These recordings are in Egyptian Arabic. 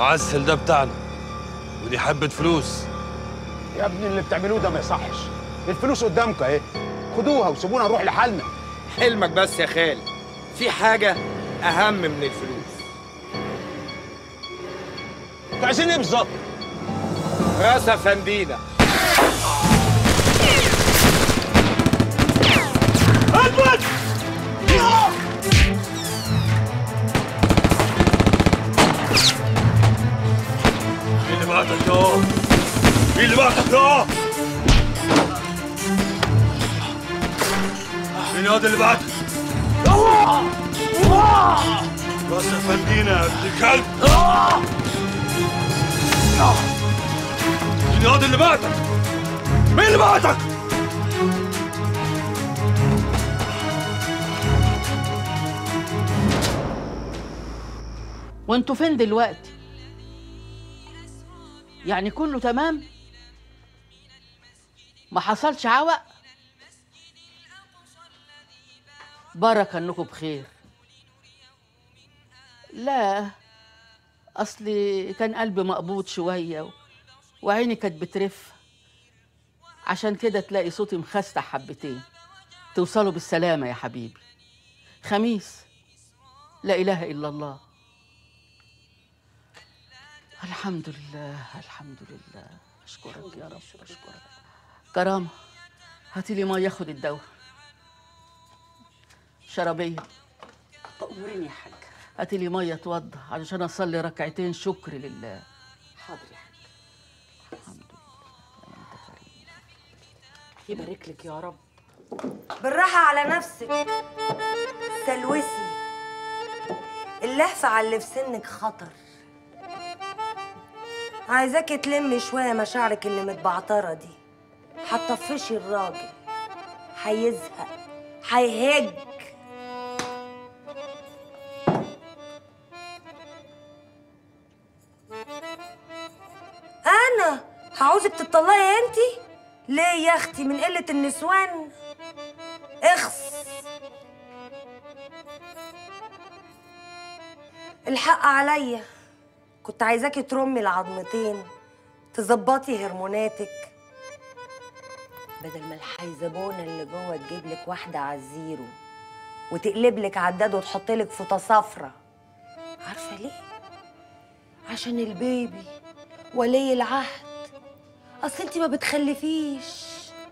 المعسل ده بتاعنا ودي حبة فلوس يا ابني اللي بتعملوه ده ما يصحش الفلوس قدامكم اهي خدوها وسيبونا نروح لحالنا حلمك بس يا خالد في حاجة أهم من الفلوس انتوا عايزين ايه بالظبط؟ راس أفندينا مين اللي بعتك يا مين اللي بعتك يا مين هذا اللي بعتك راس فندينا يا ابن الكلب مين هذا اللي بعتك مين اللي بعتك وانتوا فين دلوقتي يعني كله تمام ما حصلش عوق بركة انكم بخير لا اصلي كان قلبي مقبوض شوية و... وعيني كانت بترف عشان كده تلاقي صوتي مخستع حبتين توصلوا بالسلامة يا حبيبي خميس لا إله إلا الله الحمد لله الحمد لله اشكرك يا رب اشكرك كرامه هاتي لي ميه ياخد الدواء شرابيه تأمرني يا حاج هاتي لي ميه اتوضى علشان اصلي ركعتين شكر لله حاضر يا حاج الحمد لله انت كريم يبارك لك يا رب بالراحة على نفسك سلوسي اللهفة على اللي في سنك خطر عايزاكي تلمي شوية مشاعرك اللي متبعترة دي هتطفشي الراجل هيزهق هيهج أنا هعوزك تطلقي انتي ليه يا اختي من قلة النسوان اخس الحق عليا كنت عايزاكي ترمي العظمتين تظبطي هرموناتك بدل ما الحيزبونه اللي جوه تجيب لك واحده على الزيرو وتقلب لك عداد وتحط لك فوطه صفرة عارفه ليه عشان البيبي ولي العهد اصل انت ما بتخلفيش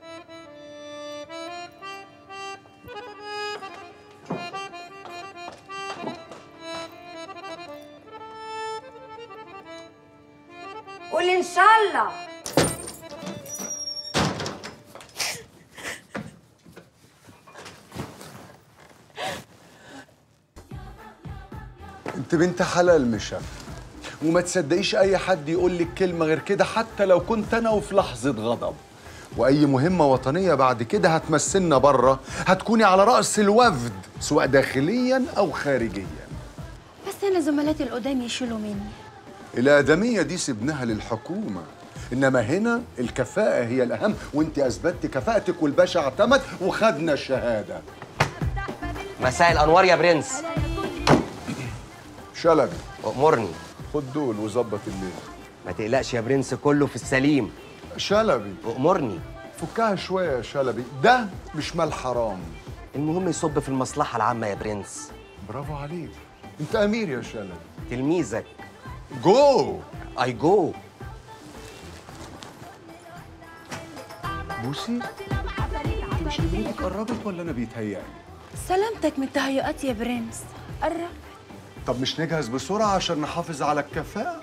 قولي ان شاء الله انت بنت حلال مشا وما تصدقيش اي حد يقول لك كلمه غير كده حتى لو كنت انا وفي لحظه غضب واي مهمه وطنيه بعد كده هتمثلنا بره هتكوني على راس الوفد سواء داخليا او خارجيا بس انا زملاتي القدام يشيلوا مني الادميه دي سبناها للحكومه انما هنا الكفاءه هي الاهم وانت اثبتت كفاءتك والباشا اعتمد وخدنا الشهاده مساء الانوار يا برنس شلبي امرني خد دول وظبط الليل ما تقلقش يا برنس كله في السليم شلبي امرني فكها شويه يا شلبي ده مش مال حرام المهم يصب في المصلحه العامه يا برنس برافو عليك انت امير يا شلبي تلميذك جو اي جو بوسي انت مش نمرتك قربت ولا انا بيتهيألي سلامتك من التهيؤات يا برنس قرب طب مش نجهز بسرعه عشان نحافظ على الكفاءه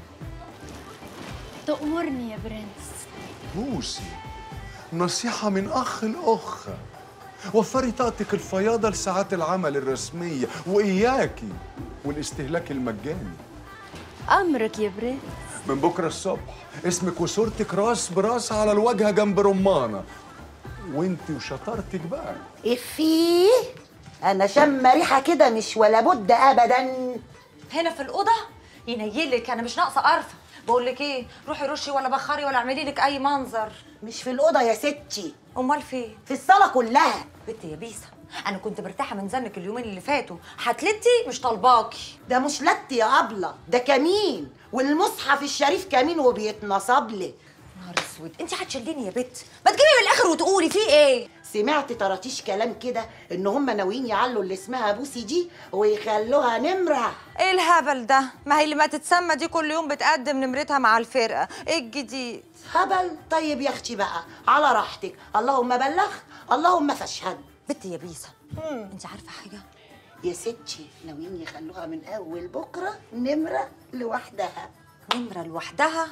تأمرني يا برنس بوسي نصيحة من أخ لأخ وفري طاقتك الفياضة لساعات العمل الرسمية وإياكي والاستهلاك المجاني أمرك يا برنس من بكرة الصبح اسمك وصورتك راس براس على الواجهة جنب رمانة وانت وشطارتك بقى افيه انا شم ريحه كده مش ولا بد ابدا هنا في الاوضه ينيلك انا مش ناقصه قرفه بقول لك ايه روحي رشي ولا بخري ولا اعملي لك اي منظر مش في الاوضه يا ستي امال فين في الصاله كلها بنتي يا بيسه انا كنت مرتاحه من زنك اليومين اللي فاتوا حتلتي مش طالباكي ده مش لت يا أبلة ده كمين والمصحف الشريف كمين وبيتنصب لي نهار اسود انت هتشليني يا بت ما تجيبي من الاخر وتقولي في ايه سمعت طراطيش كلام كده ان هم ناويين يعلوا اللي اسمها بوسي دي ويخلوها نمره ايه الهبل ده ما هي اللي ما تتسمى دي كل يوم بتقدم نمرتها مع الفرقه ايه الجديد هبل طيب يا اختي بقى على راحتك اللهم بلغ اللهم فاشهد بت يا بيسا انت عارفه حاجه يا ستي ناويين يخلوها من اول بكره نمره لوحدها نمره لوحدها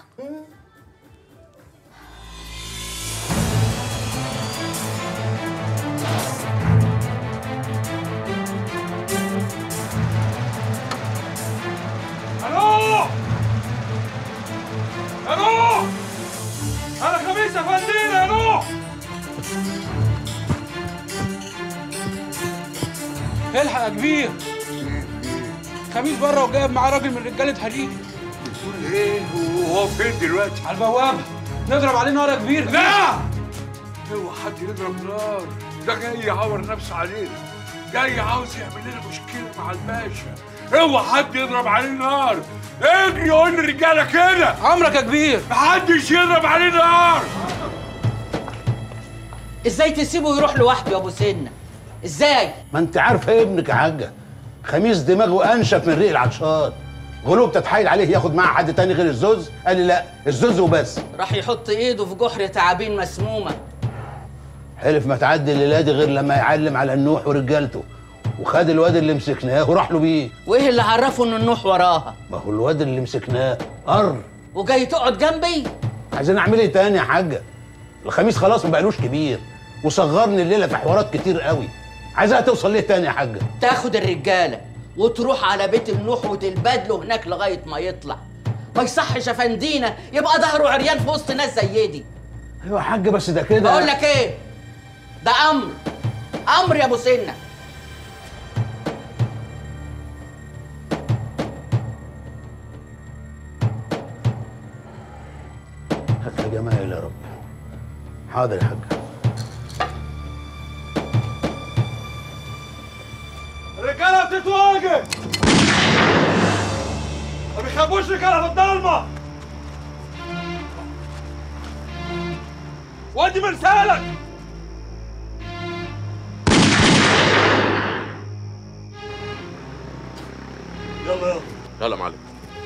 الو الو انا خميس افندينا الو الحق يا كبير خميس بره وجايب معاه راجل من رجاله حريق بتقول ايه وهو فين دلوقتي على البوابه نضرب عليه نار يا كبير لا اوعى حد يضرب نار ده جاي يعور نفسه علينا جاي عاوز يعمل لنا مشكله مع الباشا اوعى حد يضرب عليه نار اجري قول للرجاله كده عمرك يا كبير محدش يضرب عليه نار ازاي تسيبه يروح لوحده يا ابو سنه ازاي ما انت عارفه ابنك يا حاجه خميس دماغه انشف من ريق العطشان غلوب تتحايل عليه ياخد معاه حد تاني غير الزوز قال لي لا الزوز وبس راح يحط ايده في جحر تعابين مسمومه حلف ما تعدي الليله دي غير لما يعلم على النوح ورجالته وخد الواد اللي مسكناه وراح له بيه وايه اللي عرفه ان النوح وراها ما هو الواد اللي مسكناه قر وجاي تقعد جنبي عايزين اعمل ايه تاني يا حاجه الخميس خلاص ما بقالوش كبير وصغرني الليله في حوارات كتير قوي عايزها توصل ليه تاني يا حاجه تاخد الرجاله وتروح على بيت النوح وتلبدله هناك لغايه ما يطلع ما يصحش يا فندينا يبقى ظهره عريان في وسط ناس زي دي ايوه يا حاجه بس ده كده بقول لك ايه ده امر امر يا ابو سنه هات يا جمايل يا رب حاضر يا حاجه الرجاله بتتواجد ما بيخافوش رجاله في الضلمه ودي مرسالك يلا يلا يلا يا معلم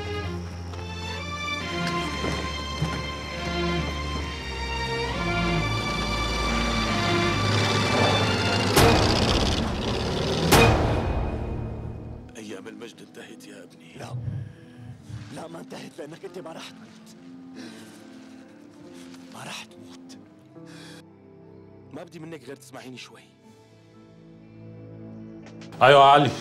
ايام المجد انتهت يا ابني لا لا ما انتهت لانك انت ما راح تموت ما راح تموت ما بدي منك غير تسمعيني شوي ايوه يا علي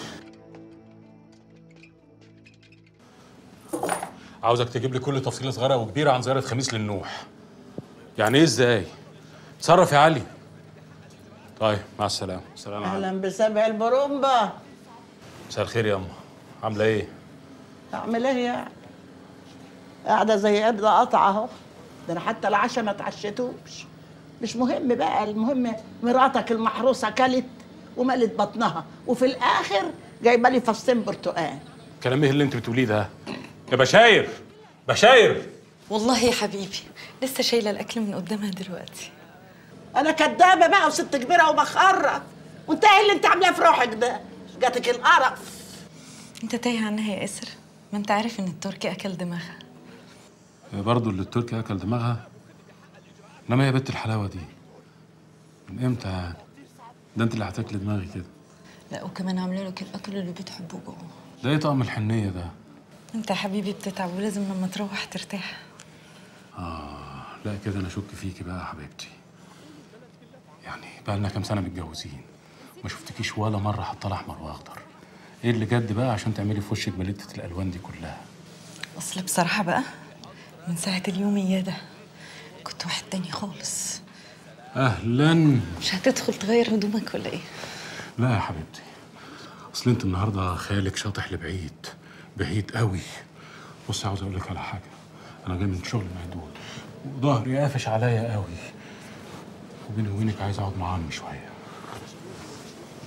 عاوزك تجيب لي كل تفصيله صغيره وكبيره عن زياره خميس للنوح يعني ايه ازاي تصرف يا علي طيب مع السلامه سلام عليكم اهلا بسبع البرومبا مساء الخير يا اما عامله ايه اعمل ايه يعني قاعده زي قبضه قطعه اهو ده انا حتى العشاء ما اتعشيتوش مش مهم بقى المهم مراتك المحروسه كلت وملت بطنها وفي الاخر جايبه لي فصين برتقال كلام ايه اللي انت بتقوليه ده يا بشاير بشاير والله يا حبيبي لسه شايله الاكل من قدامها دلوقتي انا كدابه بقى وست كبيره وبخرف وانت ايه اللي انت عاملاه في روحك ده جاتك القرف انت تايه عنها يا اسر ما انت عارف ان التركي اكل دماغها برضه اللي التركي اكل دماغها انما يا بنت الحلاوه دي من امتى يعني ده انت اللي هتاكل دماغي كده لا وكمان عامله لك الاكل اللي بتحبه جوه ده ايه طقم الحنيه ده انت يا حبيبي بتتعب ولازم لما تروح ترتاح اه لا كده انا اشك فيكي بقى يا حبيبتي يعني بقى لنا كام سنه متجوزين ما شفتكيش ولا مره حاطه احمر واخضر ايه اللي جد بقى عشان تعملي في وشك بلتة الالوان دي كلها اصل بصراحه بقى من ساعه اليوميه ده كنت واحد تاني خالص اهلا مش هتدخل تغير هدومك ولا ايه لا يا حبيبتي اصل انت النهارده خيالك شاطح لبعيد بعيد قوي بص عاوز اقول لك على حاجه انا جاي من شغل مهدود وظهري قافش عليا قوي وبيني وبينك عايز اقعد مع عمي شويه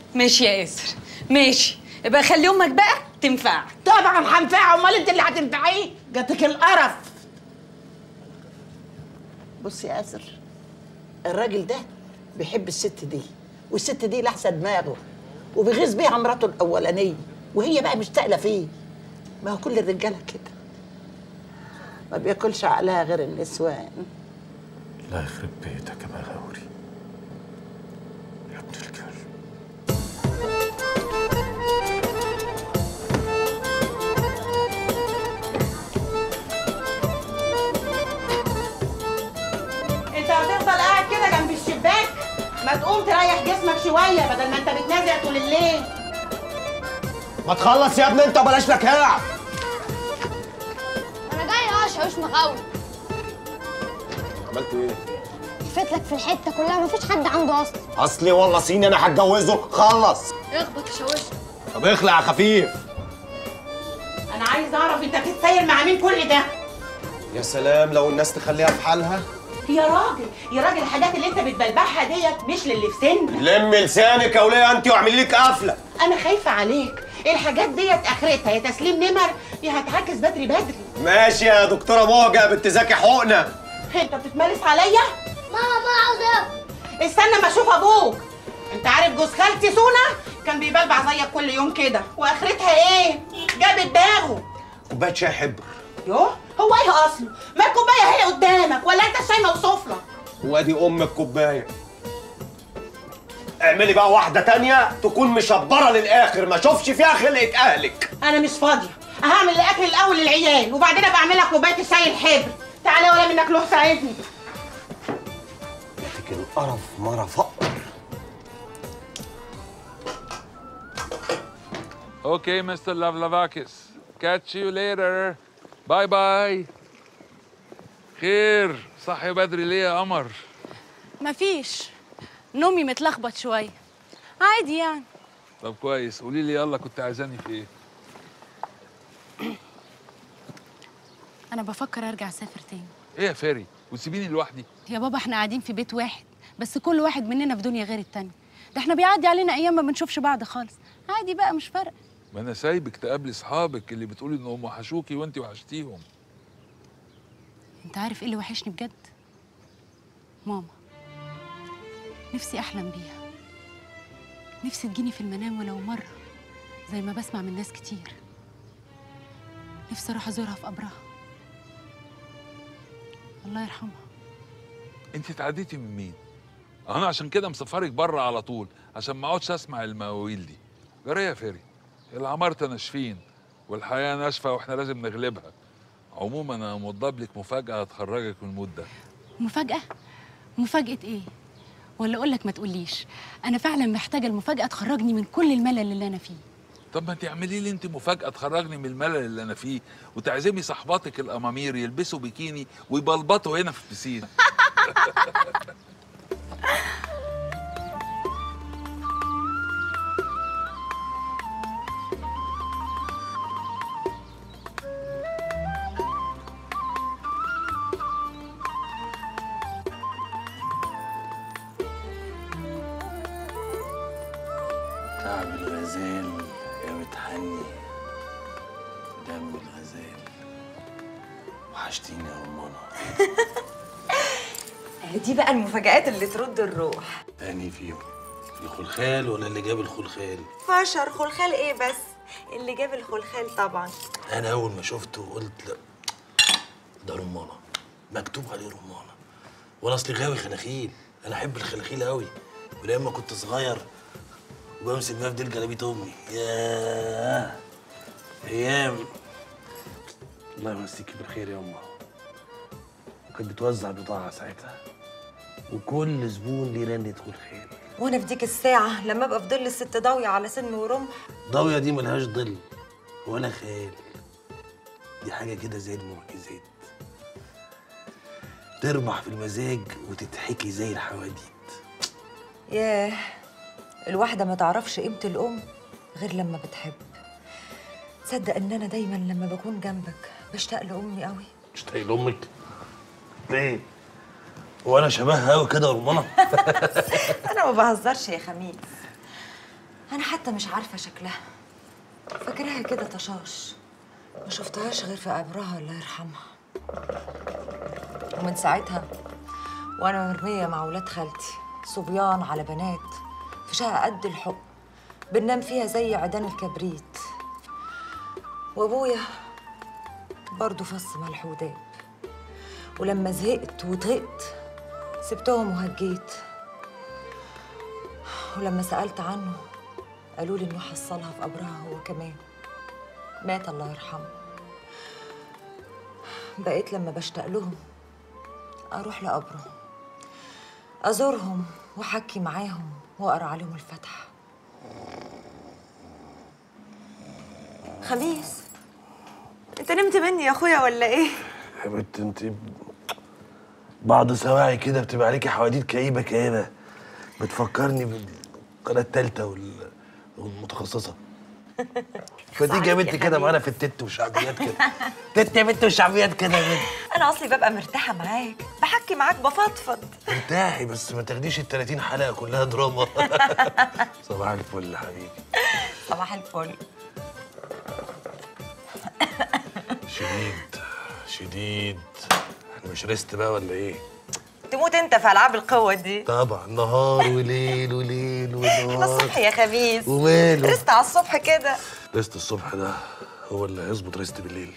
ماشي يا ياسر ماشي يبقى خلي امك بقى تنفع طبعا هنفعه امال انت اللي هتنفعيه جاتك القرف بص يا ياسر الراجل ده بيحب الست دي والست دي لحسه دماغه وبيغيظ بيها مراته الاولانيه وهي بقى مشتاقه فيه ما هو كل الرجاله كده ما بياكلش عقلها غير النسوان لا يخرب بيتك يا بغاوري يا ابن الكلب انت هتفضل قاعد كده جنب الشباك ما تقوم تريح جسمك شويه بدل ما انت بتنازع طول الليل ما تخلص يا ابني انت بلاش لكاع انا جاي اشهش مغاوي عملت ايه؟ لفيت لك في الحته كلها مفيش حد عنده اصلا اصلي والله صيني انا هتجوزه خلص اخبط شوش طب اخلع يا خفيف انا عايز اعرف انت بتتسير مع مين كل ده يا سلام لو الناس تخليها في حالها يا راجل يا راجل الحاجات اللي انت بتبلبعها ديت مش للي في سنك لمي لسانك يا وليه انت واعملي لك قفله انا خايفه عليك الحاجات ديت اخرتها يا تسليم نمر يا هتعكس بدري بدري ماشي يا دكتوره موجه بنت زكي حقنه انت بتتمارس عليا ماما ما عاوز استنى ما اشوف ابوك انت عارف جوز خالتي سونا كان بيبلبع زيك كل يوم كده واخرتها ايه جاب دماغه كوبايه شاي حبر يوه هو ايه اصله ما الكوبايه هي قدامك ولا انت الشاي موصوف لك وادي ام الكوبايه اعملي بقى واحده تانية تكون مشبره للاخر ما اشوفش فيها خلقه اهلك انا مش فاضيه هعمل الاكل الاول للعيال وبعدين ابقى اعمل لك كوبايه الشاي الحبر تعالى ولا منك له ساعدني لكن القرف مره فقر Okay, Mr. Lavlavakis. Catch you later. باي باي. خير صحي بدري ليه يا قمر؟ مفيش نومي متلخبط شويه عادي يعني طب كويس قولي لي يلا كنت عايزاني في ايه؟ انا بفكر ارجع اسافر تاني ايه يا فاري؟ وتسيبيني لوحدي؟ يا بابا احنا قاعدين في بيت واحد بس كل واحد مننا في دنيا غير التاني ده احنا بيعدي علينا ايام ما بنشوفش بعض خالص عادي بقى مش فارقه ما انا سايبك تقابلي اصحابك اللي بتقولي انهم وحشوكي وانت وحشتيهم. انت عارف ايه اللي وحشني بجد ماما نفسي احلم بيها نفسي تجيني في المنام ولو مره زي ما بسمع من ناس كتير نفسي اروح ازورها في قبرها الله يرحمها انت اتعديتي من مين؟ انا عشان كده مسفرك بره على طول عشان ما اقعدش اسمع المواويل دي. جرى يا فاري العمارة ناشفين والحياة ناشفة واحنا لازم نغلبها. عموما انا موضب لك مفاجأة هتخرجك من المود ده. مفاجاه مفاجاه ايه ولا اقول لك ما تقوليش انا فعلا محتاجه المفاجاه تخرجني من كل الملل اللي انا فيه طب ما تعملي لي انت مفاجأة تخرجني من الملل اللي انا فيه وتعزمي صحباتك الامامير يلبسوا بيكيني ويبلبطوا هنا في البسين. تعب الغزال يا متحني دم الغزال وحشتيني يا رمانة دي بقى المفاجآت اللي ترد الروح تاني فيهم الخلخال ولا اللي جاب الخلخال فشر خلخال ايه بس اللي جاب الخلخال طبعا انا اول ما شفته قلت لا ده رمانة مكتوب عليه رمانة وانا اصلي غاوي خناخيل انا احب الخناخيل قوي ولما كنت صغير وبمسك مفدل جلابيه امي ياه ايام الله يمسيكي بالخير يا امه وكانت بتوزع بضاعه ساعتها وكل زبون ليه رنة خلخال وانا في ديك الساعة لما ابقى في ظل الست ضاوية على سن ورمح ضاوية دي ملهاش ظل ولا خيال دي حاجة كده زي المعجزات تربح في المزاج وتتحكي زي الحواديت ياه الواحدة ما تعرفش قيمة الأم غير لما بتحب تصدق إن أنا دايما لما بكون جنبك بشتاق لأمي قوي تشتاقي لأمك ليه؟ وانا شبهها قوي كده يا رمانة أنا ما بهزرش يا خميس انا حتى مش عارفه شكلها فاكراها كده طشاش ما شفتهاش غير في قبرها الله يرحمها ومن ساعتها وانا مرميه مع ولاد خالتي صبيان على بنات في شقه قد الحب بننام فيها زي عيدان الكبريت وابويا برضه فص ملح وداب ولما زهقت وطقت سبتهم وهجيت ولما سألت عنه قالوا لي إنه حصلها في قبرها هو كمان مات الله يرحمه بقيت لما بشتاق لهم أروح لقبرهم أزورهم وأحكي معاهم وأقرأ عليهم الفاتحة خميس أنت نمت مني يا أخويا ولا إيه؟ يا بنت انت بعض سواعي كده بتبقى عليكي حواديت كئيبه كئيبه بتفكرني بالقناه الثالثه وال... والمتخصصه فتيجي يا بنت كده معانا في التت والشعبيات كده تت يا بنت والشعبيات كده يا بنت أنا أصلي ببقى مرتاحة معاك بحكي معاك بفضفض ارتاحي بس ما تاخديش ال 30 حلقه كلها دراما صباح الفل يا حبيبي صباح الفل شديد شديد احنا مش ريست بقى ولا ايه؟ تموت أنت في ألعاب القوة دي طبعا نهار وليل وليل احنا ونهار الصبح يا خميس وماله رست على الصبح كده ريست الصبح ده هو اللي هيظبط ريست بالليل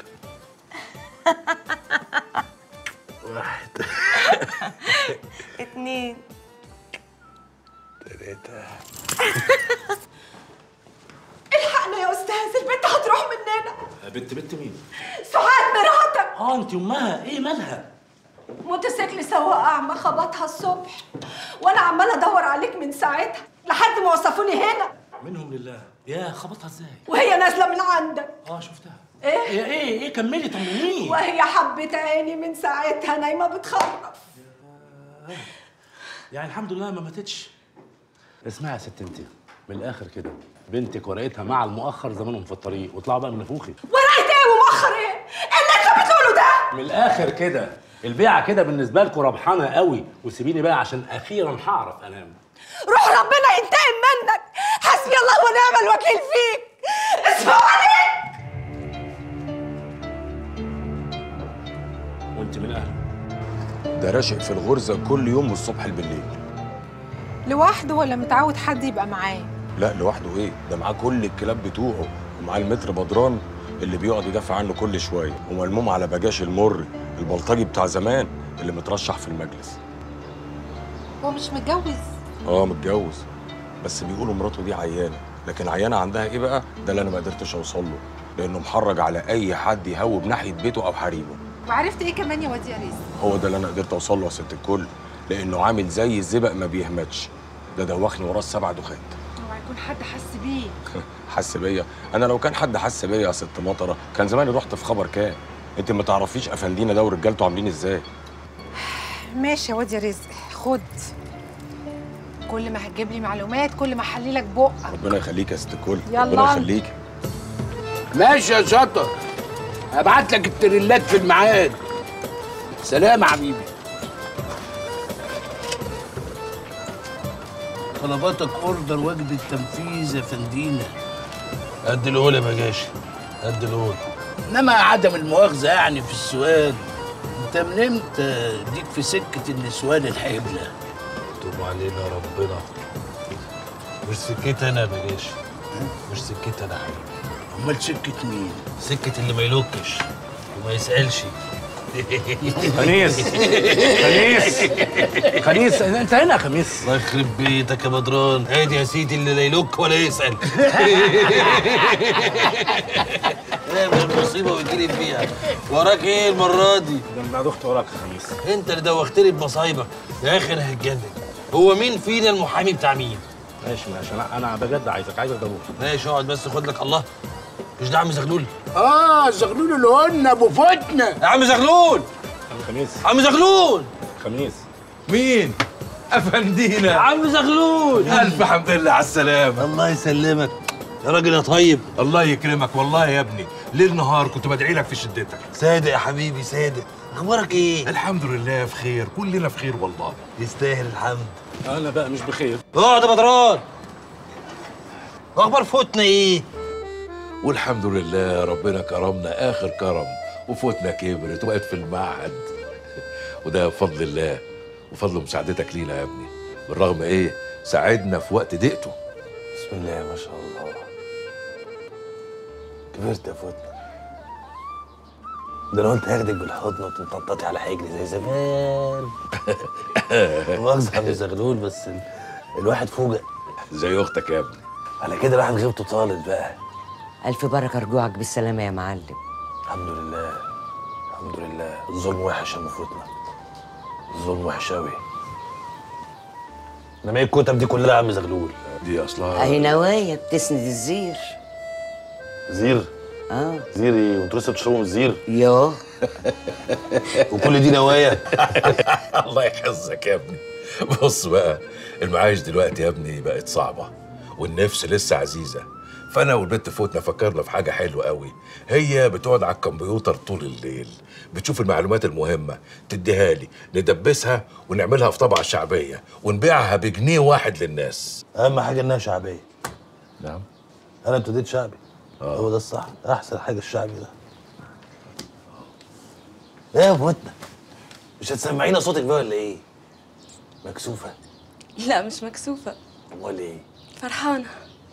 واحد اتنين تلاتة الحقنا يا استاذ البنت هتروح مننا بنت بنت مين؟ سعاد مراتك اه انت امها ايه مالها؟ موتوسيكل سواق اعمى خبطها الصبح وانا عماله ادور عليك من ساعتها لحد ما وصفوني هنا منهم لله يا خبطها ازاي؟ وهي نازله من عندك اه شفتها ايه ايه ايه ايه كملي طمنيني وهي حبت عيني من ساعتها نايمه بتخرف يعني الحمد لله ما ماتتش اسمعي يا ست انت من الاخر كده بنتك ورقتها مع المؤخر زمانهم في الطريق واطلعوا بقى من نفوخي ورقت ايه ومؤخر ايه اللي انت بتقوله ده من الاخر كده البيعه كده بالنسبه لكم ربحانه قوي وسيبيني بقى عشان اخيرا هعرف انام روح ربنا ينتقم منك حسبي الله ونعم الوكيل فيك اسمعني وانت من اهله ده راشق في الغرزة كل يوم والصبح بالليل لوحده ولا متعود حد يبقى معاه لا لوحده ايه ده معاه كل الكلاب بتوعه ومعاه المتر بدران اللي بيقعد يدافع عنه كل شوية وملموم على بجاش المر البلطجي بتاع زمان اللي مترشح في المجلس هو مش متجوز اه متجوز بس بيقولوا مراته دي عيانة لكن عيانة عندها ايه بقى ده اللي انا ما قدرتش اوصل له لانه محرج على اي حد يهوب ناحية بيته او حريمه وعرفت ايه كمان يا واد يا رزق هو ده اللي انا قدرت اوصل له يا ست الكل لانه عامل زي الزبق ما بيهمتش ده دوخني وراه السبع دخات اوعى يكون حد حس بيه حس بيا انا لو كان حد حس بيا يا ست مطره كان زماني رحت في خبر كام انت ما تعرفيش افندينا ده ورجالته عاملين ازاي ماشي يا واد يا رزق خد كل ما هتجيب لي معلومات كل ما احللك بقك ربنا يخليك يا ست الكل يلا. ربنا يخليك ماشي يا شطر هبعت لك التريلات في الميعاد سلام يا حبيبي طلباتك اوردر وجبه تنفيذ يا فندينا قد الأولى يا بجاشي قد الأولى انما عدم المؤاخذه يعني في السؤال انت من امتى ديك في سكه النسوان الحبله توب علينا ربنا مش سكتي أنا يا بجاشي مش سكتي أنا حبيبي امال سكه مين سكة اللي ما يلوكش وما يسألش خميس خميس خميس انت هنا يا خميس الله يخرب بيتك يا بدران ادي يا سيدي اللي لا يلوك ولا يسأل اعمل المصيبة ويجري فيها وراك ايه المرة دي؟ ده دخت وراك يا خميس انت اللي دوختني بمصايبك يا اخي انا هتجنن هو مين فينا المحامي بتاع مين؟ ماشي ماشي انا انا بجد عايزك عايزك ضروري ماشي اقعد بس خد لك الله مش ده عم زغلول؟ اه زغلول اللي قلنا ابو فتنه يا عم زغلول عم خميس عم زغلول خميس مين؟ افندينا يا عم زغلول الف حمد لله على السلامه الله يسلمك يا راجل يا طيب الله يكرمك والله يا ابني ليل نهار كنت بدعي لك في شدتك صادق يا حبيبي صادق اخبارك ايه الحمد لله في خير كلنا في خير والله يستاهل الحمد انا بقى مش بخير اقعد يا بدران واخبار فوتنا ايه والحمد لله ربنا كرمنا اخر كرم وفوتنا كبرت وبقت في المعهد وده بفضل الله وفضل مساعدتك لينا يا ابني بالرغم ايه ساعدنا في وقت ضيقته بسم الله ما شاء الله كبرت يا فوتنا ده انا قلت هاخدك بالحضن وتنططي على حجري زي زمان مؤاخذة يا عم زغلول بس ال- الواحد فوجئ زي اختك يا ابني على كده الواحد غيبته طالت بقى ألف بركة رجوعك بالسلامة يا معلم الحمد لله الحمد لله الظلم وحش يا ام فوتنا الظلم وحش قوي انما ايه الكتب دي كلها يا عم زغلول دي اصلها أهي نوايا بتسند الزير زير اه زير ايه وانتوا لسه بتشربوا من الزير يوه وكل دي نوايا الله يحفظك يا ابني بص بقى المعايش دلوقتي يا ابني بقت صعبة والنفس لسه عزيزة فأنا والبنت فوتنا فكرنا في حاجة حلوة قوي هي بتقعد على الكمبيوتر طول الليل بتشوف المعلومات المهمة تديها لي ندبسها ونعملها في طبعة شعبية ونبيعها بجنيه واحد للناس اهم حاجه انها شعبيه نعم انا ابتديت شعبي هو ده الصح احسن حاجه الشعبي ده ايه يا فوتنا مش هتسمعينا صوتك بقى ولا ايه مكسوفه لا مش مكسوفة امال ايه فرحانة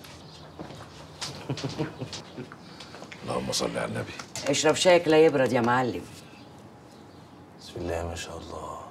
اللهم صل على النبي اشرب شايك لا يبرد يا معلم بسم الله ما شاء الله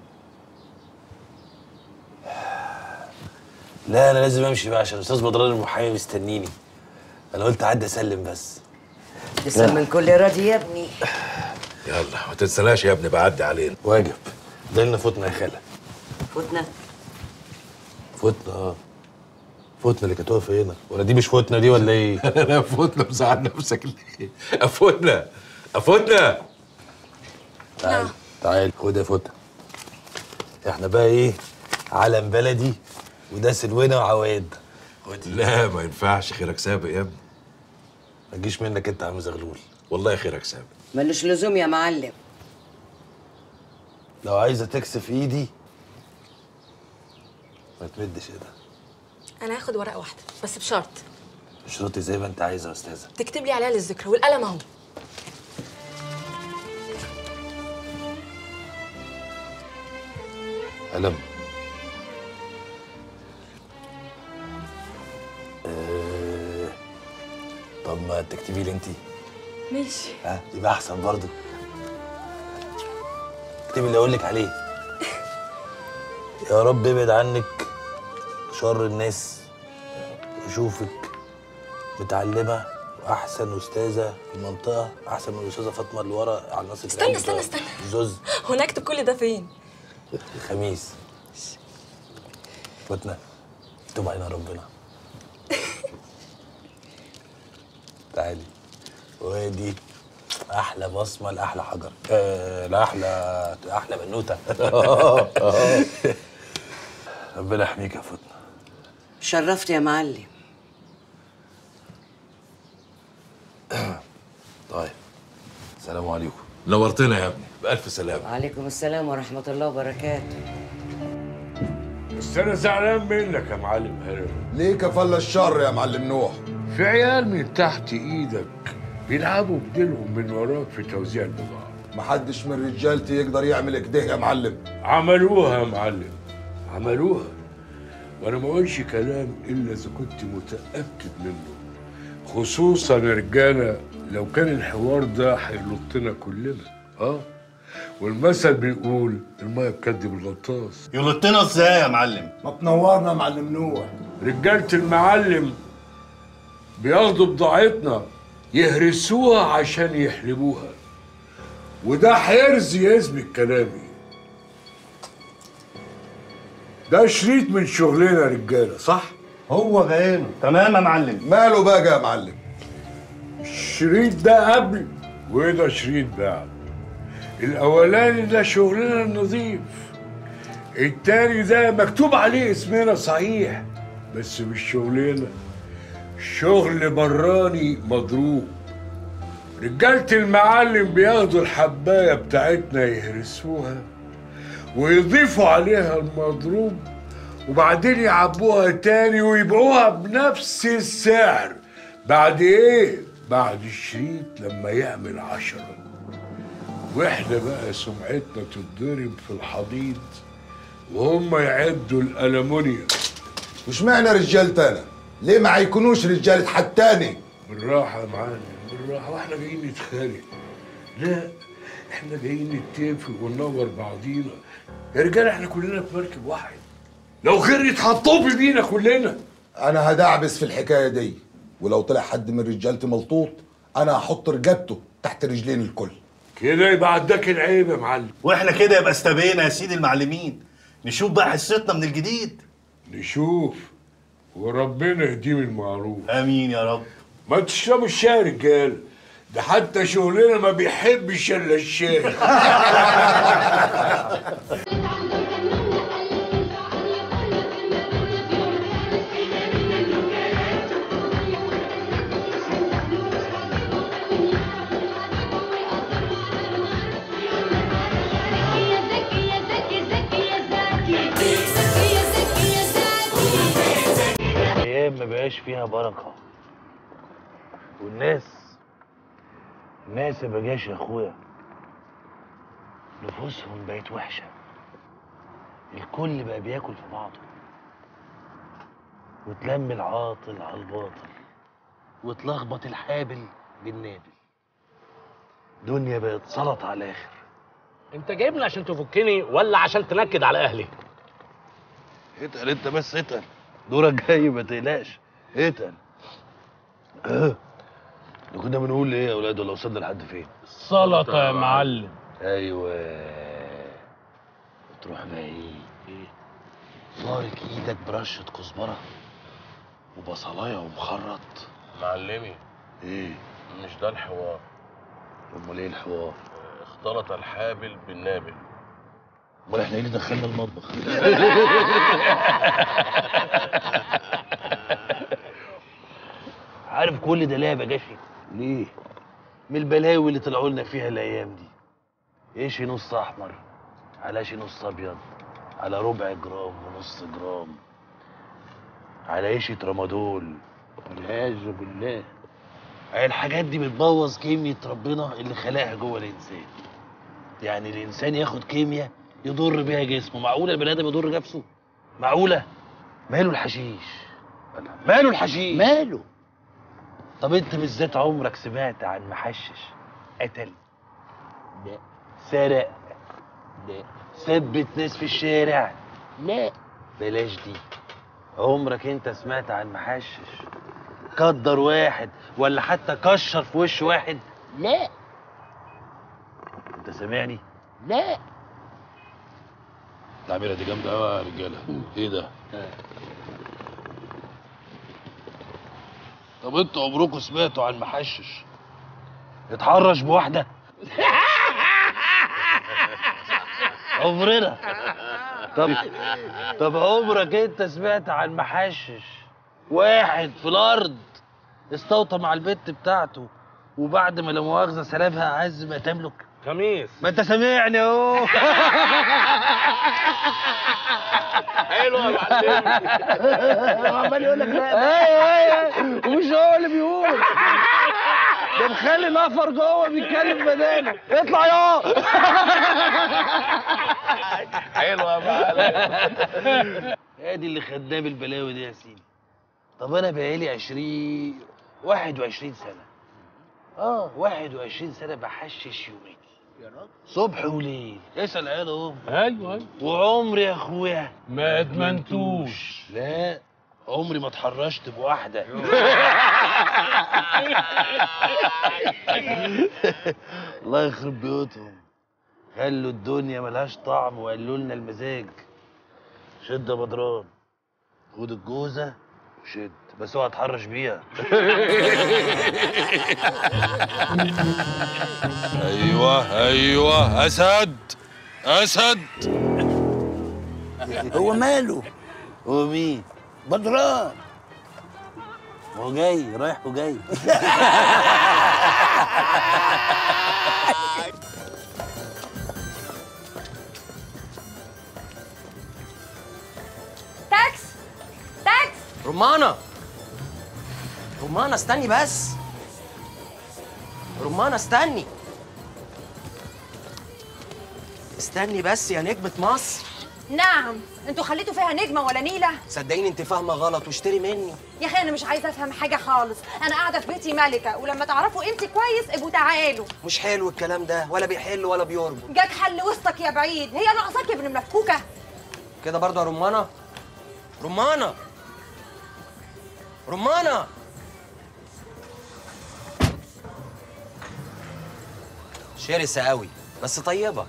لا انا لازم امشي بقى عشان الاستاذ بدران المحامي مستنيني انا قلت اعدي اسلم بس تسلم من كل راضي يا ابني يلا ما تنسناش يا ابني بعدي علينا واجب ده لنا فوتنا يا خاله فوتنا فوتنا اه فوتنا اللي كانت واقفه هنا ولا دي مش فوتنا دي ولا ايه؟ لا فوتنا مزعل نفسك ليه؟ افوتنا افوتنا تعال تعال خد يا فوتنا احنا بقى ايه علم بلدي وده سلونا وعواد لا ما ينفعش خيرك سابق يا ابني ما تجيش منك انت يا عم زغلول والله خيرك سابق ملوش لزوم يا معلم لو عايزه تكسف ايدي ما تمدش ايدها انا هاخد ورقه واحده بس بشرط اشرطي زي ما انت عايزه يا استاذه تكتب لي عليها للذكرى والقلم اهو قلم آه، طب ما تكتبي لي انت ماشي ها يبقى احسن برضه اكتبي اللي اقول لك عليه يا رب ابعد عنك شر الناس وشوفك متعلمه واحسن استاذه في المنطقه احسن من الاستاذه فاطمه اللي ورا على الناصر استنى استنى استنى زوز هو انا اكتب كل ده فين الخميس فوتنا اكتب علينا ربنا تعالي وادي احلى بصمه لاحلى حجر آه لاحلى احلى بنوته ربنا يحميك يا فوتنا شرفت يا معلم طيب السلام عليكم نورتنا يا ابني بألف سلامة وعليكم السلام ورحمة الله وبركاته بس انا زعلان منك يا معلم هرم ليه كفل الشر يا معلم نوح في عيال من تحت ايدك بيلعبوا بديلهم من وراك في توزيع البضاعة محدش من رجالتي يقدر يعمل كده يا معلم عملوها يا معلم عملوها وانا ما اقولش كلام الا اذا كنت متاكد منه خصوصا يا رجاله لو كان الحوار ده هيلطنا كلنا اه والمثل بيقول الميه بكدب الغطاس يلطنا ازاي يا معلم؟ ما تنورنا يا معلم نوح رجاله المعلم بياخدوا بضاعتنا يهرسوها عشان يحلبوها وده حرز يثبت كلامي ده شريط من شغلنا يا رجاله صح؟ هو بعينه تمام يا معلم ماله بقى يا معلم الشريط ده قبل وده شريط بعد الاولاني ده شغلنا النظيف التاني ده مكتوب عليه اسمنا صحيح بس مش شغلنا شغل براني مضروب رجالة المعلم بياخدوا الحباية بتاعتنا يهرسوها ويضيفوا عليها المضروب وبعدين يعبوها تاني ويبيعوها بنفس السعر بعد ايه؟ بعد الشريط لما يعمل عشرة واحنا بقى سمعتنا تتضرب في الحضيض وهم يعدوا الألمونيوم مش معنى رجالتنا ليه ما هيكونوش رجالة حد تاني بالراحة يا معلم بالراحة واحنا جايين نتخانق لا احنا جايين نتفق وننور بعضينا يا رجال احنا كلنا في مركب واحد لو خير يتحطوا بينا كلنا انا هدعبس في الحكايه دي ولو طلع حد من رجالتي ملطوط انا هحط رجالته تحت رجلين الكل كده يبقى عداك العيب يا معلم واحنا كده يبقى استبينا يا سيدي المعلمين نشوف بقى حصتنا من الجديد نشوف وربنا يديم المعروف امين يا رب ما تشربوا الشاي يا رجال ده حتى شغلنا ما بيحبش الا الشاي ايام ما بقاش فيها بركه والناس الناس ما بقاش يا اخويا نفوسهم بقت وحشه الكل بقى بياكل في بعضه وتلم العاطل على الباطل وتلخبط الحابل بالنابل دنيا بقت سلط على الاخر انت جايبني عشان تفكني ولا عشان تنكد على اهلي اتقل انت بس اتقل دورك جاي ما تقلقش اتقل اه ده كنا بنقول ايه يا اولاد ولا وصلنا لحد فين سلطة يا معلم ايوه تروح بقى ايه ايه فارك ايدك برشه كزبره وبصلايه ومخرط معلمي ايه مش ده الحوار امال ايه الحوار اختلط الحابل بالنابل امال احنا ايه اللي دخلنا المطبخ عارف كل ده ليه يا بجاشي ليه من البلاوي اللي طلعوا لنا فيها الايام دي ايش نص احمر على شي نص ابيض على ربع جرام ونص جرام على ايشة رمادول والعياذ بالله الحاجات دي بتبوظ كيمياء ربنا اللي خلقها جوه الانسان يعني الانسان ياخد كيمياء يضر بيها جسمه معقوله البني ادم يضر نفسه معقوله ماله الحشيش ماله الحشيش ماله طب انت بالذات عمرك سمعت عن محشش قتل لا سرق لا ثبت ناس في الشارع لا بلاش دي عمرك انت سمعت عن محشش قدر واحد ولا حتى كشر في وش واحد لا انت سامعني لا التعبيره دي جامده قوي يا رجاله ايه ده طب انتوا عمركم سمعتوا عن محشش اتحرش بواحده عمرنا طب طب عمرك انت سمعت عن محشش واحد في الارض استوطى مع البت بتاعته وبعد ما لا مؤاخذه سلبها اعز ما تملك خميس ما انت سامعني اهو حلو يا معلم عمال يقول لك ايوه ايوه ومش هو اللي بيقول ده مخلي نفر جوه بيتكلم بداله اطلع يا حلو يا معلم ادي اللي خدناه بالبلاوي دي يا سيدي طب انا بقالي 20 21 سنه اه 21 سنه بحشش يومين صبح وليل اسال عيال اهو ايوه ايوه وعمري يا اخويا ما ادمنتوش لا عمري ما اتحرشت بواحده الله يخرب بيوتهم خلوا الدنيا ملهاش طعم وقالوا لنا المزاج شد يا بدران خد الجوزه وشد بس اوعى تحرش بيها ايوه ايوه اسد اسد هو ماله هو مين بدران هو جاي رايح وجاي رمانة رمانة استني بس رمانة استني استني بس يا نجمة مصر نعم انتوا خليتوا فيها نجمه ولا نيله صدقيني انت فاهمة غلط واشتري مني يا اخي انا مش عايزه افهم حاجه خالص انا قاعده في بيتي ملكه ولما تعرفوا قيمتي كويس ابقوا تعالوا مش حلو الكلام ده ولا بيحل ولا بيربط جاك حل وسطك يا بعيد هي ناقصاك يا ابن مفكوكه كده برضه يا رمانة رمانة رمانة شرسة قوي بس طيبة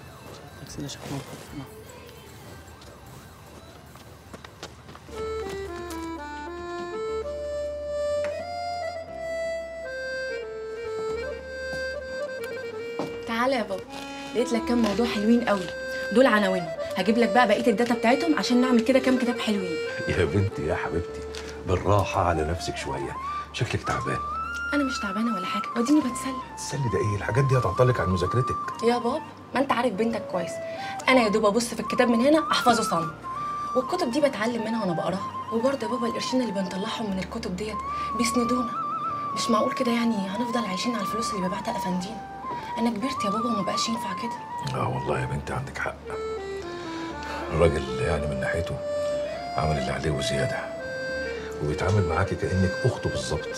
تعالى يا بابا لقيت لك كام موضوع حلوين قوي دول عناوينهم هجيب لك بقى بقيه الداتا بتاعتهم عشان نعمل كده كام كتاب حلوين يا بنتي يا حبيبتي بالراحة على نفسك شوية شكلك تعبان انا مش تعبانه ولا حاجه وديني بتسلى تسلي ده ايه الحاجات دي هتعطلك عن مذاكرتك يا بابا ما انت عارف بنتك كويس انا يا دوب ابص في الكتاب من هنا احفظه صم والكتب دي بتعلم منها وانا بقراها وبرضه يا بابا القرشين اللي بنطلعهم من الكتب ديت بيسندونا مش معقول كده يعني هنفضل عايشين على الفلوس اللي ببعتها افندينا انا كبرت يا بابا وما بقاش ينفع كده اه والله يا بنتي عندك حق الراجل يعني من ناحيته عمل اللي عليه وزيادة وبيتعامل معاكي كأنك أخته بالظبط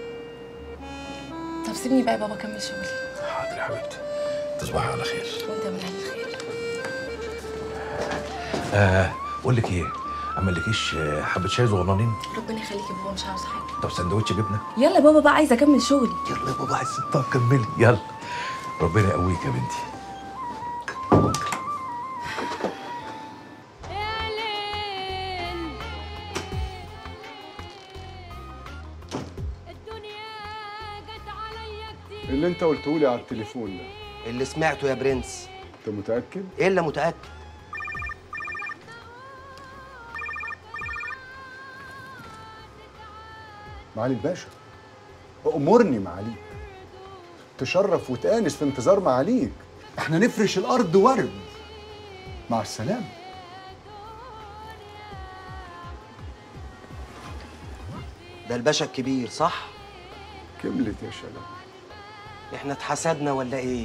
طب سيبني بقى يا بابا اكمل شغلي حاضر يا حبيبتي تصبحي على خير وانت من اهل الخير آه أقول لك إيه عملكيش آه، حبة شاي صغننين ربنا يخليك يا بابا مش عاوز حاجه طب سندوتش جبنة يلا يا بابا بقى عايزه اكمل شغلي يلا يا بابا عايز طب كملي يلا ربنا يقويك يا بنتي اللي انت قلته لي على التليفون ده اللي سمعته يا برنس انت متاكد الا متاكد معالي الباشا امرني معاليك تشرف وتآنس في انتظار معاليك احنا نفرش الارض ورد مع السلامه ده الباشا الكبير صح كملت يا شلال احنا اتحسدنا ولا ايه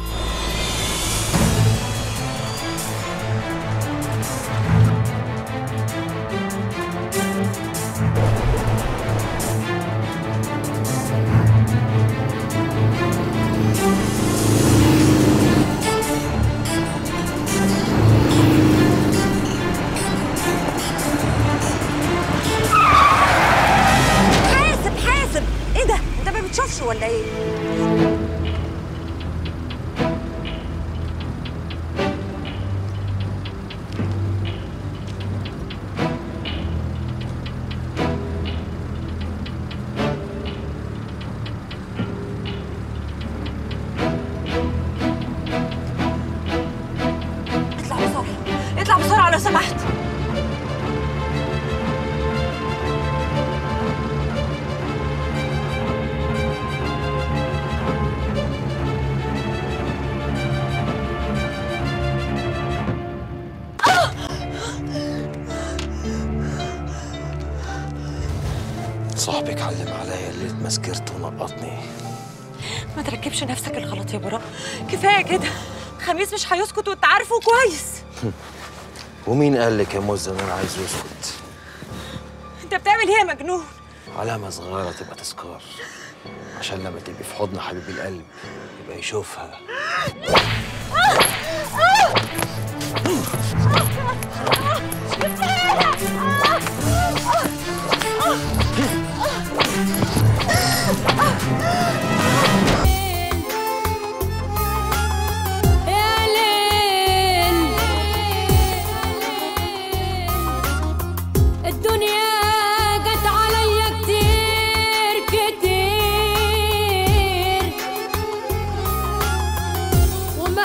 حاسب حاسب ايه ده انت ما بتشوفش ولا ايه اطلع بسرعه اطلع بسرعه لو سمحت صاحبك علم عليا اللي اتمسكرت ونقطني ما تركبش نفسك الغلط يا براء كفايه كده خميس مش هيسكت وانت عارفه كويس ومين قال لك يا مزة ان انا عايز يسكت انت بتعمل ايه يا مجنون علامة صغيرة تبقى تذكار عشان لما تبقي في حضن حبيب القلب يبقى يشوفها يا ليل الدنيا قد عليا كتير كتير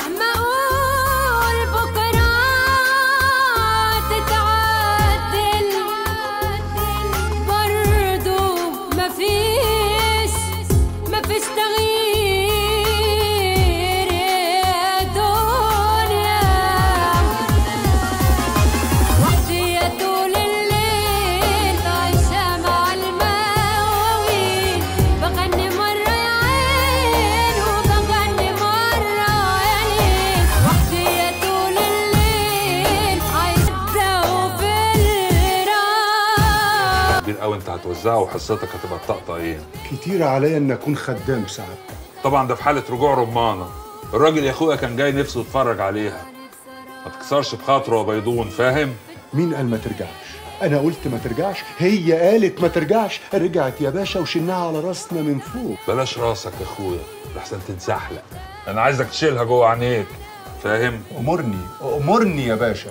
هتوزعه وحصتك هتبقى الطقطقين كتير عليا ان اكون خدام سعادتك طبعا ده في حاله رجوع رمانه الراجل يا اخويا كان جاي نفسه يتفرج عليها ما تكسرش بخاطره يا بيضون فاهم مين قال ما ترجعش انا قلت ما ترجعش هي قالت ما ترجعش رجعت يا باشا وشلناها على راسنا من فوق بلاش راسك يا اخويا لحسن تتزحلق انا عايزك تشيلها جوه عينيك فاهم امرني امرني يا باشا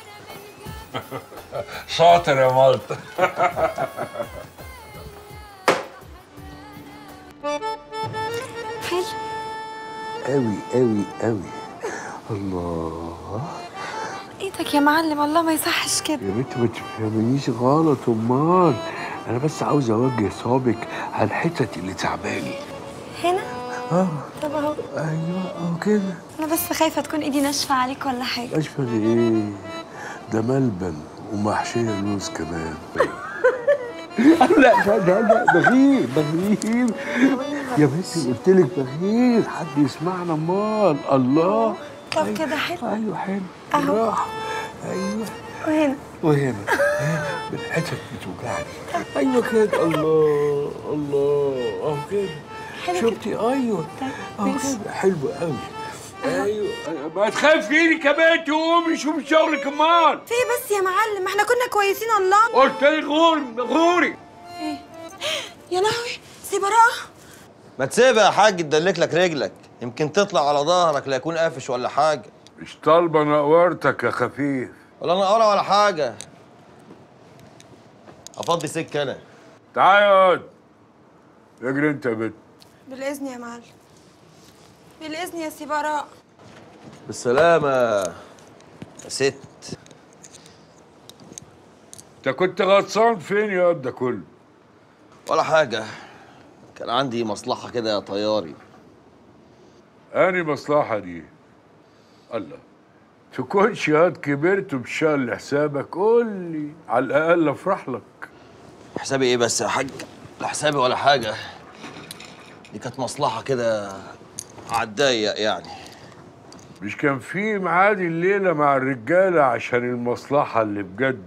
شاطر يا مالط حلو قوي قوي قوي الله ايدك يا معلم الله ما يصحش كده يا بنت ما تفهمنيش غلط امال انا بس عاوز اوجه صابك على الحتت اللي تعباني هنا اه طب اهو ايوه اهو كده انا بس خايفه تكون ايدي ناشفه عليك ولا حاجه اشفى ايه ده ملبن ومحشيه لوز كمان لا لا لا لا بغير بغير يا بنتي قلت لك بغير حد يسمعنا امال الله طب كده حلو ايوه حلو اهو بالراحه ايوه وهنا وهنا بالحتت بتوجعني ايوه كده الله الله اهو كده حلو شفتي ايوه اهو كده حلو قوي ايوه ما تخافيني كمان تقومي شوفي شغلك امال في إيه بس يا معلم احنا كنا كويسين الله قلت لي غوري غوري ايه يا لهوي سي براءه ما تسيبها يا حاج تدلك لك رجلك يمكن تطلع على ظهرك لا يكون قافش ولا حاجه مش طالبه نقورتك يا خفيف ولا نقرة ولا حاجه افضي سكه انا تعال اقعد اجري انت يا بنت بالاذن يا معلم بالاذن يا سي براء بالسلامه يا ست انت كنت غطسان فين يا ده كله ولا حاجه كان عندي مصلحه كده يا طياري اني مصلحه دي الله تكونش ياض كبرت وبشال لحسابك قول لي على الاقل افرح لك حسابي ايه بس يا حاج لا حسابي ولا حاجه دي كانت مصلحه كده عالضيق يعني مش كان في معادي الليله مع الرجاله عشان المصلحه اللي بجد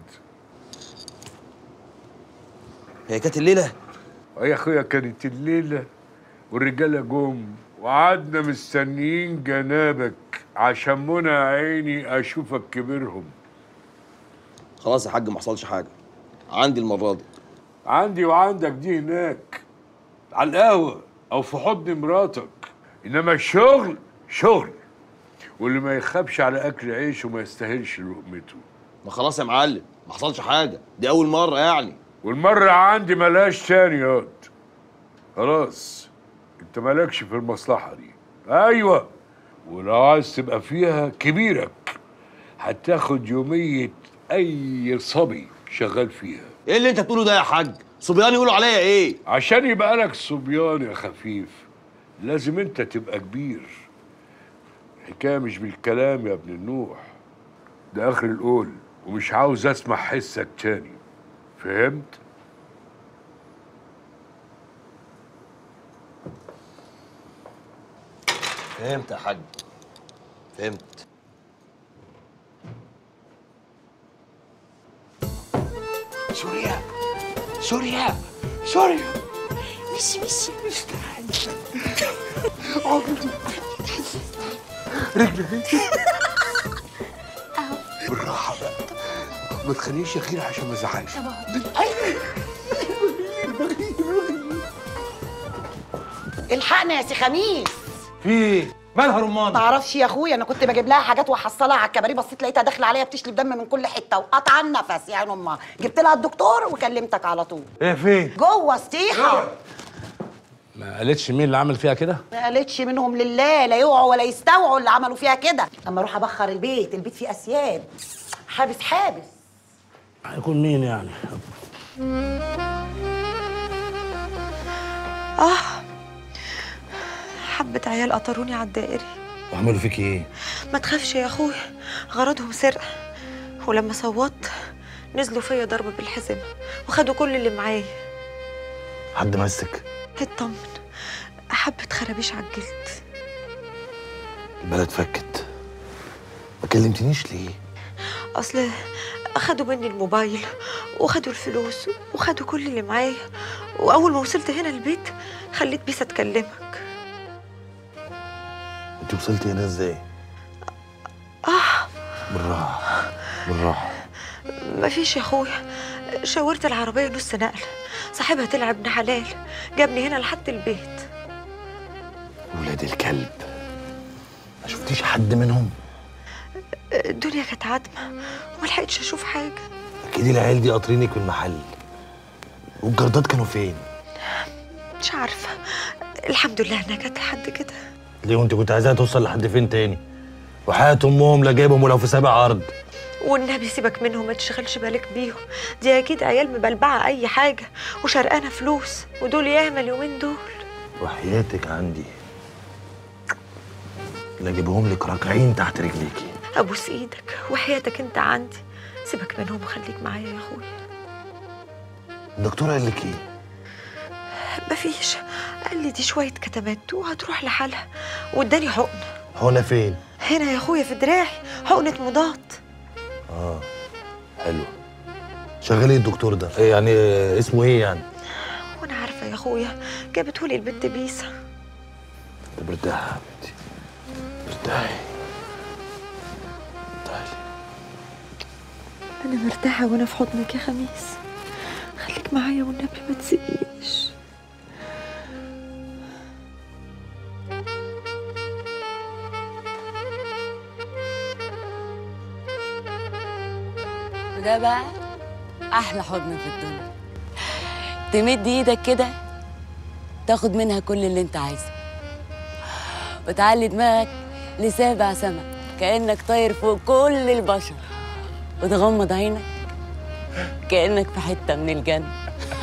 هي كانت الليله اه يا اخويا كانت الليله والرجاله جم وقعدنا مستنيين جنابك عشان منى عيني اشوفك كبرهم خلاص يا حاج ما حصلش حاجه عندي المره دي عندي وعندك دي هناك على القهوه او في حضن مراتك انما الشغل شغل واللي ما يخافش على اكل عيشه ما يستاهلش لقمته ما خلاص يا معلم ما حصلش حاجه دي اول مره يعني والمره عندي ملهاش تاني ياض خلاص انت مالكش في المصلحه دي ايوه ولو عايز تبقى فيها كبيرك هتاخد يوميه اي صبي شغال فيها ايه اللي انت بتقوله ده يا حاج صبيان يقولوا عليا ايه عشان يبقى لك صبيان يا خفيف لازم انت تبقى كبير الحكايه مش بالكلام يا ابن النوح ده اخر القول ومش عاوز اسمع حسك تاني فهمت فهمت يا حاج فهمت سوريا سوريا سوريا مشي مشي مش رجلي بالراحة بقى ما تخليش يا خير عشان ما ازعلش الحقنا يا سي خميس في ايه؟ مالها رمانه؟ ما اعرفش يا اخويا انا كنت بجيب لها حاجات واحصلها على الكباريه بصيت لقيتها داخله عليا بتشلب دم من كل حته وقطع النفس يعني امها جبت لها الدكتور وكلمتك على طول ايه فين؟ جوه سطيحه ما قالتش مين اللي عمل فيها كده؟ ما قالتش منهم لله لا يوعوا ولا يستوعوا اللي عملوا فيها كده اما اروح ابخر البيت البيت فيه اسياد حابس حابس هيكون مين يعني؟ اه حبة عيال قطروني على الدائري وعملوا فيك ايه؟ ما تخافش يا اخويا غرضهم سرقة ولما صوت نزلوا فيا ضرب بالحزمة وخدوا كل اللي معايا حد مسك اطمن حبة خرابيش على الجلد البلد فكت ما كلمتنيش ليه؟ اصل اخدوا مني الموبايل وخدوا الفلوس وخدوا كل اللي معايا واول ما وصلت هنا البيت خليت بيسا تكلمك انت وصلتي هنا ازاي؟ اه بالراحه بالراحه مفيش يا اخويا شاورت العربيه نص نقل صاحبها طلع ابن حلال جابني هنا لحد البيت ولاد الكلب ما شفتيش حد منهم الدنيا كانت عتمه وملحقتش اشوف حاجه اكيد العيال دي قاطرينك من المحل والجردات كانوا فين؟ مش عارفه الحمد لله انها جت لحد كده ليه وانت كنت عايزاها توصل لحد فين تاني؟ وحياة امهم لا جايبهم ولو في سابع ارض والنبي سيبك منهم ما تشغلش بالك بيهم دي اكيد عيال مبلبعه اي حاجه وشرقانه فلوس ودول ياما اليومين دول وحياتك عندي لا اجيبهم لك راكعين تحت رجليكي ابوس ايدك وحياتك انت عندي سيبك منهم وخليك معايا يا اخويا الدكتور قال لك ايه؟ مفيش قال لي دي شويه كتمات وهتروح لحالها واداني حقن هنا فين؟ هنا يا اخويا في دراعي حقنه مضاد اه حلو شغال ايه الدكتور ده؟ إيه يعني آه، اسمه ايه يعني؟ وانا عارفه يا اخويا جابتهولي البنت بيسا طب ارتاحي يا بنتي ارتاحي انا مرتاحه وانا في حضنك يا خميس خليك معايا والنبي ما تسيبنيش وده بقى احلى حضن في الدنيا تمد ايدك كده تاخد منها كل اللي انت عايزه وتعلي دماغك لسابع سما كانك طاير فوق كل البشر وتغمض عينك كانك في حته من الجنه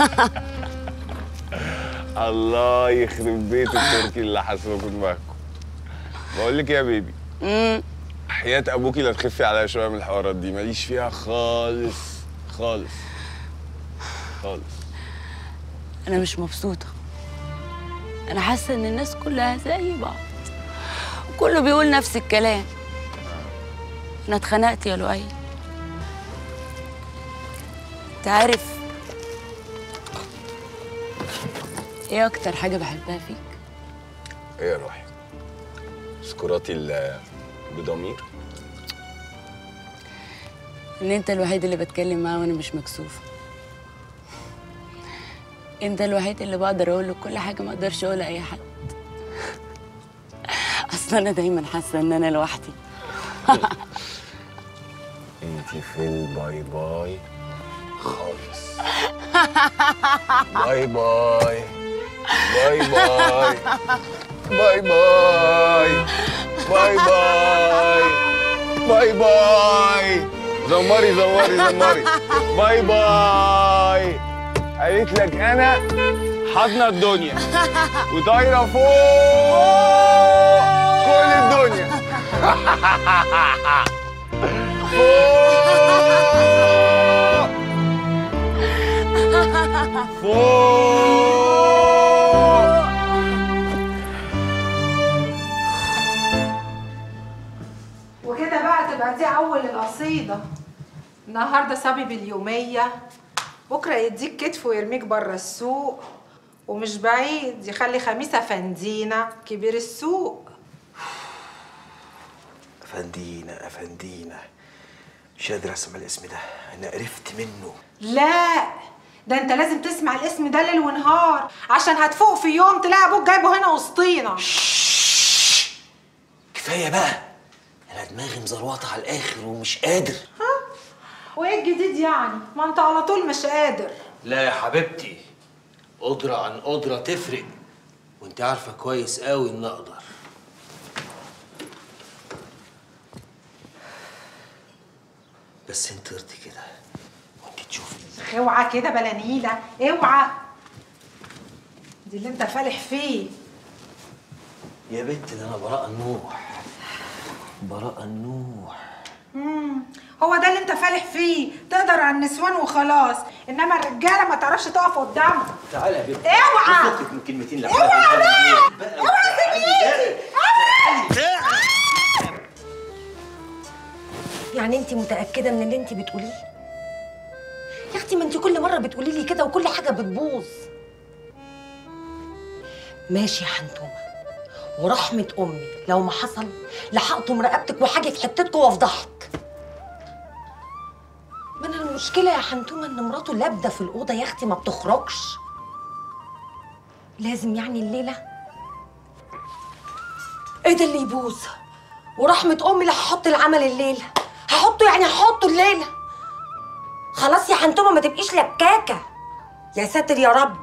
الله يخرب بيت التركي اللي حاسبكم دماغكم بقول لك إيه يا بيبي امم حياة ابوكي لا تخفي عليا شويه من الحوارات دي ماليش فيها خالص خالص خالص انا مش مبسوطه انا حاسه ان الناس كلها زي بعض وكله بيقول نفس الكلام انا اتخنقت يا لؤي انت عارف ايه اكتر حاجه بحبها فيك ايه يا روحي سكراتي ال- بضمير ان انت الوحيد اللي بتكلم معاه وانا مش مكسوفه انت الوحيد اللي بقدر اقول له كل حاجه ما اقدرش اقولها اي حد اصلا انا دايما حاسه ان انا لوحدي انت في الباي باي خالص باي باي باي باي باي باي باي باي باي باي زمري زمري زمري باي باي قالت لك انا حاضنه الدنيا وطايره فوق كل الدنيا وكده بقى تبقى دي اول القصيده النهارده صبي باليوميه بكره يديك كتف ويرميك بره السوق ومش بعيد يخلي خميسه فندينا كبير السوق افندينا افندينا مش قادر اسمع الاسم ده انا قرفت منه لا ده انت لازم تسمع الاسم ده ليل ونهار عشان هتفوق في يوم تلاقي ابوك جايبه هنا وسطينا كفايه بقى انا دماغي مزروطه على الاخر ومش قادر وايه الجديد يعني ما انت على طول مش قادر لا يا حبيبتي قدرة عن قدرة تفرق وانت عارفة كويس قوي ان اقدر بس انت ارضي كده وانت تشوفي اوعى كده بلا نيله اوعى دي اللي انت فالح فيه يا بنت ده انا براءة النوح براءة النوح مم. هو ده اللي انت فالح فيه تقدر على النسوان وخلاص انما الرجاله ما تعرفش تقف قدامهم تعالى يا بنت اوعى فكك من كلمتين لا اوعى بقى اوعى تجيلي يعني انت متاكده من اللي انت بتقوليه يا اختي ما انت كل مره بتقولي لي كده وكل حاجه بتبوظ ماشي يا حنتومه ورحمه امي لو ما حصل لحقتم رقبتك وحاجه في حتتكم وافضحك ما انا المشكله يا حنتومه ان مراته لابده في الاوضه يا اختي ما بتخرجش لازم يعني الليله ايه ده اللي يبوظ ورحمه امي اللي هحط العمل الليله هحطه يعني هحطه الليله خلاص يا حنتومه ما تبقيش لكاكه يا ساتر يا رب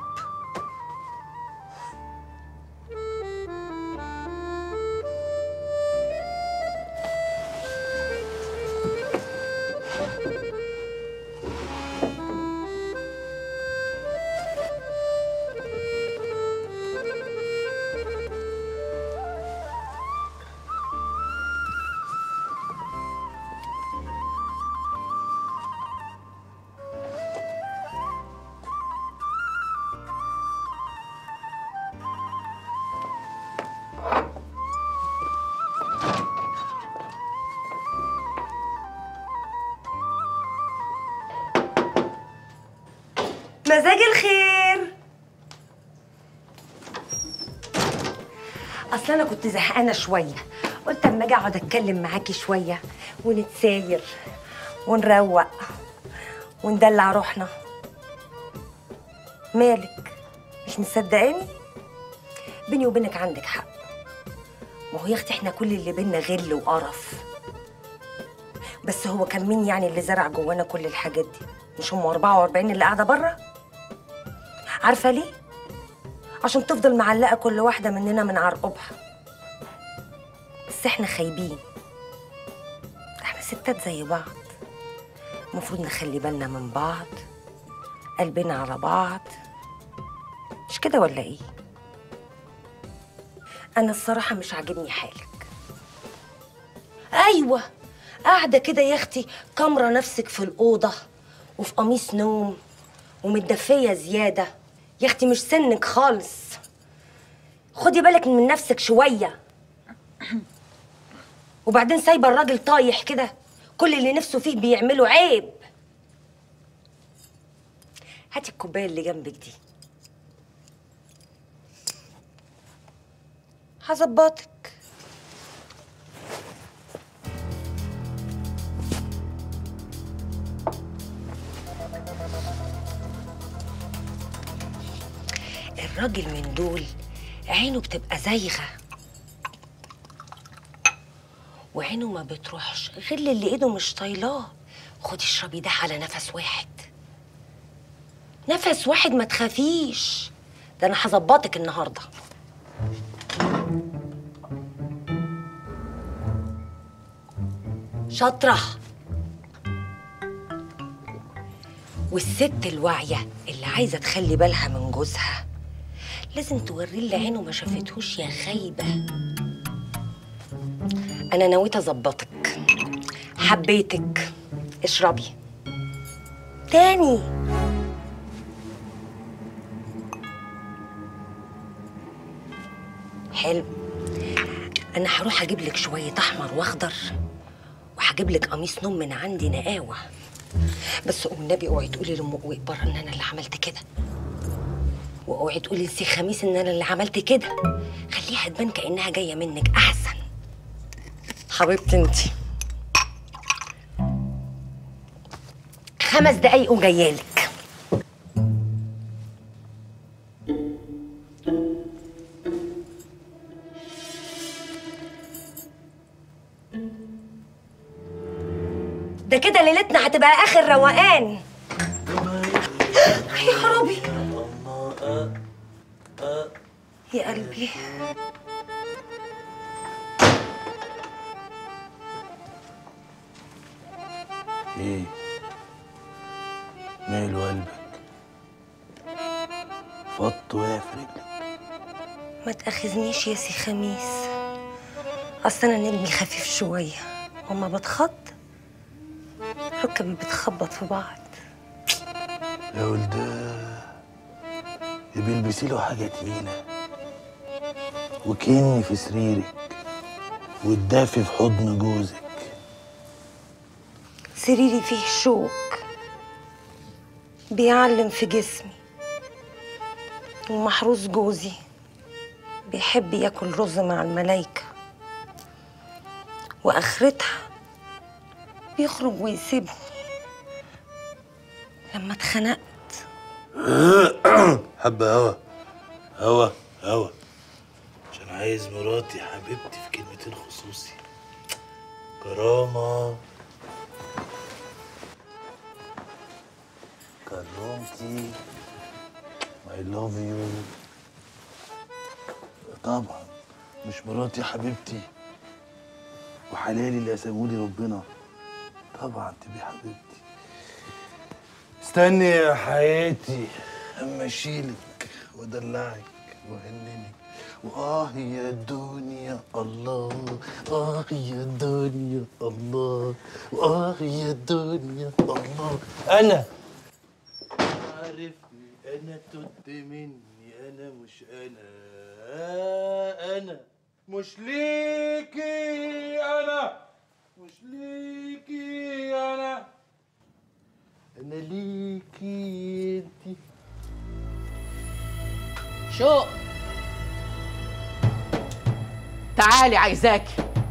مزاج الخير اصل انا كنت زهقانه شويه قلت اما اجي اقعد اتكلم معاكي شويه ونتساير ونروق وندلع روحنا مالك مش مصدقاني بيني وبينك عندك حق ما هو يا اختي احنا كل اللي بينا غل وقرف بس هو كان مين يعني اللي زرع جوانا كل الحاجات دي مش هم 44 اللي قاعده بره عارفه ليه عشان تفضل معلقه كل واحده مننا من عرقوبها بس احنا خايبين احنا ستات زي بعض المفروض نخلي بالنا من بعض قلبنا على بعض مش كده ولا ايه انا الصراحه مش عاجبني حالك ايوه قاعده كده يا اختي كامره نفسك في الاوضه وفي قميص نوم ومتدفيه زياده يا اختي مش سنك خالص خدي بالك من نفسك شويه وبعدين سايبه الراجل طايح كده كل اللي نفسه فيه بيعمله عيب هاتي الكوبايه اللي جنبك دي هظبطك الراجل من دول عينه بتبقى زايغه وعينه ما بتروحش غير اللي ايده مش طايلاه خدي اشربي ده على نفس واحد نفس واحد ما تخافيش ده انا هظبطك النهارده شاطره والست الواعيه اللي عايزه تخلي بالها من جوزها لازم توريه اللي عينه ما شافتهوش يا خايبه انا نويت اظبطك حبيتك اشربي تاني حلو انا هروح اجيب لك شويه احمر واخضر وهجيب لك قميص نوم من عندي نقاوه بس والنبي اوعي تقولي لام بره ان انا اللي عملت كده واوعي تقولي لسي خميس ان انا اللي عملت كده خليها تبان كانها جايه منك احسن حبيبتي انتي خمس دقايق وجايالك ده كده ليلتنا هتبقى اخر روقان يا خرابي يا قلبي ايه ماله قلبك فط وقع في رجلك ما تاخذنيش يا سي خميس اصل انا نجمي خفيف شويه وما بتخض ركبي بتخبط في بعض يا ولده يبقى البسي له حاجه تقيله وكني في سريرك وتدافي في حضن جوزك سريري فيه شوك بيعلم في جسمي ومحروس جوزي بيحب ياكل رز مع الملايكة وآخرتها بيخرج ويسيبني لما اتخنقت حبة هوا هوا هوا عشان عايز مراتي حبيبتي في كلمتين خصوصي كرامة كرامتي I love you طبعا مش مراتي حبيبتي وحلالي اللي قسمهولي ربنا طبعا تبقي حبيبتي استني يا حياتي اما اشيلك وادلعك واهنني واه يا دنيا الله اه يا دنيا الله واه يا دنيا الله انا عارفني انا تد مني انا مش انا انا مش ليكي انا مش ليكي انا انا ليكي انتي شوق تعالي عايزاكي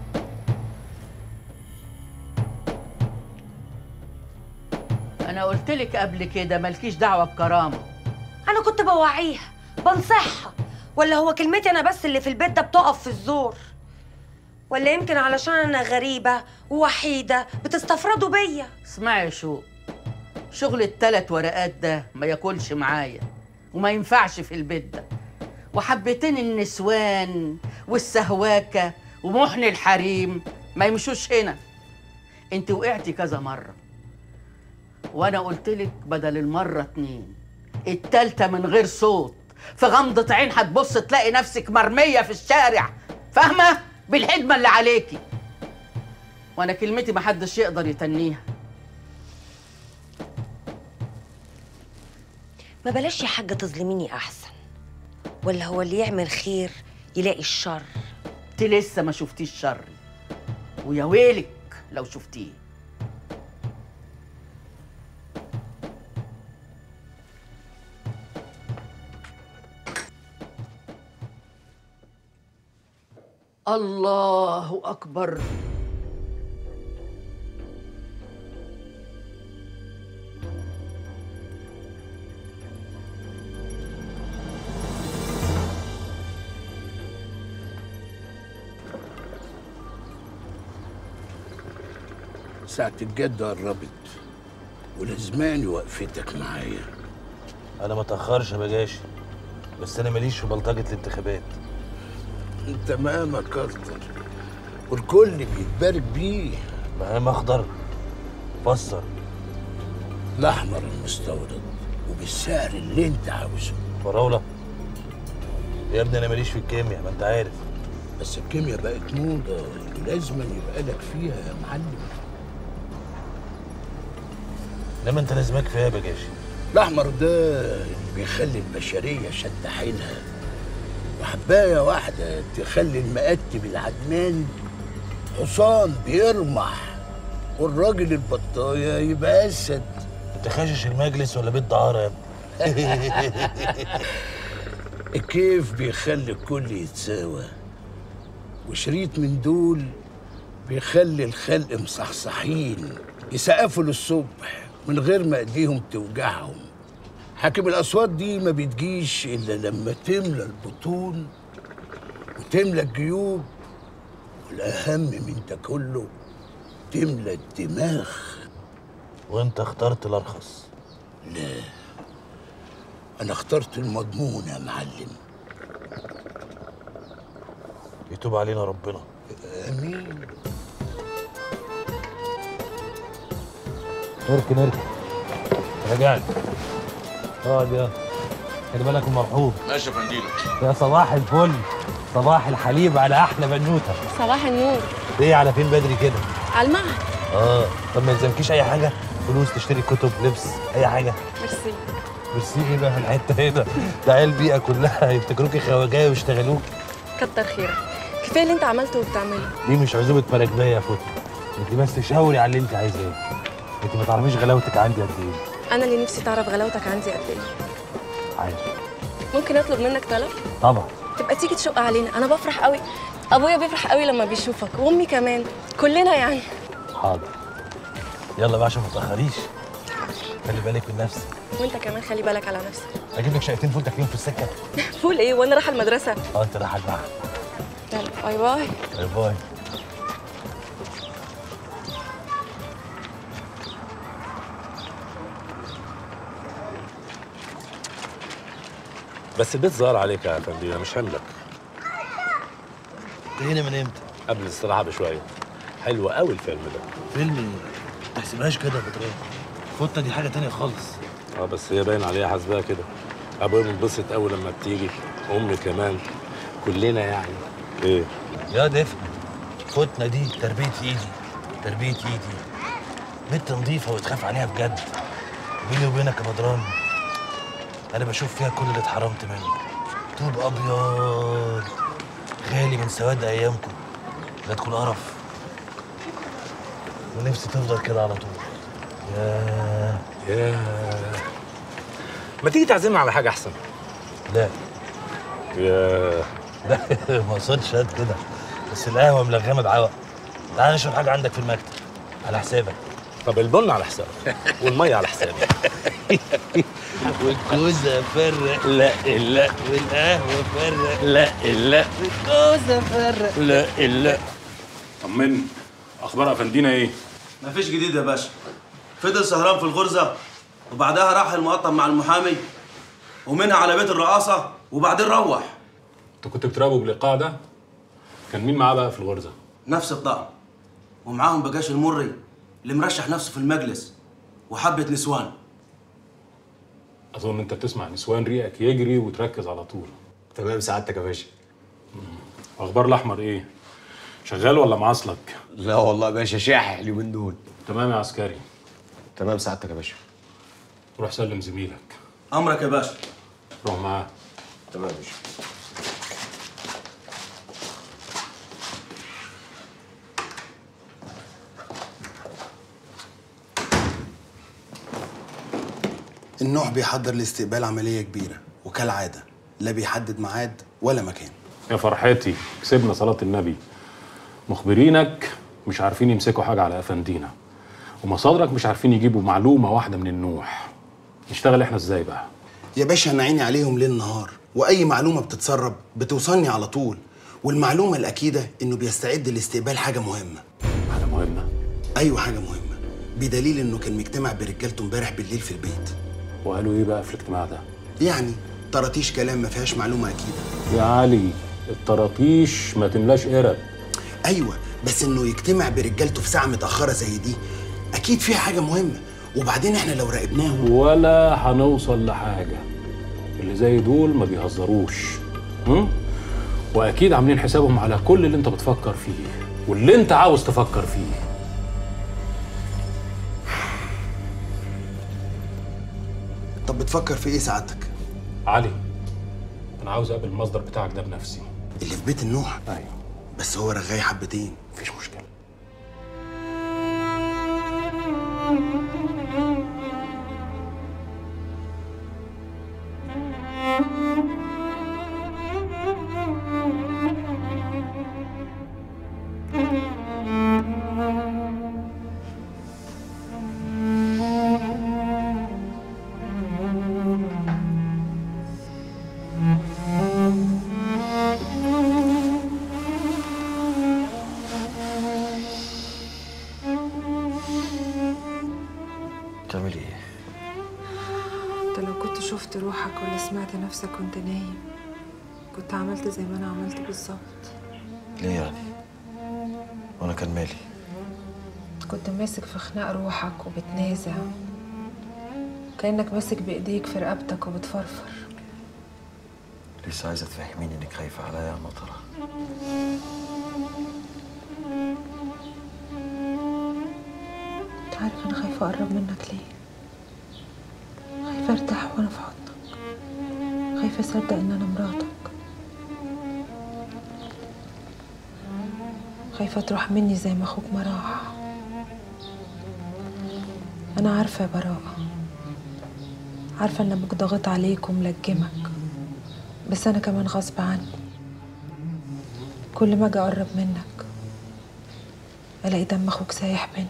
انا قلت لك قبل كده مالكيش دعوه بكرامه أنا كنت بوعيها بنصحها ولا هو كلمتي أنا بس اللي في البيت ده بتقف في الزور ولا يمكن علشان أنا غريبة ووحيدة بتستفردوا بيا اسمعي يا شوق شغل التلات ورقات ده ما ياكلش معايا وما ينفعش في البيت ده وحبتين النسوان والسهواكة ومحن الحريم ما يمشوش هنا انت وقعتي كذا مرة وانا قلتلك بدل المرة اتنين التالتة من غير صوت في غمضة عين هتبص تلاقي نفسك مرمية في الشارع فاهمة بالحدمة اللي عليكي وانا كلمتي محدش يقدر يتنيها ما بلاش يا حاجة تظلميني أحسن ولا هو اللي يعمل خير يلاقي الشر انت لسه ما شفتيش شري ويا ويلك لو شفتيه الله اكبر ساعة الجد قربت ولازماني وقفتك معايا انا ما اتاخرش يا بجاشي بس انا ماليش في بلطجه الانتخابات انت مقامك اكتر والكل بيتبارك بيه مقام اخضر فسر الاحمر المستورد وبالسعر اللي انت عاوزه فراوله يا ابني انا ماليش في الكيمياء ما انت عارف بس الكيمياء بقت موضة ولازم يبقى لك فيها يا معلم انما انت لازمك في ايه يا بجاشي الأحمر ده اللي بيخلي البشرية شد حيلها وحباية واحدة تخلي المقتب العدمان حصان بيرمح والراجل البطاية يبقى أسد انت خاشش المجلس ولا بيت دعارة يا ابني كيف بيخلي الكل يتساوى وشريط من دول بيخلي الخلق مصحصحين يسقفوا للصبح من غير ما ايديهم توجعهم حاكم الاصوات دي ما بتجيش الا لما تملى البطون وتملى الجيوب والاهم من ده كله تملى الدماغ وانت اخترت الارخص لا انا اخترت المضمون يا معلم يتوب علينا ربنا امين اركن اركن رجعني اقعد يا خلي بالك من المرحوم ماشي يا فنديلة يا صباح الفل صباح الحليب على احلى بنوته صباح النور ايه على فين بدري كده على المعهد اه طب ما يلزمكيش اي حاجه فلوس تشتري كتب لبس اي حاجه ميرسي ميرسي ايه بقى في الحته هنا ده عيال البيئه كلها يفتكروكي خواجايه ويشتغلوك كتر خيرك كفايه اللي انت عملته وبتعمله دي مش عزومه مراكبيه يا فوتو انت بس شاوري على اللي انت عايزاه انت ما تعرفيش غلاوتك عندي قد ايه انا اللي نفسي تعرف غلاوتك عندي قد ايه عادي ممكن اطلب منك طلب طبعا تبقى تيجي تشق علينا انا بفرح قوي ابويا بيفرح قوي لما بيشوفك وامي كمان كلنا يعني حاضر يلا بقى عشان ما تاخريش خلي بالك من نفسك وانت كمان خلي بالك على نفسك اجيب لك شقتين فول تاكليهم في السكه فول ايه وانا رايحه المدرسه اه انت رايحه المعهد يلا باي باي باي باي بس البيت ظهر عليك يا فندم مش حملك انت هنا من امتى؟ قبل الاستراحه بشويه حلو قوي الفيلم ده فيلم ما تحسبهاش كده يا بدران فوتة دي حاجه تانية خالص اه بس هي باين عليها حاسباها كده ابويا بينبسط قوي لما بتيجي امي كمان كلنا يعني ايه يا دفء فوتنا دي تربيه ايدي تربيه ايدي بنت نظيفه وتخاف عليها بجد بيني وبينك يا بدران انا بشوف فيها كل اللي اتحرمت منه طوب ابيض غالي من سواد ايامكم لا تكون قرف ونفسي تفضل كده على طول يا يا ما تيجي تعزمنا على حاجه احسن لا يا لا ما اقصدش هات كده بس القهوه ملغمه بعوق تعال نشرب حاجه عندك في المكتب على حسابك طب البن على حسابك والميه على حسابي والكوزه فرق لا لا والقهوه فرق لا لا والكوزه فرق لا لا طمني اخبار افندينا ايه مفيش جديد يا باشا فضل سهران في الغرزة وبعدها راح المقطم مع المحامي ومنها على بيت الرقاصة وبعدين روح انت كنت بتراقبه بالايقاع ده كان مين معاه بقى في الغرزه نفس الطقم ومعاهم بجاش المري اللي مرشح نفسه في المجلس وحبة نسوان اظن انت بتسمع نسوان ريقك يجري وتركز على طول تمام سعادتك يا باشا اخبار الاحمر ايه شغال ولا معاصلك لا والله يا باشا شاحح اليومين دول تمام يا عسكري تمام سعادتك يا باشا روح سلم زميلك أمرك يا باشا روح معاه تمام يا باشا النوح بيحضر لاستقبال عملية كبيرة وكالعادة لا بيحدد ميعاد ولا مكان يا فرحتي كسبنا صلاة النبي مخبرينك مش عارفين يمسكوا حاجة على أفندينا ومصادرك مش عارفين يجيبوا معلومة واحدة من النوح نشتغل احنا ازاي بقى يا باشا أنا عيني عليهم ليل نهار وأي معلومة بتتسرب بتوصلني على طول والمعلومة الأكيدة إنه بيستعد لاستقبال حاجة مهمة حاجة مهمة؟ أيوة حاجة مهمة بدليل إنه كان مجتمع برجالته امبارح بالليل في البيت وقالوا ايه بقى في الاجتماع ده يعني طرطيش كلام ما فيهاش معلومة أكيدة يا علي الطراطيش ما تملاش قرب أيوة بس إنه يجتمع برجالته في ساعة متأخرة زي دي أكيد فيها حاجة مهمة وبعدين إحنا لو راقبناهم ولا هنوصل لحاجة اللي زي دول ما بيهزروش هم؟ واكيد عاملين حسابهم على كل اللي انت بتفكر فيه واللي انت عاوز تفكر فيه طب بتفكر في إيه سعادتك؟ علي انا عاوز اقابل المصدر بتاعك ده بنفسي اللي في بيت النوح ايوه بس هو رغاي حبتين مفيش مشكلة بتعملي ايه؟ انت لو كنت شفت روحك ولا سمعت نفسك وانت نايم كنت عملت زي ما انا عملت بالظبط ليه يعني؟ وانا كان مالي كنت ماسك في خناق روحك وبتنازع كأنك ماسك بإيديك في رقبتك وبتفرفر لسه عايزه تفهميني انك خايفه عليا يا مطره انت عارف انا خايفة اقرب منك ليه خايفة ارتاح وانا في حضنك خايفة اصدق ان انا مراتك خايفة تروح مني زي ما اخوك ما راح انا عارفة يا براءة عارفة إن أبوك ضاغط عليك وملجمك بس أنا كمان غصب عني كل ما أجي أقرب منك ألاقي دم أخوك سايح بينا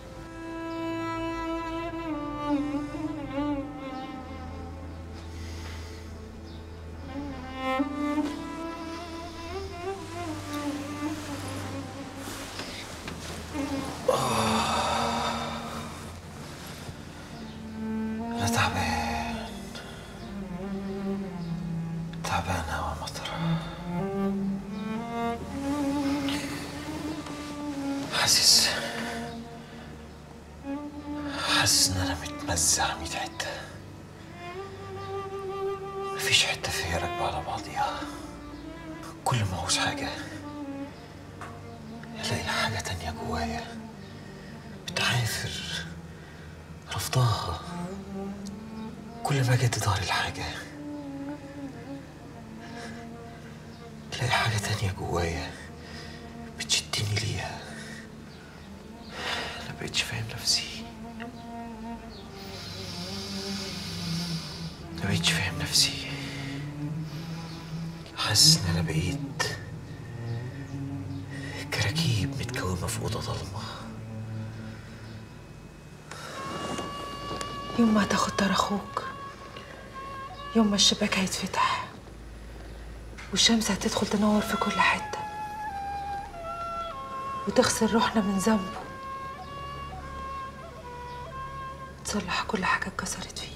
أنا تعبان تعبان أوي يا مطر حاسس حاسس إن أنا متمزع ميت حتة مفيش حتة فيا راكبة على بعضيها كل ما أعوز حاجة ألاقي حاجة تانية جوايا بتعافر رفضاها كل ما جت ظهري الحاجة الاقي حاجة تانية جوايا بتشدني ليها انا مبقتش فاهم نفسي مبقتش فاهم نفسي حاسس ان انا بقيت كراكيب متكومة في أوضة ضلمة يوم ما هتاخد دار أخوك يوم ما الشباك هيتفتح والشمس هتدخل تنور في كل حتة وتغسل روحنا من ذنبه تصلح كل حاجة اتكسرت فينا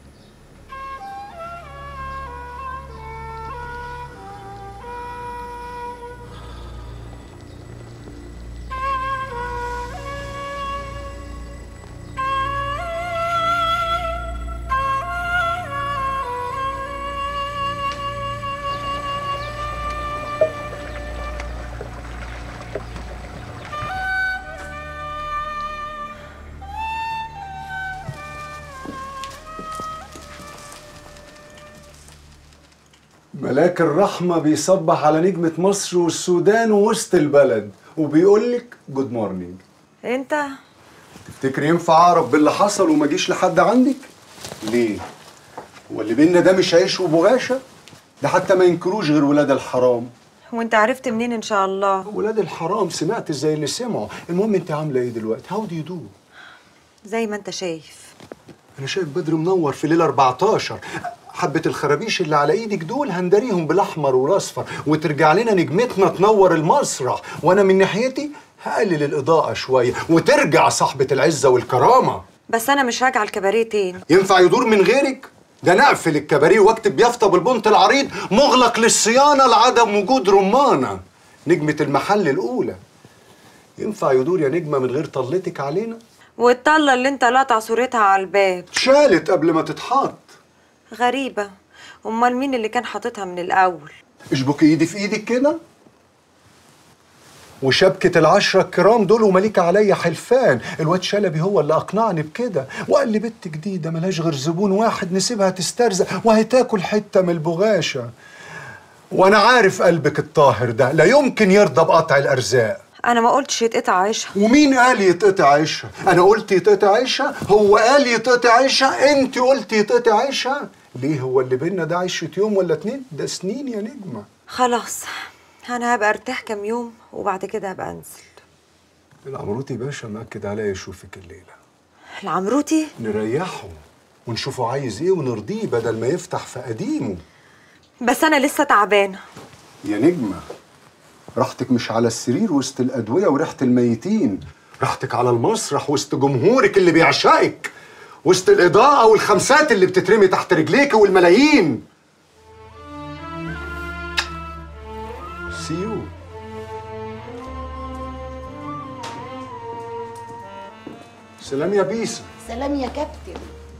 ملاك الرحمة بيصبح على نجمة مصر والسودان ووسط البلد وبيقول لك جود مورنينج انت تفتكر ينفع اعرف باللي حصل وما اجيش لحد عندك؟ ليه؟ هو اللي بينا ده مش عيش وبغاشة؟ ده حتى ما ينكروش غير ولاد الحرام وانت عرفت منين ان شاء الله ولاد الحرام سمعت زي اللي سمعوا المهم انت عامله ايه دلوقتي هاو دو يو دو زي ما انت شايف انا شايف بدر منور في ليله 14 حبة الخرابيش اللي على ايدك دول هندريهم بالاحمر والاصفر وترجع لنا نجمتنا تنور المسرح وانا من ناحيتي هقلل الاضاءة شوية وترجع صاحبة العزة والكرامة بس انا مش راجعه الكباريه تاني ينفع يدور من غيرك؟ ده نقفل الكباريه واكتب يافطة بالبنط العريض مغلق للصيانة لعدم وجود رمانة نجمة المحل الأولى ينفع يدور يا نجمة من غير طلتك علينا؟ والطله اللي انت لاطع صورتها على الباب اتشالت قبل ما تتحط غريبه امال مين اللي كان حاططها من الاول اشبك ايدي في ايدك كده وشبكة العشرة الكرام دول ومليك عليا حلفان الواد شلبي هو اللي أقنعني بكده وقال لي بنت جديدة ملهاش غير زبون واحد نسيبها تسترزق وهتاكل حتة من البغاشة وأنا عارف قلبك الطاهر ده لا يمكن يرضى بقطع الأرزاق انا ما قلتش يتقطع عيشها ومين قال يتقطع عيشها؟ أنا قلت يتقطع عيشها؟ هو قال يتقطع عيشها؟ أنت قلت يتقطع عيشها؟ ليه هو اللي بينا ده عيشة يوم ولا اتنين؟ ده سنين يا نجمة خلاص انا هبقى ارتاح كام يوم وبعد كده هبقى انزل العمروتي باشا مأكد عليا يشوفك الليلة العمروتي نريحه ونشوفه عايز ايه ونرضيه بدل ما يفتح في قديمه بس انا لسه تعبانه يا نجمة راحتك مش على السرير وسط الأدوية وريحة الميتين راحتك على المسرح وسط جمهورك اللي بيعشقك وسط الإضاءة والخمسات اللي بتترمي تحت رجليك والملايين سي يو سلام يا بيسا سلام يا كابتن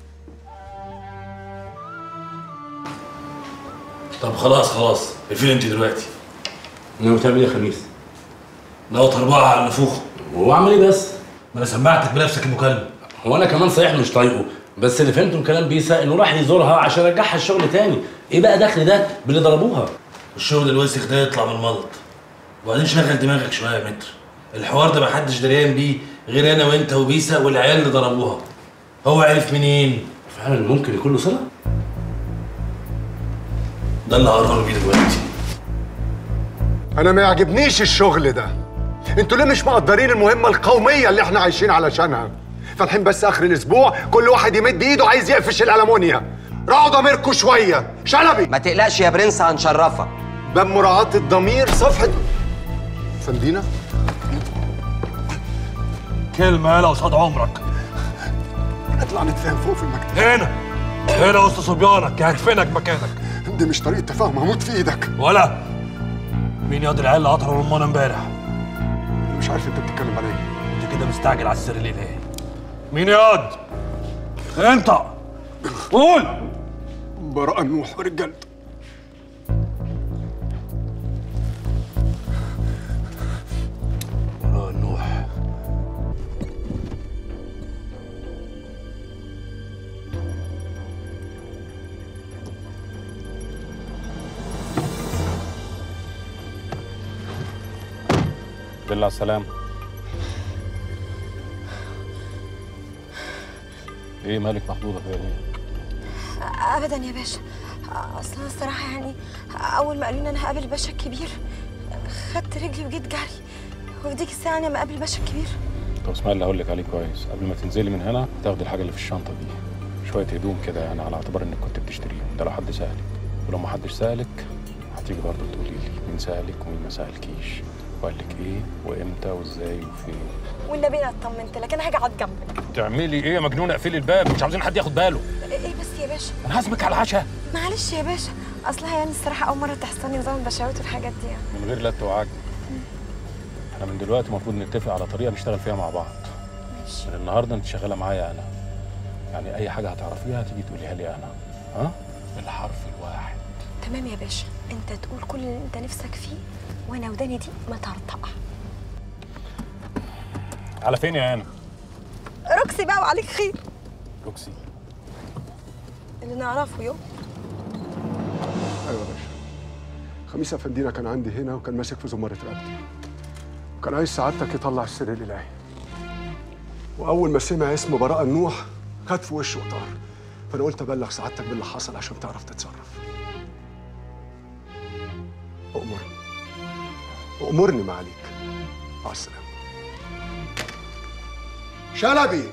طب خلاص خلاص فين انت دلوقتي؟ ناوي تعمل ايه يا خميس؟ ناوي اربعه على النفوخ هو عمل ايه بس؟ ما انا سمعتك بنفسك المكالمه هو انا كمان صحيح مش طايقه بس اللي فهمته من كلام بيسا انه راح يزورها عشان يرجعها الشغل تاني ايه بقى دخل ده باللي ضربوها الشغل الوسخ ده يطلع من الملط وبعدين شغل دماغك شويه يا متر الحوار ده محدش دريان بيه غير انا وانت وبيسا والعيال اللي ضربوها هو عرف منين فعلا ممكن يكون له صله ده اللي هقرر بيه دلوقتي انا ما يعجبنيش الشغل ده انتوا ليه مش مقدرين المهمه القوميه اللي احنا عايشين علشانها فالحين بس اخر الاسبوع كل واحد يمد ايده عايز يقفش الالمونيا راعوا ضميركم شويه شلبي ما تقلقش يا برنس هنشرفك باب مراعاه الضمير صفحه فندينا كلمه يالا قصاد عمرك نطلع نتفاهم فوق في المكتب هنا هنا وسط صبيانك هدفنك مكانك دي مش طريقه تفاهم هموت في ايدك ولا مين ياض العيال اللي قطروا رمانه امبارح مش عارف انت بتتكلم على ايه انت كده مستعجل على السر الالهي مين ياض انت قول براءة نوح ورجالته براء نوح بالله على السلامة ايه مالك مخضوضة كده ليه؟ ابدا يا باشا اصل انا الصراحه يعني اول ما قالوا لي انا هقابل الباشا الكبير خدت رجلي وجيت جري وفي ديك الساعه انا ما قابل الباشا الكبير طب اسمعي اللي هقول لك عليه كويس قبل ما تنزلي من هنا تاخدي الحاجة اللي في الشنطة دي شوية هدوم كده يعني على اعتبار انك كنت بتشتريهم ده لو حد سألك ولو ما حدش سألك هتيجي برضه تقولي لي مين سألك ومين ما سألكيش وقال لك ايه وامتى وازاي وفين والنبي انا اطمنت لك انا هاجي اقعد جنبك تعملي ايه يا مجنونة اقفلي الباب مش عاوزين حد ياخد باله ايه بس يا باشا انا هزمك على العشاء معلش يا باشا اصلها يعني الصراحه اول مره تحصلني نظام البشوات والحاجات دي يعني من غير لت وعجن احنا من دلوقتي المفروض نتفق على طريقه نشتغل فيها مع بعض ماشي من النهارده انت شغاله معايا انا يعني اي حاجه هتعرفيها تيجي تقوليها لي انا ها بالحرف الواحد تمام يا باشا انت تقول كل اللي انت نفسك فيه وانا وداني دي ما ترطقها على فين يا انا روكسي بقى وعليك خير روكسي اللي نعرفه يوم ايوه يا باشا خميس افندينا كان عندي هنا وكان ماسك في زمارة رقبتي وكان عايز سعادتك يطلع السر الالهي واول ما سمع اسم براءة النوح خد في وشه وطار فانا قلت ابلغ سعادتك باللي حصل عشان تعرف تتصرف أؤمر أؤمرني معاليك مع السلامة شلبي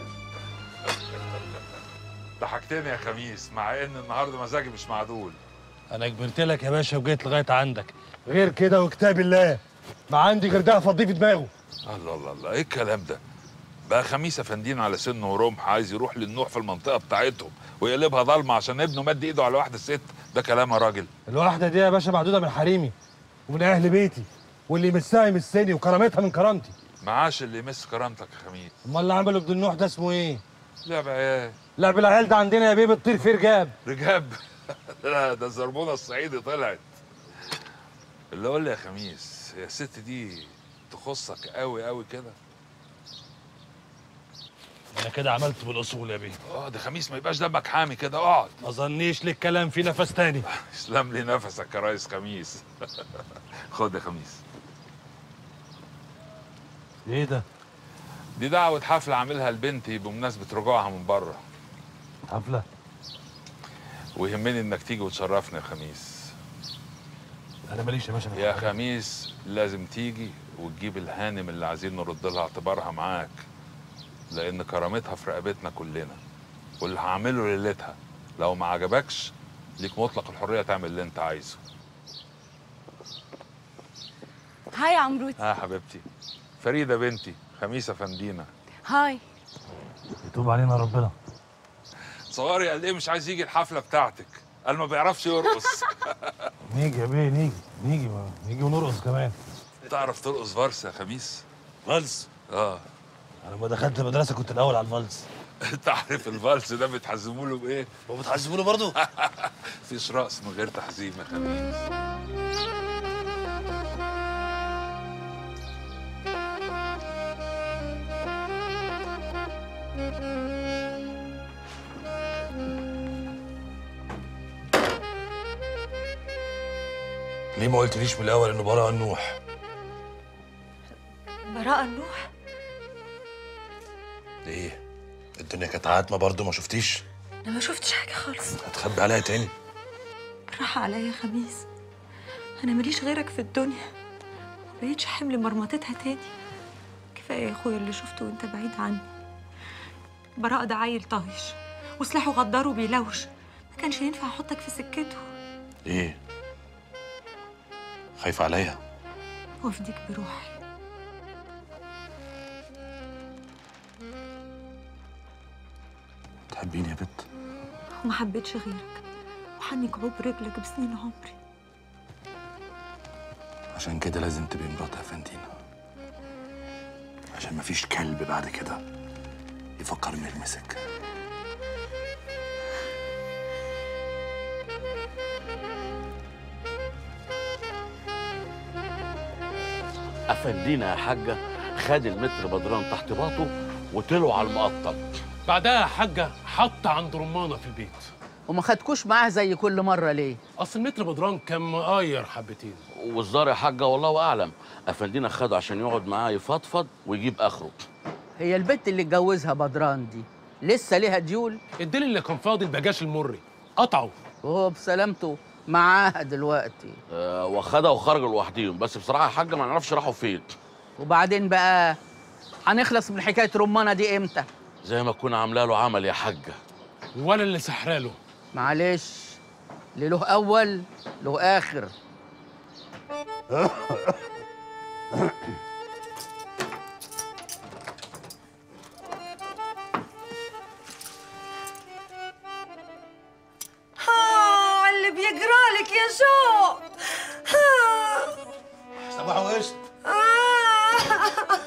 ضحكتني يا خميس مع ان النهارده مزاجي مش معدول انا كبرت لك يا باشا وجيت لغايه عندك غير كده وكتاب الله ما عندي غير ده افضيه في دماغه الله الله الله ايه الكلام ده بقى خميس افندين على سنه ورمح عايز يروح للنوح في المنطقه بتاعتهم ويقلبها ضلمه عشان ابنه مد ايده على واحده ست ده كلام يا راجل الواحده دي يا باشا معدوده من حريمي ومن اهل بيتي واللي يمسها يمسني وكرامتها من كرامتي معاش اللي يمس كرامتك يا خميس امال اللي عمله ابن النوح ده اسمه ايه لعب عيال لعب العيال ده عندنا يا بيه بتطير فيه رجاب رجاب لا ده الزربونه الصعيدي طلعت اللي قول لي يا خميس يا الست دي تخصك قوي قوي كده انا كده عملت بالاصول يا بيه اه ده خميس ما يبقاش دمك حامي كده اقعد ما اظنيش لك كلام في نفس تاني اسلم لي نفسك يا ريس خميس خد يا خميس ايه ده دي دعوة حفلة عاملها لبنتي بمناسبة رجوعها من بره حفله ويهمني انك تيجي وتشرفنا يا خميس انا ماليش يا باشا في يا الحفلات. خميس لازم تيجي وتجيب الهانم اللي عايزين نرد لها اعتبارها معاك لان كرامتها في رقبتنا كلنا واللي هعمله ليلتها لو ما عجبكش ليك مطلق الحريه تعمل اللي انت عايزه هاي يا عمروتي ها يا حبيبتي فريده بنتي خميسه فندينا هاي يتوب علينا ربنا صغاري قال ايه مش عايز يجي الحفله بتاعتك قال ما بيعرفش يرقص نيجي يا بيه نيجي نيجي نيجي ونرقص كمان تعرف ترقص فارس يا خميس فالس اه انا لما دخلت المدرسه كنت الاول على الفالس تعرف الفالس ده بتحزموا له بايه وبتحزموا له برضه مفيش رقص من غير تحزيم يا خميس ليه ما قلتليش من الاول انه براء النوح براءة النوح ليه الدنيا كانت عاتمه برضه ما شفتيش انا ما شفتش حاجه خالص هتخبي عليا تاني راح عليا يا خميس انا ماليش غيرك في الدنيا ما بقيتش حمل مرمطتها تاني كفايه يا اخويا اللي شفته وانت بعيد عني براء ده عيل طايش وسلاحه غدار وبيلوش ما كانش ينفع احطك في سكته ايه خايفة عليا وافديك بروحي تحبيني يا بت وما حبيتش غيرك وحني كعوب رجلك بسنين عمري عشان كده لازم تبقي مرات افندينا عشان مفيش كلب بعد كده يفكرني يلمسك افندينا يا حاجه خد المتر بدران تحت باطه وطلعوا على المقطم بعدها يا حاجه حط عند رمانه في البيت وما خدكوش معاه زي كل مره ليه اصل المتر بدران كان مقاير حبتين والزار يا حاجه والله اعلم افندينا خده عشان يقعد معاه يفضفض ويجيب اخره هي البت اللي اتجوزها بدران دي لسه ليها ديول الديل اللي كان فاضل بجاش المري قطعه وهو بسلامته معاها دلوقتي آه وخدها وخرجوا لوحديهم بس بصراحه يا حاجه ما نعرفش راحوا فين وبعدين بقى هنخلص من حكايه رمانه دي امتى زي ما تكون عامله له عمل يا حاجه ولا اللي سحراله معلش اللي له اول له اخر ها اللي بيجرالك يا شوق ها صباح وقشط آه.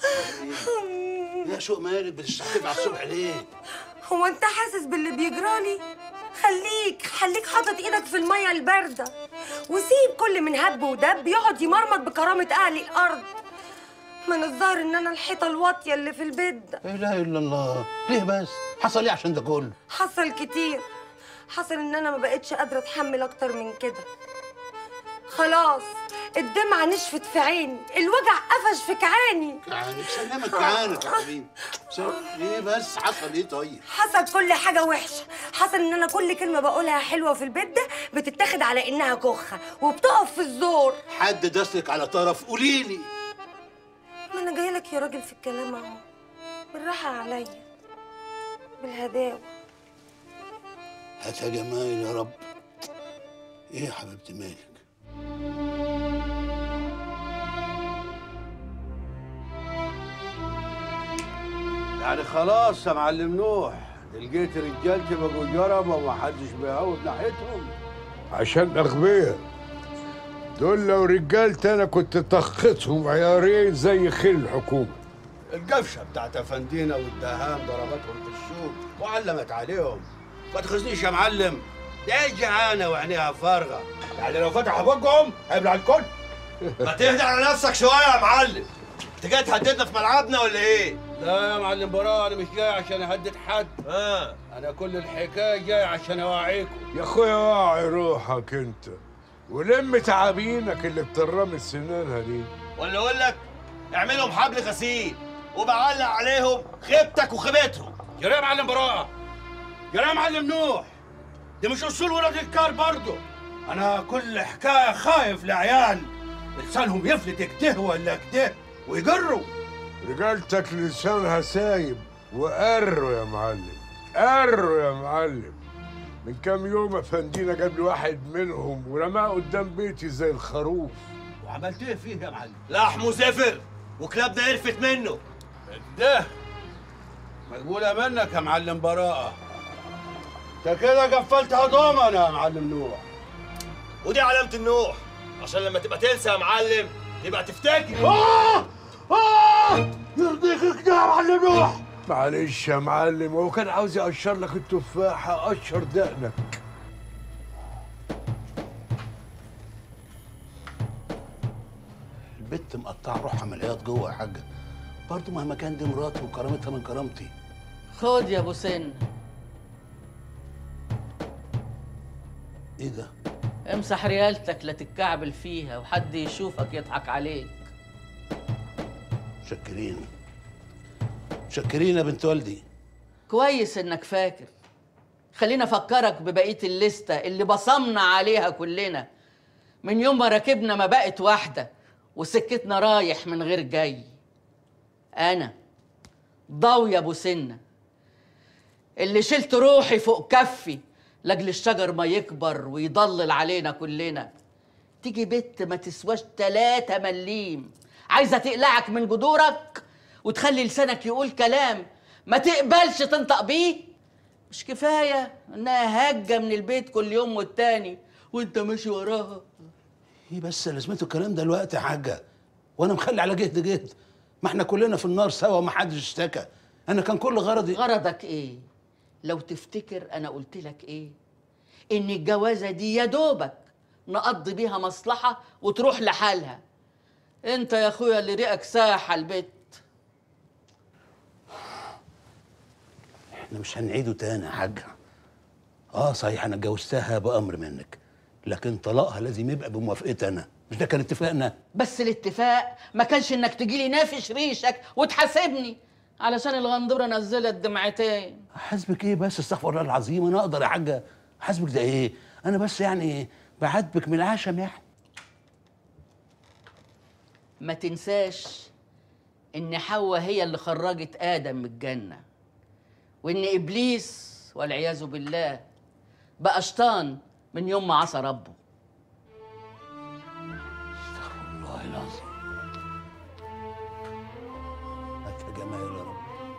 يا شوق مالك بتشتغلي على الصبح ليه؟ هو انت حاسس باللي بيجرالي خليك خليك حاطط ايدك في الميه البارده وسيب كل من هب ودب يقعد يمرمط بكرامه اهل الارض من الظاهر ان انا الحيطه الواطيه اللي في البيت ده لا اله الا الله ليه بس؟ حصل ايه عشان ده كله؟ حصل كتير حصل ان انا ما بقتش قادره اتحمل اكتر من كده خلاص الدمعه نشفت في عيني الوجع قفش في كعاني كعانك سلامك كعانك يا حبيبي سل- ليه بس؟ حصل ايه طيب؟ حصل كل حاجة وحشة حصل ان انا كل كلمة بقولها حلوة في البيت ده بتتاخد على انها كخة وبتقف في الزور حد دسلك على طرف قولي لي ما انا جاية لك يا راجل في الكلام اهو بالراحة عليا بالهداوة هات يا جمال يا رب ايه يا حبيبتي مالك؟ يعني خلاص يا معلم نوح لقيت رجالتي بقوا جربة ومحدش بيهوب ناحيتهم عشان أغبياء دول لو رجالت أنا كنت طختهم عيارين زي خيل الحكومة القفشة بتاعت أفندينا والدهام ضربتهم في السوق وعلمت عليهم ما تخزنيش يا معلم دي جعانة وعينيها فارغة يعني لو فتحوا بقهم هيبلع الكل ما تهدى على نفسك شويه يا معلم انت جاي تهددنا في ملعبنا ولا ايه؟ لا يا معلم براء أنا مش جاي عشان أهدد حد آه. أنا كل الحكاية جاي عشان أوعيكم يا أخويا واعي روحك أنت ولم تعابينك اللي بترمي سنانها دي ولا اقول لك اعملهم حبل غسيل وبعلق عليهم خيبتك وخيبتهم يا يا معلم براءة يا يا معلم نوح دي مش أصول ولاد الكار برضه أنا كل حكاية خايف لعيال لسانهم يفلت كده ولا كده ويجروا رجالتك لسانها سايب وقروا يا معلم قروا يا معلم من كام يوم افندينا جاب لي واحد منهم ورماه قدام بيتي زي الخروف وعملت ايه فيه يا معلم؟ لحمه زفر وكلابنا قرفت منه ده مقبولة منك يا معلم براءة انت كده قفلتها ضمن يا معلم نوح ودي علامة النوح عشان لما تبقى تنسى يا معلم تبقى تفتكر آه! آه! يرضيك كده يا معلم نوح معلش يا معلم هو كان عاوز يقشر لك التفاحة قشر دقنك البت مقطعة روح عمليات جوه يا حاجة برضه مهما كان دي مراتي وكرامتها من كرامتي خد يا ابو سن ايه ده؟ امسح ريالتك لا تتكعبل فيها وحد يشوفك يضحك عليك شكرين شكرين يا بنت والدي كويس انك فاكر خلينا افكرك ببقيه الليسته اللي بصمنا عليها كلنا من يوم ما ركبنا ما بقت واحده وسكتنا رايح من غير جاي انا ضاوية ابو سنه اللي شلت روحي فوق كفي لاجل الشجر ما يكبر ويضلل علينا كلنا تيجي بنت ما تسواش تلاتة مليم عايزة تقلعك من جذورك وتخلي لسانك يقول كلام ما تقبلش تنطق بيه مش كفاية انها هجة من البيت كل يوم والتاني وانت ماشي وراها ايه بس لازمته الكلام ده الوقت يا حاجه وانا مخلي على جهد جهد ما احنا كلنا في النار سوا ما حدش اشتكى انا كان كل غرضي غرضك ايه لو تفتكر انا قلت لك ايه ان الجوازه دي يا دوبك نقضي بيها مصلحه وتروح لحالها انت يا اخويا اللي ريقك ساح على البيت احنا مش هنعيده تاني يا حاجه اه صحيح انا اتجوزتها بامر منك لكن طلاقها لازم يبقى بموافقتي انا مش ده كان اتفاقنا بس الاتفاق ما كانش انك تجي لي نافش ريشك وتحاسبني علشان الغندوره نزلت دمعتين حاسبك ايه بس استغفر الله العظيم انا اقدر يا حاجه حاسبك ده ايه انا بس يعني بعاتبك من العشم يعني ما تنساش ان حواء هي اللي خرجت ادم من الجنه وان ابليس والعياذ بالله بقى شيطان من يوم ما عصى ربه والله العظيم هات يا جمال يا رب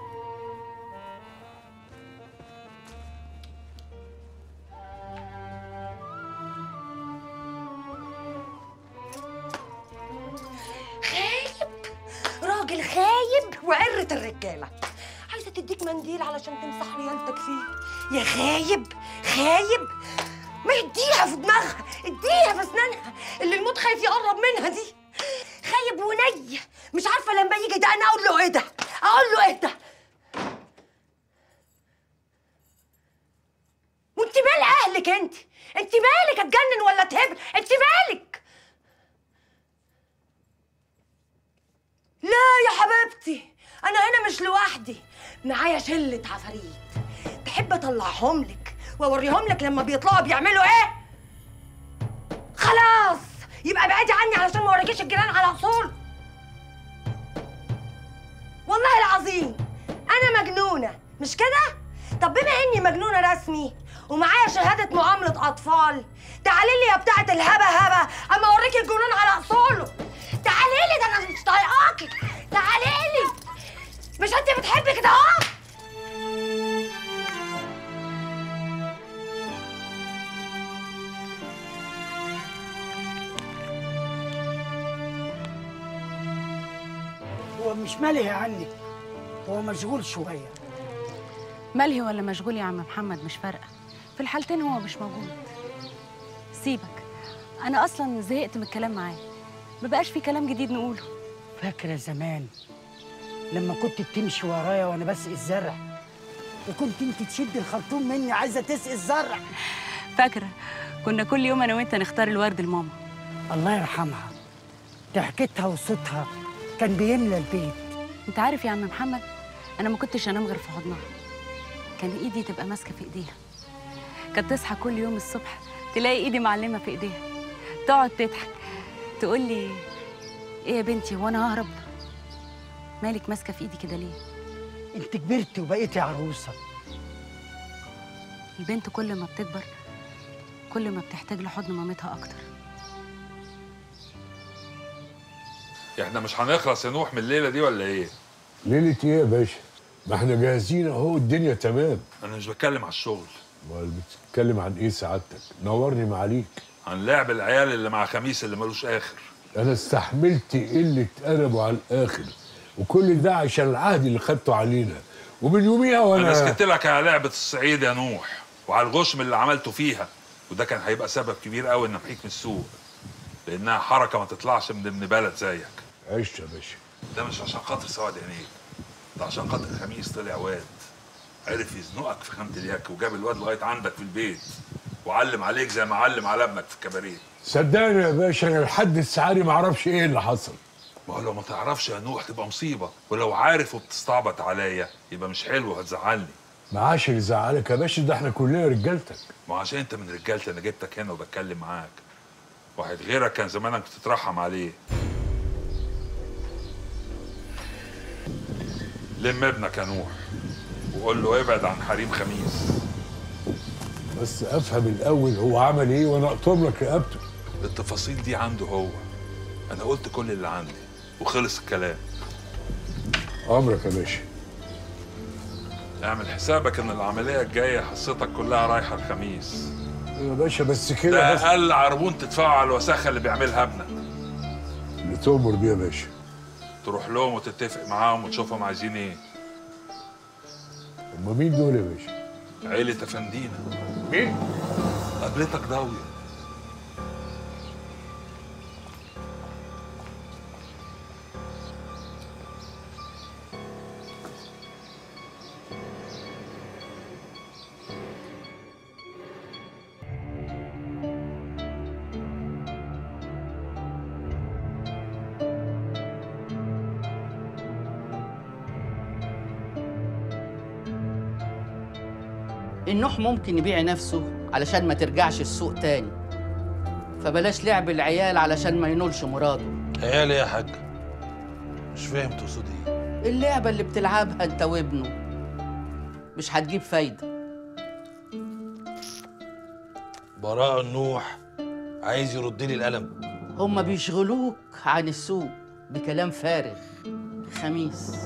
خايب راجل خايب وعرة الرجالة عايزة تديك منديل علشان تمسح ريالتك فيه يا خايب خايب ما يديها في دماغها اديها في اسنانها اللي الموت خايف يقرب منها دي خايب وني مش عارفة لما يجي ده انا اقول له ايه ده اقول له ايه ده وانت مال اهلك انت انت مالك اتجنن ولا تهبل انت مالك لا يا حبيبتي انا هنا مش لوحدي معايا شله عفاريت تحب اطلعهم لك واوريهم لك لما بيطلعوا بيعملوا ايه خلاص يبقى بعدي عني علشان ما اوريكيش الجيران على اصول والله العظيم انا مجنونه مش كده طب بما اني مجنونه رسمي ومعايا شهاده معامله اطفال تعالي لي يا بتاعه الهبه هبه اما اوريكي الجنون على اصوله تعالي لي ده انا مش طايقاكي تعالي لي مش انت بتحبي كده اهو هو مش مالي عني هو مشغول شويه ملهي ولا مشغول يا عم محمد مش فارقه في الحالتين هو مش موجود سيبك انا اصلا زهقت من الكلام معاه مبقاش في كلام جديد نقوله فاكره زمان لما كنت بتمشي ورايا وانا بسقي الزرع وكنت انت تشد الخرطوم مني عايزه تسقي الزرع فاكره كنا كل يوم انا وانت نختار الورد لماما الله يرحمها ضحكتها وصوتها كان بيملى البيت انت عارف يا عم محمد انا ما كنتش انام غير في حضنها كان ايدي تبقى ماسكه في ايديها كانت تصحى كل يوم الصبح تلاقي ايدي معلمه في ايديها تقعد تضحك تقول لي ايه يا بنتي هو انا ههرب مالك ماسكه في ايدي كده ليه انت كبرتي وبقيتي عروسه البنت كل ما بتكبر كل ما بتحتاج لحضن مامتها اكتر احنا مش هنخلص يا نوح من الليله دي ولا ايه؟ ليلة ايه يا باشا؟ ما احنا جاهزين اهو الدنيا تمام انا مش بتكلم على الشغل امال بتتكلم عن ايه سعادتك؟ نورني معاليك عن لعب العيال اللي مع خميس اللي ملوش اخر انا استحملت قلة ادبه على الاخر وكل ده عشان العهد اللي خدته علينا ومن يوميها انا وانا سكت لك على لعبه الصعيد يا نوح وعلى الغشم اللي عملته فيها وده كان هيبقى سبب كبير قوي ان امحيك من السوق لانها حركه ما تطلعش من ابن بلد زيك عشت يا باشا ده مش عشان خاطر سواد عينيك ده عشان خاطر خميس طلع واد عرف يزنقك في خامة اليك وجاب الواد لغايه عندك في البيت وعلم عليك زي ما علم على ابنك في الكباريه صدقني يا باشا انا لحد الساعه دي ما اعرفش ايه اللي حصل ما هو لو ما تعرفش يا نوح تبقى مصيبه ولو عارف وبتستعبط عليا يبقى مش حلو هتزعلني معاش اللي زعلك يا باشا ده احنا كلنا رجالتك ما عشان انت من رجالتي انا جبتك هنا وبتكلم معاك واحد غيرك كان زمانك بتترحم عليه لم ابنك يا نوح وقول له ابعد عن حريم خميس بس افهم الاول هو عمل ايه وانا اقطم لك رقبته التفاصيل دي عنده هو انا قلت كل اللي عندي وخلص الكلام امرك يا باشا اعمل حسابك ان العمليه الجايه حصتك كلها رايحه الخميس يا باشا بس كده ده بس اقل عربون تدفعه على الوساخه اللي بيعملها ابنك اللي تؤمر بيه يا باشا تروح لهم وتتفق معاهم وتشوفهم عايزين ايه هم مين دول يا باشا؟ عيلة افندينا مين؟ قابلتك ضاوية النوح ممكن يبيع نفسه علشان ما ترجعش السوق تاني فبلاش لعب العيال علشان ما ينولش مراده عيال ايه يا حاج مش فاهم تقصد ايه اللعبة اللي بتلعبها انت وابنه مش هتجيب فايدة براء النوح عايز يرد لي القلم هما بيشغلوك عن السوق بكلام فارغ خميس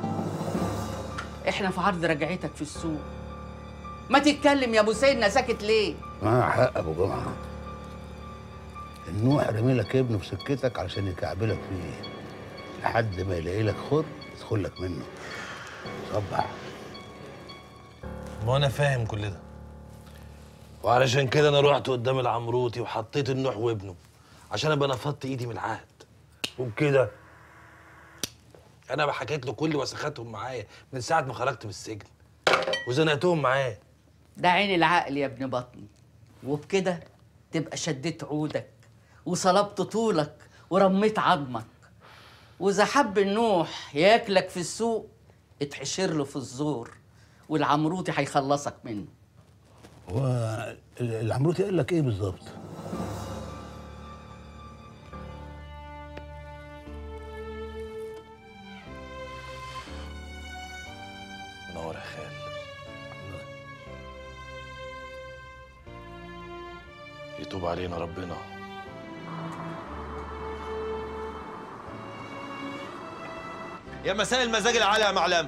احنا في عرض رجعتك في السوق ما تتكلم يا ابو سيدنا ساكت ليه معاه حق ابو جمعه النوح رمي لك ابنه في سكتك علشان يكعبلك فيه لحد ما يلاقي لك خر يدخل لك منه صبح ما انا فاهم كل ده وعلشان كده انا رحت قدام العمروتي وحطيت النوح وابنه عشان ابقى نفضت ايدي من العهد وبكده انا بحكيت له كل وسخاتهم معايا من ساعه ما خرجت من السجن وزنقتهم معاه ده عين العقل يا ابن بطني وبكده تبقى شديت عودك وصلبت طولك ورميت عظمك واذا حب النوح ياكلك في السوق اتحشر له في الزور والعمروتي هيخلصك منه هو العمروتي قال لك ايه بالظبط؟ نور يا خال يتوب علينا ربنا يا مساء المزاج العالي يا معلم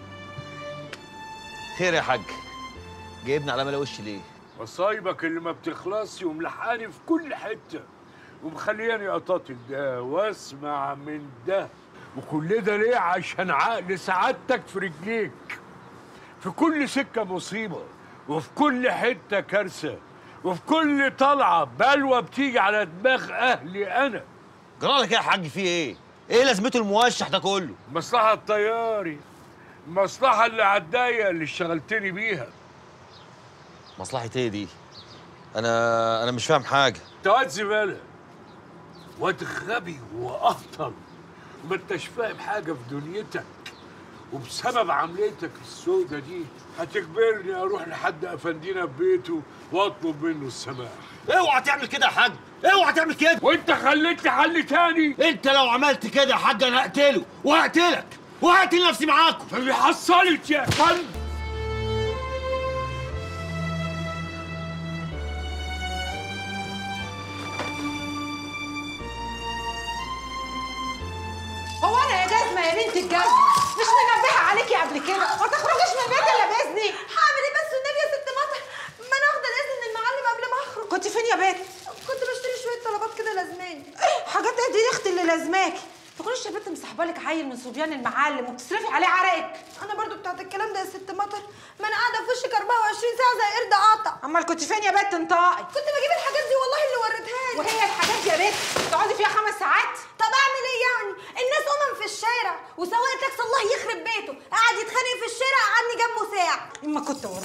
خير يا حاج جايبني على ملا وشي ليه مصايبك اللي ما بتخلصش وملحقاني في كل حته ومخلياني اطاطل ده واسمع من ده وكل ده ليه عشان عقل سعادتك في رجليك في كل سكه مصيبه وفي كل حته كارثه وفي كل طلعه بلوه بتيجي على دماغ اهلي انا جرالك ايه يا حاج في ايه ايه لازمته الموشح ده كله مصلحه الطياري المصلحه اللي عالضيقه اللي اشتغلتني بيها مصلحة ايه دي انا انا مش فاهم حاجه انت واد زباله واد غبي واهطل ما انتش فاهم حاجه في دنيتك وبسبب عمليتك السودة دي هتجبرني اروح لحد افندينا في بيته واطلب منه السماح اوعى تعمل كده يا حاج اوعى تعمل كده وانت خليتني حل تاني انت لو عملت كده يا حاج انا هقتله وهقتلك وهقتل نفسي معاكم فدي حصلت يا فندم هو انا يا جزمه يا بنت الجزمه مش منبهه عليكي قبل كده ما تخرجيش من البيت الا باذني هعمل ايه بس والنبي يا ست مطر ما انا واخده الاذن من المعلم قبل ما اخرج كنت فين يا بنت كنت بشتري شويه طلبات كده لازماني حاجات ايه دي اختي اللي لازماكي تكونيش يا بنت مسحبالك عيل من صبيان المعلم وبتصرفي عليه عرقك انا برضو بتاعت الكلام ده يا ست مطر ما انا قاعده في وشك 24 ساعه زي قرد قاطع امال كنت فين يا بنت انطقي كنت بجيب الحاجات دي والله اللي وريتها لي وهي الحاجات دي يا بنت تقعدي فيها خمس ساعات طب اعمل ايه يعني الناس امم في الشارع وسواق تاكسي الله يخرب بيته قاعد يتخانق في الشارع قعدني جنبه ساعه اما كنت ورا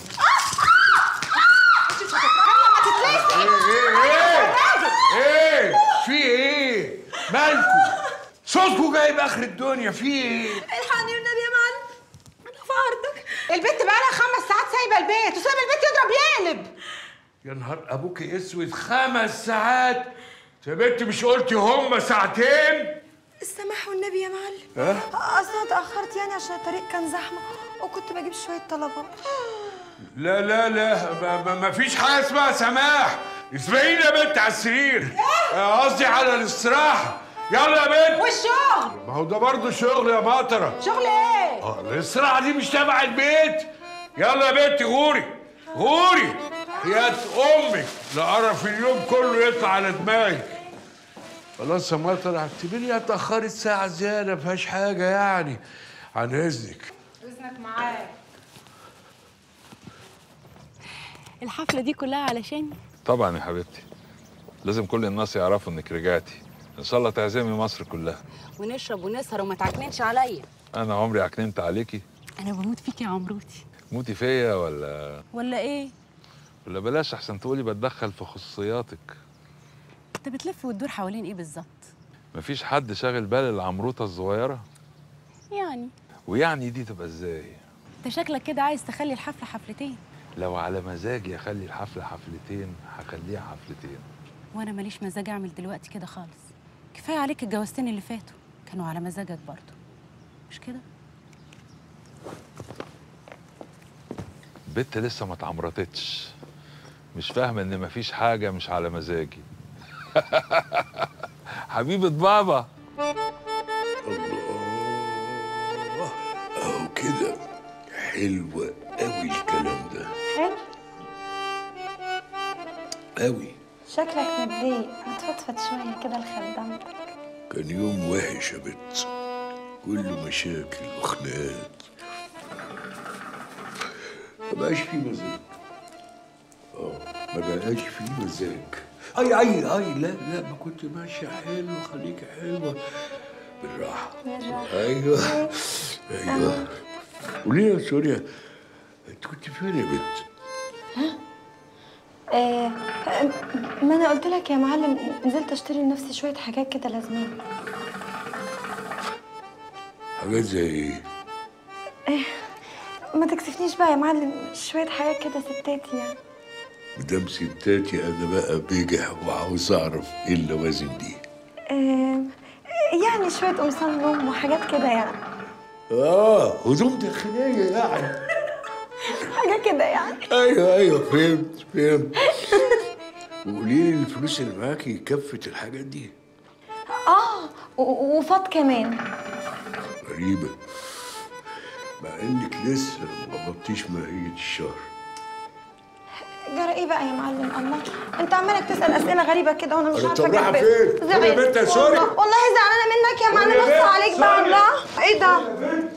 ايه ايه في ايه مالكوا صوتكوا جايب اخر الدنيا في ايه الحقني والنبي يا معلم انا في عرضك البت بقالها خمس ساعات سايبه البيت وسايبه البيت يضرب يقلب يا نهار ابوك اسود خمس ساعات يا بنت مش قلتي هم ساعتين السماح والنبي يا معلم ها اصل انا اتاخرت يعني عشان الطريق كان زحمه وكنت بجيب شويه طلبات لا لا لا ما, ما, ما فيش حاجه اسمها سماح اسمعيني يا بنت على السرير آه، قصدي على الاستراحه يلا يا بنت والشغل ما هو ده برضه شغل يا مطره شغل ايه اه الاستراحه دي مش تبع البيت يلا يا بنت غوري غوري يا امك لقرف اليوم كله يطلع على دماغك خلاص يا مطر اعتبري اتاخرت ساعه زياده ما فيهاش حاجه يعني عن اذنك اذنك معاك الحفله دي كلها علشان طبعا يا حبيبتي لازم كل الناس يعرفوا انك رجعتي ان شاء الله تعزمي مصر كلها ونشرب ونسهر وما تعكننش عليا انا عمري عكننت عليكي انا بموت فيك يا عمروتي موتي فيا ولا ولا ايه ولا بلاش احسن تقولي بتدخل في خصوصياتك انت بتلف وتدور حوالين ايه بالظبط مفيش حد شاغل بال العمروطه الصغيره يعني ويعني دي تبقى ازاي انت شكلك كده عايز تخلي الحفله حفلتين لو على مزاجي اخلي الحفله حفلتين هخليها حفلتين وانا ماليش مزاج اعمل دلوقتي كده خالص كفايه عليك الجوازتين اللي فاتوا كانوا على مزاجك برضه مش كده بنت لسه ما اتعمرتتش مش فاهمه ان مفيش حاجه مش على مزاجي حبيبه بابا اهو كده حلو قوي الكلام ده حلو قوي شكلك متضايق هتفضفض شويه كده لخدامتك كان يوم وحش يا بت كله مشاكل وخناقات ما بقاش فيه مزاج اه ما بقاش فيه مزاج اي اي اي لا لا ما كنت ماشيه حلو خليكي حلوه بالراحه ايوه ايوه قولي يا سوريا انت كنت فين يا بنت؟ آه ما انا قلت لك يا معلم نزلت اشتري لنفسي شويه حاجات كده لازمين حاجات زي ايه؟ آه ما تكسفنيش بقى يا معلم شويه حاجات كده ستات يعني مدام ستاتي انا بقى بجح وعاوز اعرف ايه اللوازم دي آه يعني شويه قمصان نوم وحاجات كده يعني اه هدوم داخليه يعني حاجه كده يعني ايوه ايوه فهمت فهمت وقولي لي الفلوس اللي معاكي كفت الحاجات دي اه و- وفاض كمان غريبة مع انك لسه ما قبضتيش ماهية الشهر جرى ايه بقى يا معلم الله انت عمالك تسال اسئله غريبه كده وانا مش أنا عارفه طب رايحة اجيب فين؟ زعل. فين يا بنت يا سوري؟ والله- والله زعلانه منك يا معلم يا بص بنت، عليك بقى سوري. الله ايه ده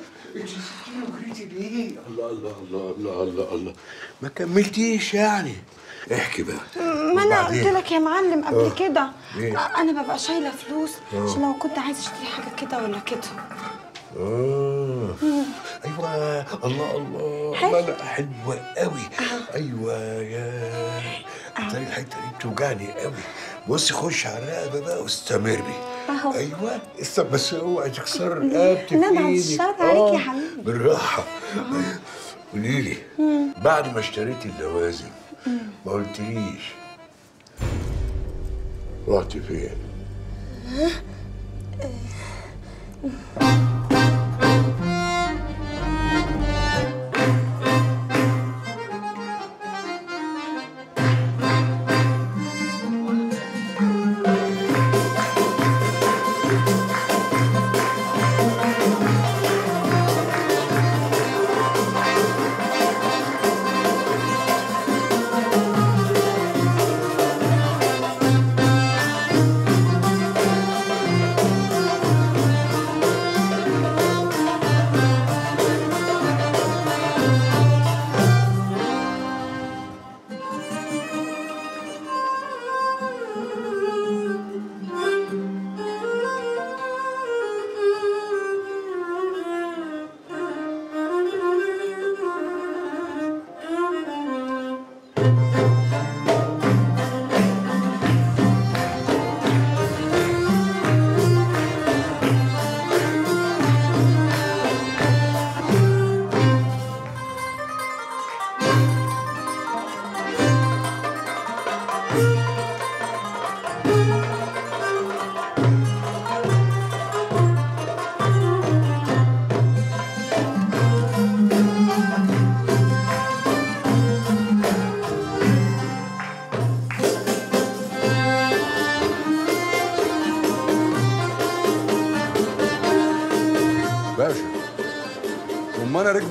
ليه؟ الله الله الله الله الله الله ما كملتيش يعني احكي بقى ما انا وبعدين؟ قلت لك يا معلم قبل آه. كده إيه؟ انا ببقى شايله فلوس آه. عشان لو كنت عايز اشتري حاجه كده ولا كده اه ايوه الله الله الله لا حلوه قوي ايوه يا تلاقي الحته دي بتوجعني قوي بصي خش على الرقبه بقى واستمري اهو ايوه است بس اوعي تكسر رقبتك لا، بعد ايدك الشر عليك يا آه، حبيبي. بالراحه قولي لي مم. بعد ما اشتريتي اللوازم مم. ما قلتليش رحت فين؟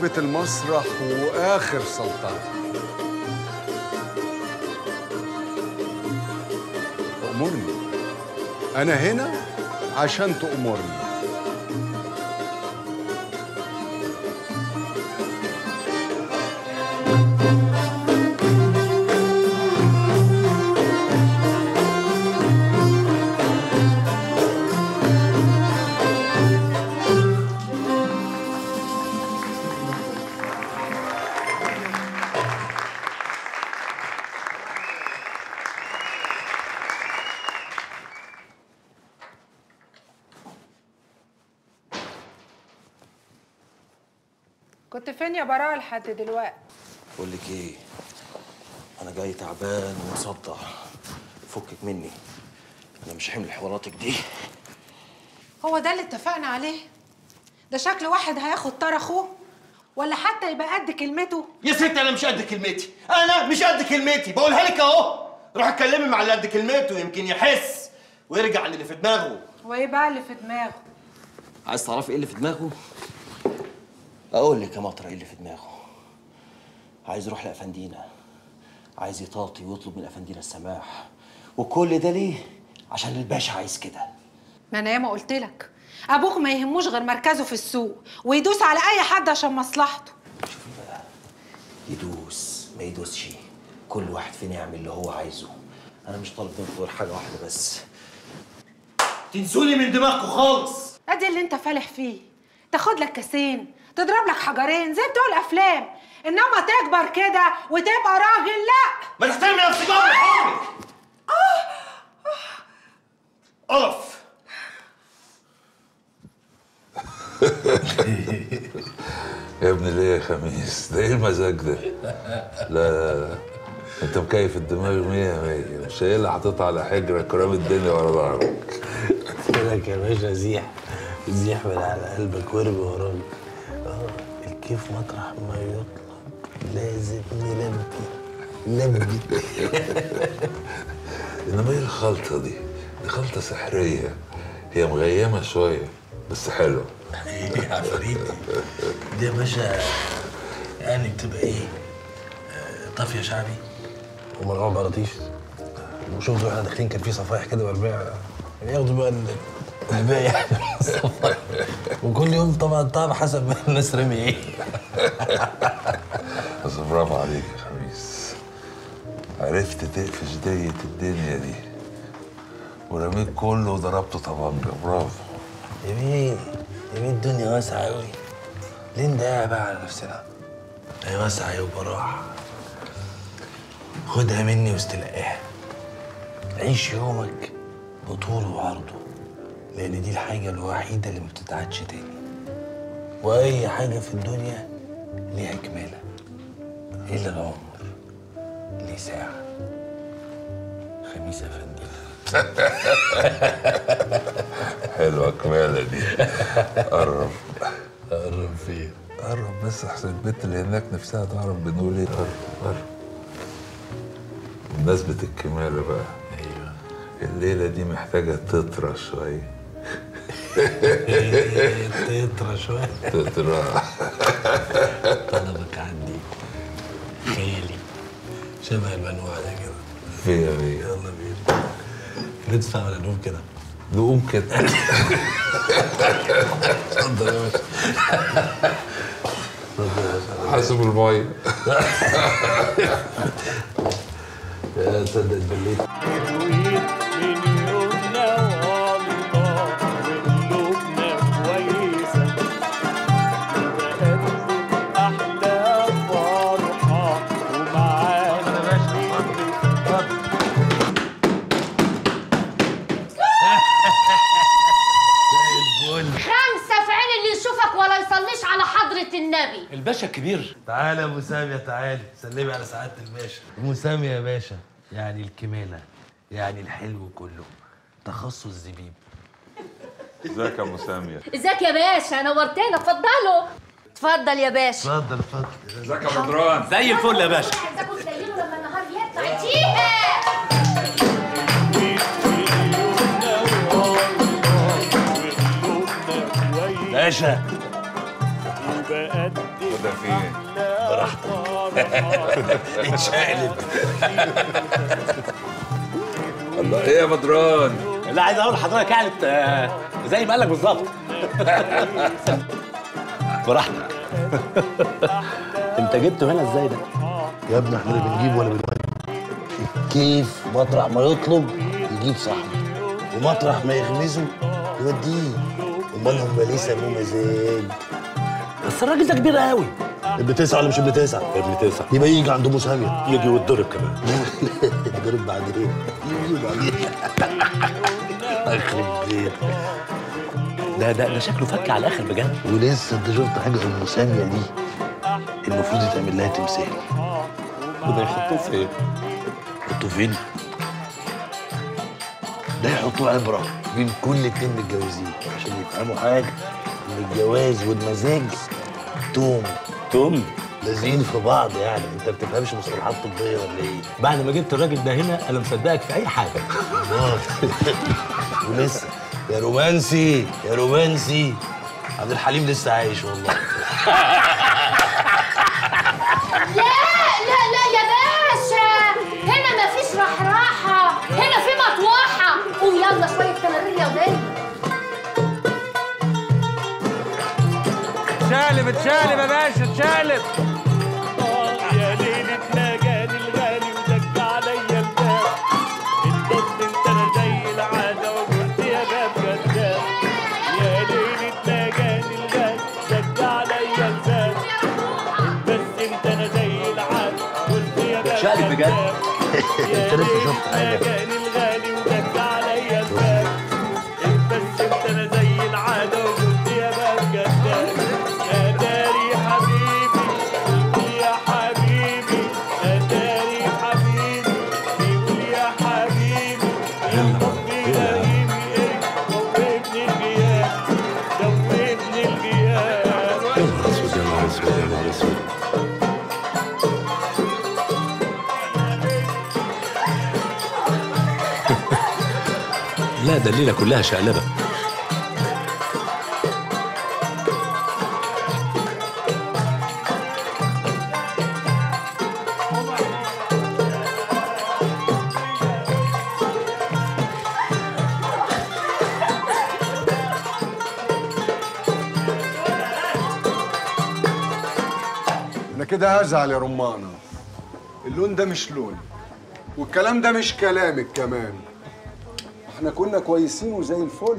عزبة المسرح وآخر سلطنة أمرني أنا هنا عشان تأمرني كنت فين يا براءة لحد دلوقتي بقول لك ايه انا جاي تعبان ومصدع فكك مني انا مش حمل حواراتك دي هو ده اللي اتفقنا عليه ده شكل واحد هياخد طار اخوه ولا حتى يبقى قد كلمته يا ست انا مش قد كلمتي انا مش قد كلمتي بقولها لك اهو روح اتكلمي مع اللي قد كلمته يمكن يحس ويرجع للي في دماغه وايه بقى اللي في دماغه عايز تعرفي ايه اللي في دماغه اقول لك يا مطر ايه اللي في دماغه عايز يروح لافندينا عايز يطاطي ويطلب من افندينا السماح وكل ده ليه عشان الباشا عايز كده ما انا ياما قلت لك ابوك ما يهموش غير مركزه في السوق ويدوس على اي حد عشان مصلحته يدوس ما يدوسش كل واحد فينا يعمل اللي هو عايزه انا مش طالب منكم غير حاجه واحده بس تنسوني من دماغكم خالص ادي اللي انت فالح فيه تاخد لك كاسين تضرب لك حجرين زي بتوع الافلام انما تكبر كده وتبقى راجل لا ما تحترمي نفسك بقى حرامي قرف يا ابني ليه يا خميس ده ايه المزاج ده لا لا لا انت مكيف الدماغ مية مية وشايلها حاططها على حجرك ورامي الدنيا ورا ظهرك قلت لك يا باشا زيح زيح من على قلبك وارمي وراك اه الكيف مطرح ما يطلب لازم نلبي لبي انما ايه الخلطه دي دي خلطه سحريه هي مغيمه شويه بس حلوه ايه يا عفريتي دي يا باشا يعني بتبقى ايه آه، طافيه شعبي ومرعوب براطيش وشفت واحنا داخلين كان في صفايح كده والبيع ياخدوا بقى ال- الباقي يعني من الصفايح وكل يوم طبعا طعم حسب ما الناس رمي ايه بس برافو عليك يا خميس عرفت تقفش دية الدنيا دي ورميت كله وضربته طبنجة برافو يمين يمين الدنيا واسعة أوي ليه نضيع بقى على نفسنا؟ هي واسعة يا براح خدها مني واستلقاها عيش يومك بطوله وعرضه لأن دي الحاجة الوحيدة اللي ما بتتعادش تاني وأي حاجة في الدنيا ليها كمالة إلا العمر ليه ساعة خميس أفندي حلوة كمالة دي قرب قرب فين؟ قرب بس احسن البنت اللي هناك نفسها تعرف بنقول ايه قرب قرب بمناسبة الكمالة بقى ايوه الليلة دي محتاجة تطرى شوية تطرى شوية تطرى طلبك عندي خيالي شبه المنوع ده كده فيا فيا يلا بينا ندفع ولا نقوم كده نقوم كده اتفضل يا باشا اتفضل يا باشا حاسب المية يا تصدق اتبليت خمسة في عين اللي يشوفك ولا يصليش على حضرة النبي الباشا الكبير تعالى يا ابو سامية تعالي سلمي على سعادة الباشا ابو سامية يا باشا يعني الكمالة يعني الحلو كله تخصص زبيب ازيك يا ابو سامية ازيك يا باشا نورتنا اتفضلوا اتفضل يا باشا اتفضل اتفضل ازيك يا بدران زي الفل يا باشا عايزاكم تليلوا لما النهار يطلع اديها باشا انت فين؟ اتشقلب الله ايه يا بدران؟ لا عايز اقول لحضرتك يعني آه، زي ما قال لك بالظبط براحتك انت جبته هنا ازاي ده؟ يا ابني احنا لا بنجيب ولا بنودي كيف مطرح ما يطلب يجيب صاحبه ومطرح ما يغمزه يوديه امال هم ليه سموه مزاج بس الراجل ده كبير قوي ابن تسعه ولا مش ابن تسعه؟ ابن تسعه يبقى يجي عند ابو ساميه يجي ويتضرب كمان يضرب بعد ايه؟ يجي بعد ايه؟ يخرب بيت ده ده ده شكله فك على الاخر بجد ولسه انت شفت حاجه ام ساميه دي المفروض يتعمل لها تمثال وده يحطوه فين؟ يحطوه فين؟ ده يحطوه عبره بين كل اتنين متجوزين عشان يفهموا حاجه ان الجواز والمزاج توم توم لازقين في بعض يعني انت بتفهمش مصطلحات طبيه ولا ايه؟ بعد ما جبت الراجل ده هنا انا مصدقك في اي حاجه الله ولسه يا رومانسي يا رومانسي عبد الحليم لسه عايش والله لا لا لا يا باشا هنا مفيش رحراحة هنا في مطوحة ويلا شوية كنارير يا ولاد اتشقلب اتشقلب يا باشا اتشقلب يا ليلة ما جاني الغالي ودق عليا الباب الضد انت انا زي العادة وقلت يا باب كذاب يا ليلة ما جاني الغالي دق عليا الباب بس انت انا زي العادة قلت يا باب شقلب بجد انت لسه شفت حاجه جاني الغالي ودق عليا الباب بس انت انا زي العادة وقلت يا باب كذاب يا داري حبيبي قول يا حبيبي يا داري حبيبي قول يا حبيبي يا حبي لهيبي ايه دوبني الغياب دوبني الغياب يا نهار اسود يا نهار اسود يا نهار اسود لا ده الليله كلها شقلبه انا كده هزعل يا رمانه اللون ده مش لوني والكلام ده مش كلامك كمان احنا كنا كويسين وزي الفل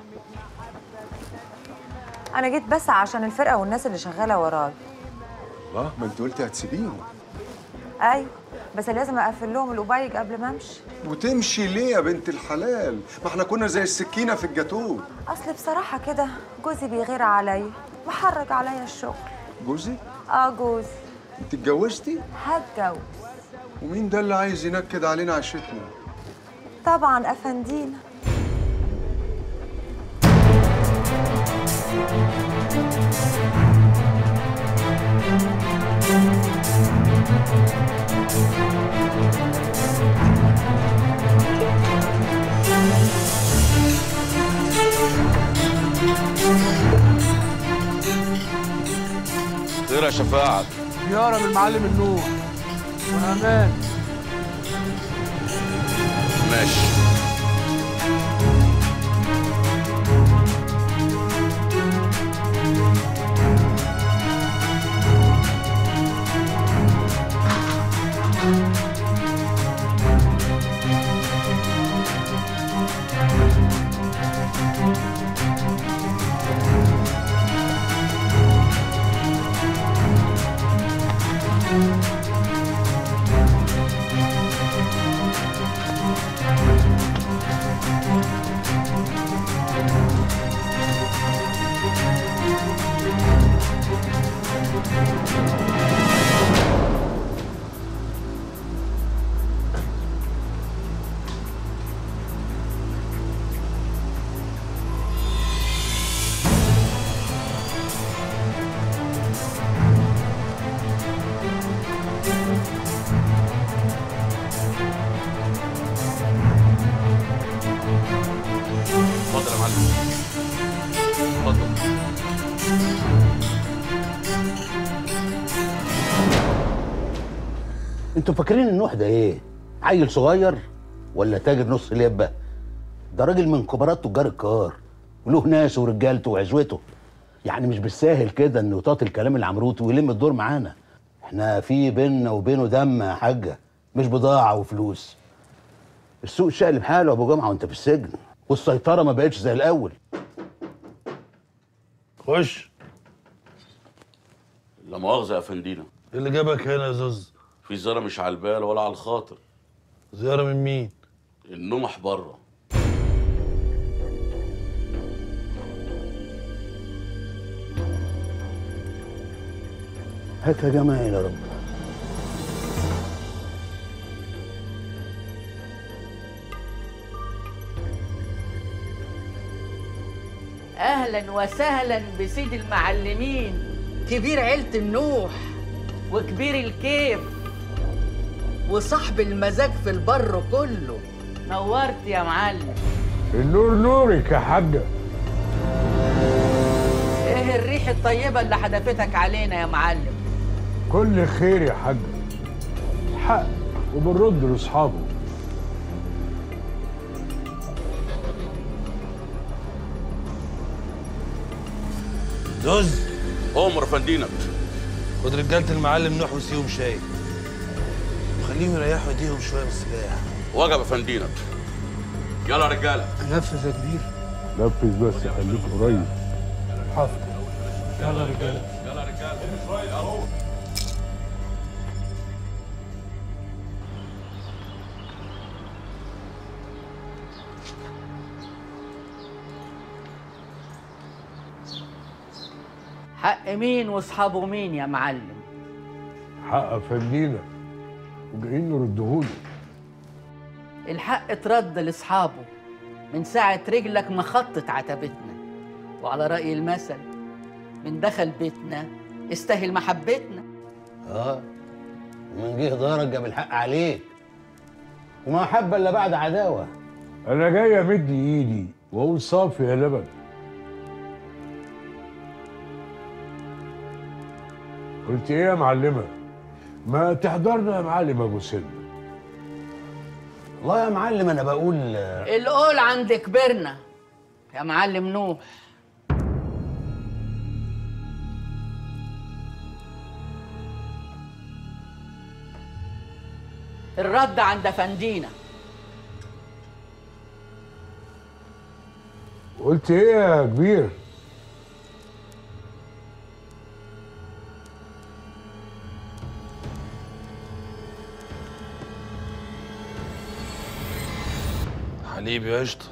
انا جيت بس عشان الفرقه والناس اللي شغاله ورايا الله ما انت قلتي هتسيبيهم ايوه بس لازم اقفل لهم القبيج قبل ما امشي وتمشي ليه يا بنت الحلال ما احنا كنا زي السكينه في الجاتوه اصل بصراحه كده جوزي بيغير عليا محرج عليا الشغل جوزي اه جوزي انت اتجوزتي هتجوز ومين ده اللي عايز ينكد علينا عشتنا طبعا افندينا خير يا شفاعة زياره من المعلم النور وامان ماشي انتوا فاكرين النوح ده ايه عيل صغير ولا تاجر نص لبه ده راجل من كبارات تجار الكار وله ناس ورجالته وعزوته يعني مش بالساهل كده انه يطاط الكلام العمروتي ويلم الدور معانا احنا في بيننا وبينه دم يا حاجه مش بضاعه وفلوس السوق شقلب حاله يا ابو جمعه وانت في السجن والسيطره ما بقتش زي الاول خش لا مؤاخذة يا فندينا ايه اللي جابك هنا يا زوز في زيارة مش على البال ولا على الخاطر زيارة من مين؟ النمح بره هات يا جماعه يا رب اهلا وسهلا بسيد المعلمين كبير عيله النوح وكبير الكيف وصاحب المزاج في البر كله نورت يا معلم النور نورك يا حاجه ايه الريح الطيبه اللي حدفتك علينا يا معلم كل خير يا حاجه حق وبنرد لاصحابه زوز عمر يا فندينا خد رجالة المعلم نوح وسيهم شاي وخليهم يريحوا ايديهم شوية من السلاح وجب يا فندينا يلا يا رجالة نفذ يا كبير نفذ بس خليك قريب حاضر يلا يا رجاله يلا يا رجالة حق مين واصحابه مين يا معلم حق فندينا وجايين نردهوله الحق اترد لاصحابه من ساعة رجلك ما خطت عتبتنا وعلى رأي المثل من دخل بيتنا استاهل محبتنا اه ومن جه دارك جاب الحق عليك وما حب الا بعد عداوه انا جاي امد ايدي واقول صافي يا لبن قلت ايه يا معلمه ما تحضرنا يا معلم ابو سلمى والله يا معلم انا بقول القول عند كبرنا يا معلم نوح الرد عند فندينا قلت ايه يا كبير حليب يا قشطة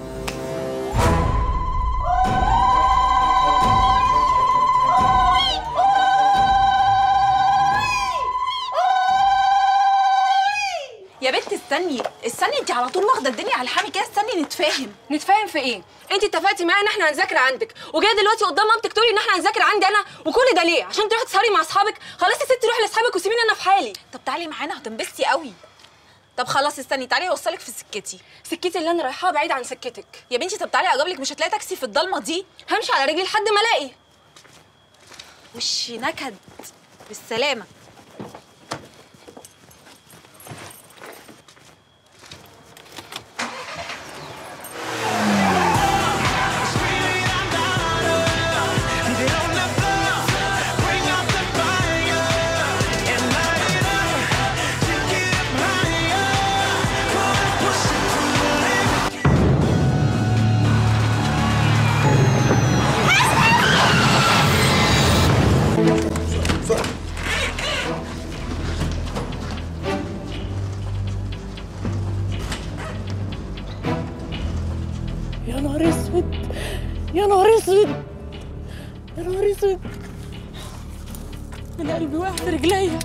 يا بنت استني استني انت على طول واخده الدنيا على الحامي كده استني نتفاهم نتفاهم في ايه؟ انت اتفقتي معايا ان احنا هنذاكر عندك وجايه دلوقتي قدام مامتك تقولي ان احنا هنذاكر عندي انا وكل ده ليه؟ عشان تروحي تسهري مع اصحابك خلاص يا ستي روحي لاصحابك وسيبيني انا في حالي طب تعالي معانا هتنبسطي قوي طب خلاص استني تعالي اوصلك في سكتي سكتي اللي انا رايحاها بعيد عن سكتك يا بنتي طب تعالي اجيب لك مش هتلاقي تاكسي في الضلمه دي همشي على رجلي لحد ما الاقي وشي نكد بالسلامه يا نهار اسود يا نهار اسود يا نهار اسود انا قلبي واقع في رجليا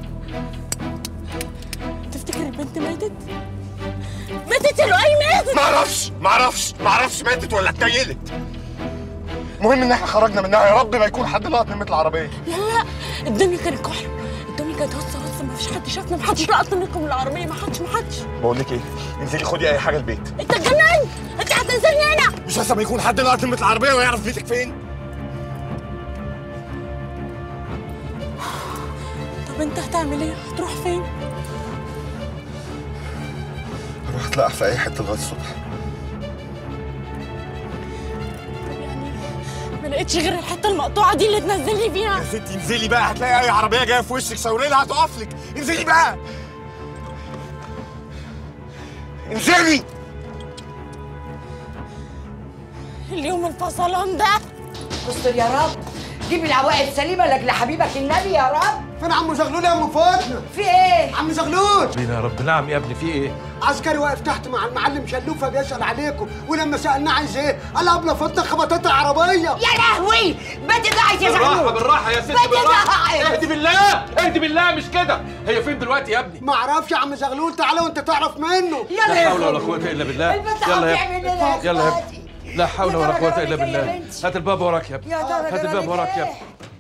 تفتكر البنت ماتت؟ ماتت يا لؤي ماتت معرفش معرفش معرفش ماتت ولا اتنيلت المهم ان احنا خرجنا منها يا رب ما يكون حد لقط نمة العربية لا لا الدنيا كانت كحل الدنيا كانت هصه هصه ما فيش حد شافنا ما حدش لقط منكم العربيه ما حدش ما حدش بقول لك ايه انزلي خدي اي حاجة البيت انت اتجننت انت هتنزلني هنا مش لازم يكون حد لقط نمة العربية ويعرف بيتك فين طب انت هتعمل ايه؟ هتروح فين؟ وهتلقح في اي حته لغايه الصبح ما لقيتش غير الحته المقطوعه دي اللي تنزلني فيها يا ستي انزلي بقى هتلاقي اي عربيه جايه في وشك شاوري لها هتقف لك انزلي بقى انزلي اليوم الفصلان ده استر يا رب جيب العواقب سليمه لاجل حبيبك النبي يا رب فين عم زغلول يا ام فاطمه في ايه عم زغلول بينا يا رب نعم يا ابني في ايه عسكري واقف تحت مع المعلم شلوفه بيسال عليكم ولما سالناه عايز ايه قال ابله فضه خبطت العربيه يا لهوي بدي قاعد يا بالراحه زغلول بالراحه يا ستي بدي بالراحه قاعد اهدي بالله اهدي بالله مش كده هي فين دلوقتي يا ابني ما اعرفش يا عم زغلول تعالى وانت تعرف منه لا حول ولا قوه الا بالله البنت يلا يا هتعمل ابني ايه يلا يا ابني لا حول ولا قوه الا بالله بنتي. هات الباب وراك يا ابني يا ترى هات الباب جرالك وراك يا ابني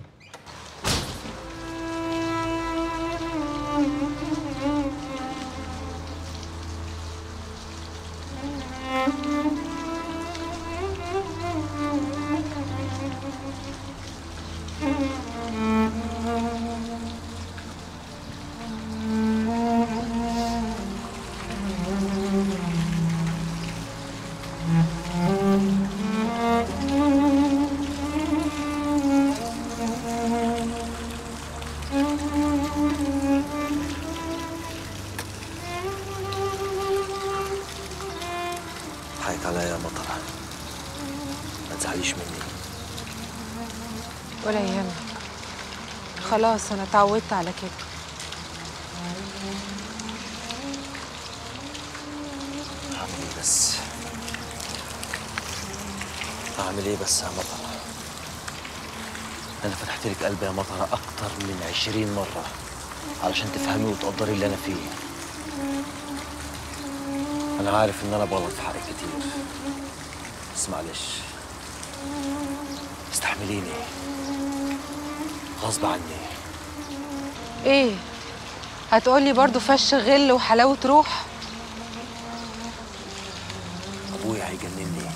حقك عليا يا مطر ما تزعليش مني ولا يهمك خلاص انا اتعودت على كده هعمل ايه بس هعمل ايه بس يا مطر انا فتحت لك قلبي يا مطر اكتر من عشرين مرة علشان تفهمي وتقدري اللي انا فيه انا عارف ان انا بغلط في حاجات كتير بس معلش استحمليني غصب عني ايه هتقولي برضو فش غل وحلاوه روح ابويا هيجنني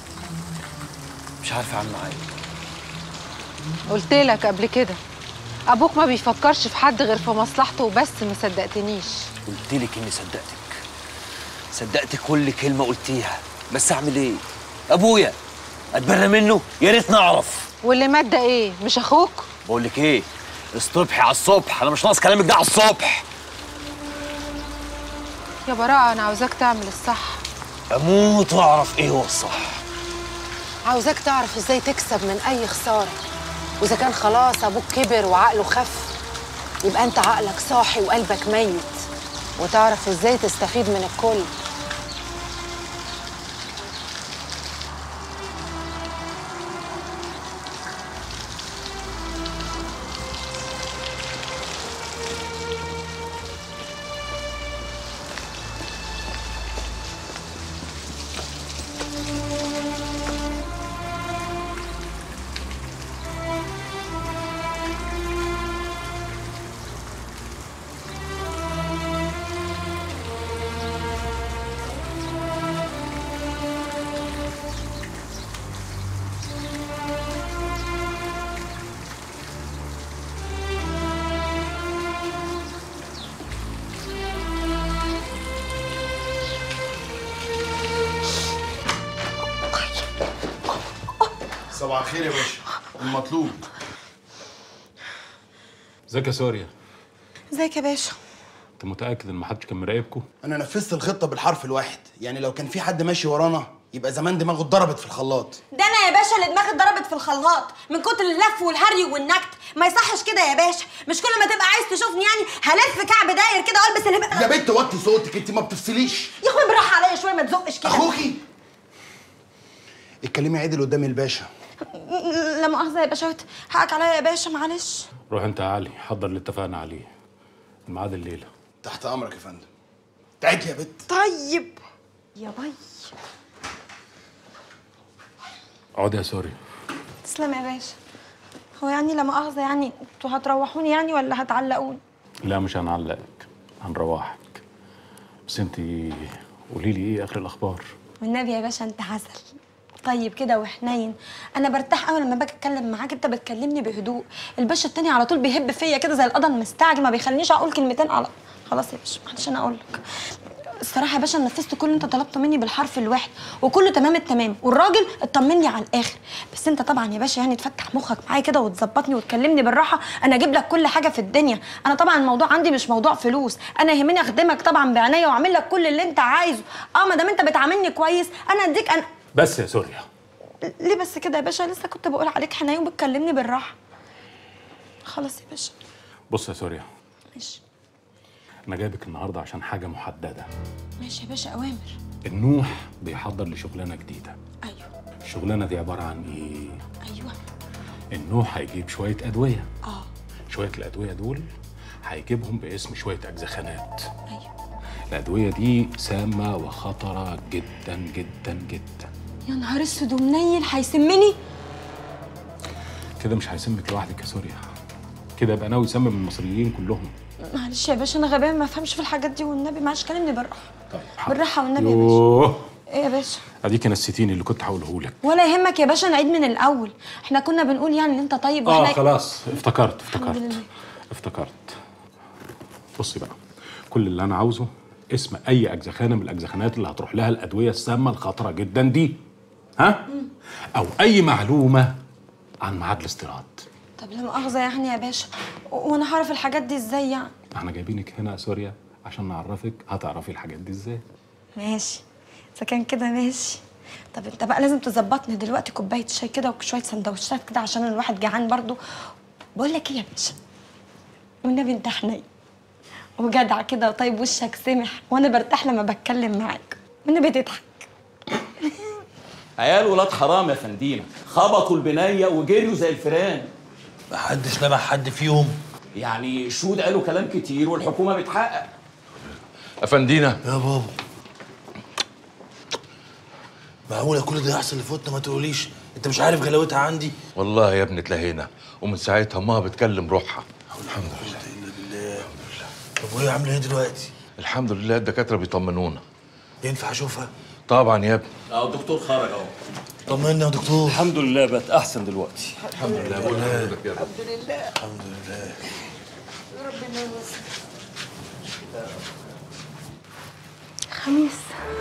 مش عارف اعمل معاه ايه قلت لك قبل كده ابوك ما بيفكرش في حد غير في مصلحته وبس ما صدقتنيش قلت لك اني صدقتك صدقت كل كلمه قلتيها بس اعمل ايه ابويا اتبرى منه يا ريت نعرف واللي مات ده ايه مش اخوك بقول لك ايه اصطبحي على الصبح انا مش ناقص كلامك ده على الصبح يا براءه انا عاوزاك تعمل الصح اموت واعرف ايه هو الصح عاوزاك تعرف ازاي تكسب من اي خساره واذا كان خلاص ابوك كبر وعقله خف يبقى انت عقلك صاحي وقلبك ميت وتعرف ازاي تستفيد من الكل صباح الخير يا باشا المطلوب ازيك يا سوريا ازيك يا باشا انت متاكد ان محدش كان مراقبكم انا نفذت الخطه بالحرف الواحد يعني لو كان في حد ماشي ورانا يبقى زمان دماغه اتضربت في الخلاط ده انا يا باشا اللي دماغي اتضربت في الخلاط من كتر اللف والهري والنكت ما يصحش كده يا باشا مش كل ما تبقى عايز تشوفني يعني هلف كعب داير كده والبس اللي يا بنت وطي صوتك انت ما بتفصليش يا اخويا بالراحه عليا شويه ما تزقش كده اخوكي اتكلمي عدل قدام الباشا لا مؤاخذه يا باشا حقك عليا يا باشا معلش روح انت يا علي حضر اللي اتفقنا عليه الميعاد الليله تحت امرك يا فندم تعالي يا بنت طيب يا باي اقعد يا سوريا تسلم يا باشا هو يعني لا مؤاخذه يعني انتوا هتروحوني يعني ولا هتعلقوني لا مش هنعلقك هنروحك بس انت قولي لي ايه اخر الاخبار والنبي يا باشا انت عسل طيب كده وحنين انا برتاح قوي لما باجي اتكلم معاك انت بتكلمني بهدوء الباشا التاني على طول بيهب فيا كده زي القضا المستعجل ما بيخلينيش اقول كلمتين على خلاص يا باشا معلش انا اقول لك الصراحه يا باشا نفذت كل اللي انت طلبته مني بالحرف الواحد وكله تمام التمام والراجل اطمن لي على الاخر بس انت طبعا يا باشا يعني تفتح مخك معايا كده وتظبطني وتكلمني بالراحه انا اجيب لك كل حاجه في الدنيا انا طبعا الموضوع عندي مش موضوع فلوس انا يهمني اخدمك طبعا بعناية واعمل لك كل اللي انت عايزه اه ما دام انت بتعاملني كويس انا اديك انا بس يا سوريا ليه بس كده يا باشا لسه كنت بقول عليك حنين وبتكلمني بالراحه خلاص يا باشا بص يا سوريا ماشي انا جايبك النهارده عشان حاجه محدده ماشي يا باشا اوامر النوح بيحضر لشغلانه جديده ايوه الشغلانه دي عباره عن ايه ايوه النوح هيجيب شويه ادويه اه شويه الادويه دول هيجيبهم باسم شويه اجزخانات الادويه دي سامه وخطره جدا جدا جدا يا نهار اسود ومنيل هيسمني كده مش هيسمك لوحدك يا سوريا كده يبقى ناوي يسمم المصريين كلهم معلش يا باشا انا غبيه ما افهمش في الحاجات دي والنبي معلش كلمني بالراحه طيب بالراحه والنبي يا باشا يوه ايه يا باشا اديك نسيتيني اللي كنت هقوله لك ولا يهمك يا باشا نعيد من الاول احنا كنا بنقول يعني ان انت طيب اه واحنا خلاص افتكرت الحمد افتكرت لله افتكرت بصي بقى كل اللي انا عاوزه اسم اي اجزخانه من الاجزخانات اللي هتروح لها الادويه السامه الخطره جدا دي ها او اي معلومه عن ميعاد الاستيراد طب لا مؤاخذه يعني يا باشا و- وانا هعرف الحاجات دي ازاي يعني احنا جايبينك هنا يا سوريا عشان نعرفك هتعرفي الحاجات دي ازاي ماشي اذا كان كده ماشي طب انت بقى لازم تظبطني دلوقتي كوبايه شاي كده وشويه سندوتشات كده عشان الواحد جعان برضو بقول لك ايه يا باشا والنبي انت حنين وجدع كده وطيب وشك سمح وانا برتاح لما بتكلم معاك والنبي تضحك عيال ولاد حرام يا فندينا خبطوا البنيه وجريوا زي الفيران محدش لمح حد فيهم يعني الشهود قالوا كلام كتير والحكومه بتحقق افندينا يا بابا معقولة كل ده يحصل لفوتنا ما تقوليش انت مش عارف غلاوتها عندي والله يا ابني اتلهينا ومن ساعتها امها بتكلم روحها الحمد لله الا بالله طب وهي عامله ايه دلوقتي الحمد لله الدكاتره بيطمنونا ينفع اشوفها طبعا يا ابني اه الدكتور خرج اهو طمنا يا دكتور الحمد لله بقت احسن دلوقتي الحمد لله بقول لحضرتك يا رب الحمد لله الحمد لله ربنا يوفقك خميس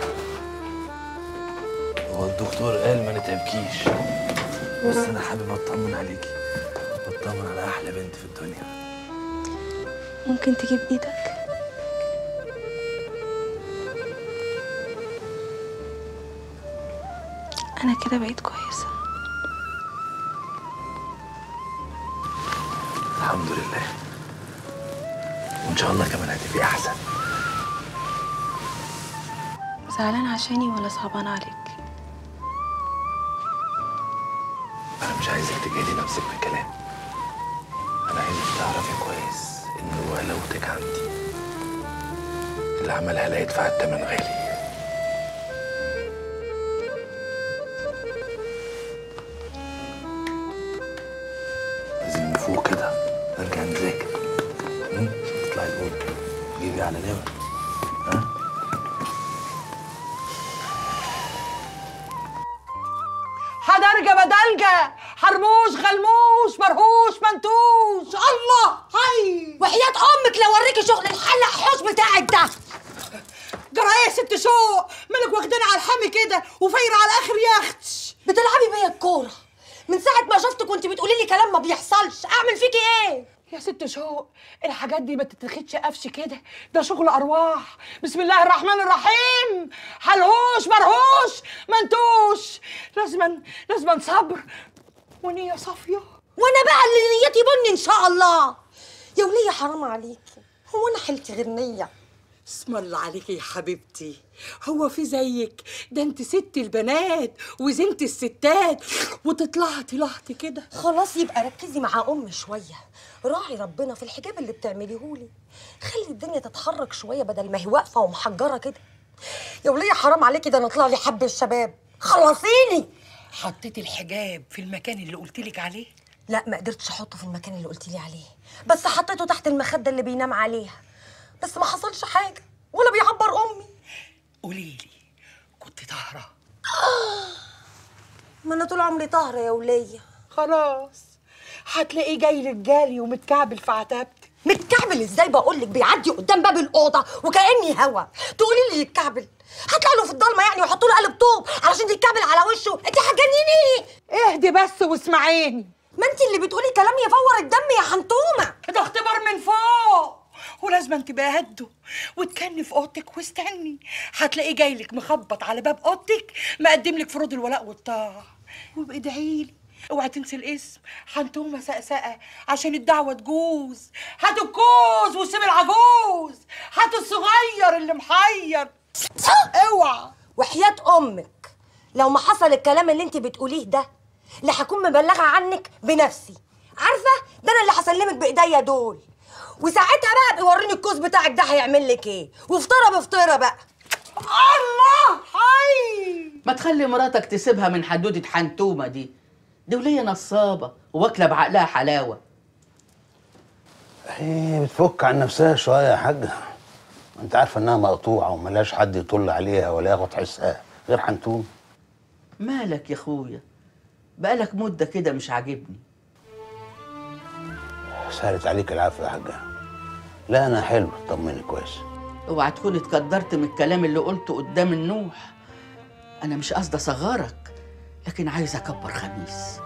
هو الدكتور قال ما نتعبكيش بس انا حابب اطمن عليكي واطمن على احلى بنت في الدنيا ممكن تجيب ايدك انا كده بقيت كويسه الحمد لله وان شاء الله كمان هتبقي احسن زعلان عشاني ولا صعبان عليك انا مش عايزك تجهلي نفسك بكلام انا عايزك تعرفي كويس ان غلاوتك عندي اللي عملها لا يدفع الثمن غالي لازم نفوق كده نرجع نذاكر مم؟ عشان تطلعي الاولى جيبي على نمر حدرجة بدلجة حرموش غلموش مرهوش منتوش الله هاي وحياة امك لو اوريكي شغل الحلق حوش بتاعك ده جرى ايه يا ست شوق مالك واخداني على الحامي كده وفايرة على الاخر يا اختي بتلعبي بيا الكوره من ساعه ما شفتك وانت بتقولي لي كلام ما بيحصلش اعمل فيكي ايه يا ست شوق الحاجات دي ما تتاخدش قفش كده ده شغل ارواح بسم الله الرحمن الرحيم حلهوش مرهوش منتوش لازما لازما صبر ونية صافية وانا بقى اللي نيتي بني ان شاء الله يا وليه حرام عليكي هو انا حيلتي غير نيه اسم الله عليكي يا حبيبتي هو في زيك ده انت ست البنات وزنت الستات وتطلعي طلعتي كده خلاص يبقى ركزي مع ام شويه راعي ربنا في الحجاب اللي بتعمليهولي خلي الدنيا تتحرك شويه بدل ما هي واقفه ومحجره كده يا وليه حرام عليكي ده انا طلع لي حب الشباب خلصيني حطيتي الحجاب في المكان اللي قلتلك عليه لا ما قدرتش احطه في المكان اللي قلتي لي عليه بس حطيته تحت المخده اللي بينام عليها بس ما حصلش حاجه ولا بيعبر امي قولي لي كنت طاهره ما انا طول عمري طاهره يا وليه خلاص هتلاقيه جاي لك جاري ومتكعبل في عتبتك متكعبل ازاي بقول لك بيعدي قدام باب الاوضه وكاني هوا تقولي لي يتكعبل هطلع له في الضلمه يعني ويحطوا له قلب طوب علشان يتكعبل على وشه انت هتجننيني اهدي بس واسمعيني ما انت اللي بتقولي كلام يفور الدم يا حنتومه ده اختبار من فوق ولازم انت بقى هده وتكني في اوضتك واستني هتلاقيه جاي لك مخبط على باب اوضتك مقدم لك فروض الولاء والطاعه وابقي ادعي لي اوعي تنسي الاسم حنتومه سقسقه عشان الدعوه تجوز هاتوا الكوز وسيب العجوز هاتوا الصغير اللي محير اوعى وحياه امك لو ما حصل الكلام اللي انت بتقوليه ده لا هكون مبلغه عنك بنفسي عارفه ده انا اللي هسلمك بايديا دول وساعتها بقى وريني الكوز بتاعك ده هيعمل لك ايه وفطره بفطره بقى الله حي ما تخلي مراتك تسيبها من حدودة حنتومة دي دي ولية نصابة واكلة بعقلها حلاوة هي بتفك عن نفسها شويه يا حاجه انت عارفه انها مقطوعه وملهاش حد يطل عليها ولا ياخد حسها غير حنتوم مالك يا اخويا بقالك مدة كده مش عاجبني سهلت عليك العافيه يا حاجه لا انا حلو طمني كويس اوعى تكون اتقدرت من الكلام اللي قلته قدام النوح انا مش قصدي اصغرك لكن عايز اكبر خميس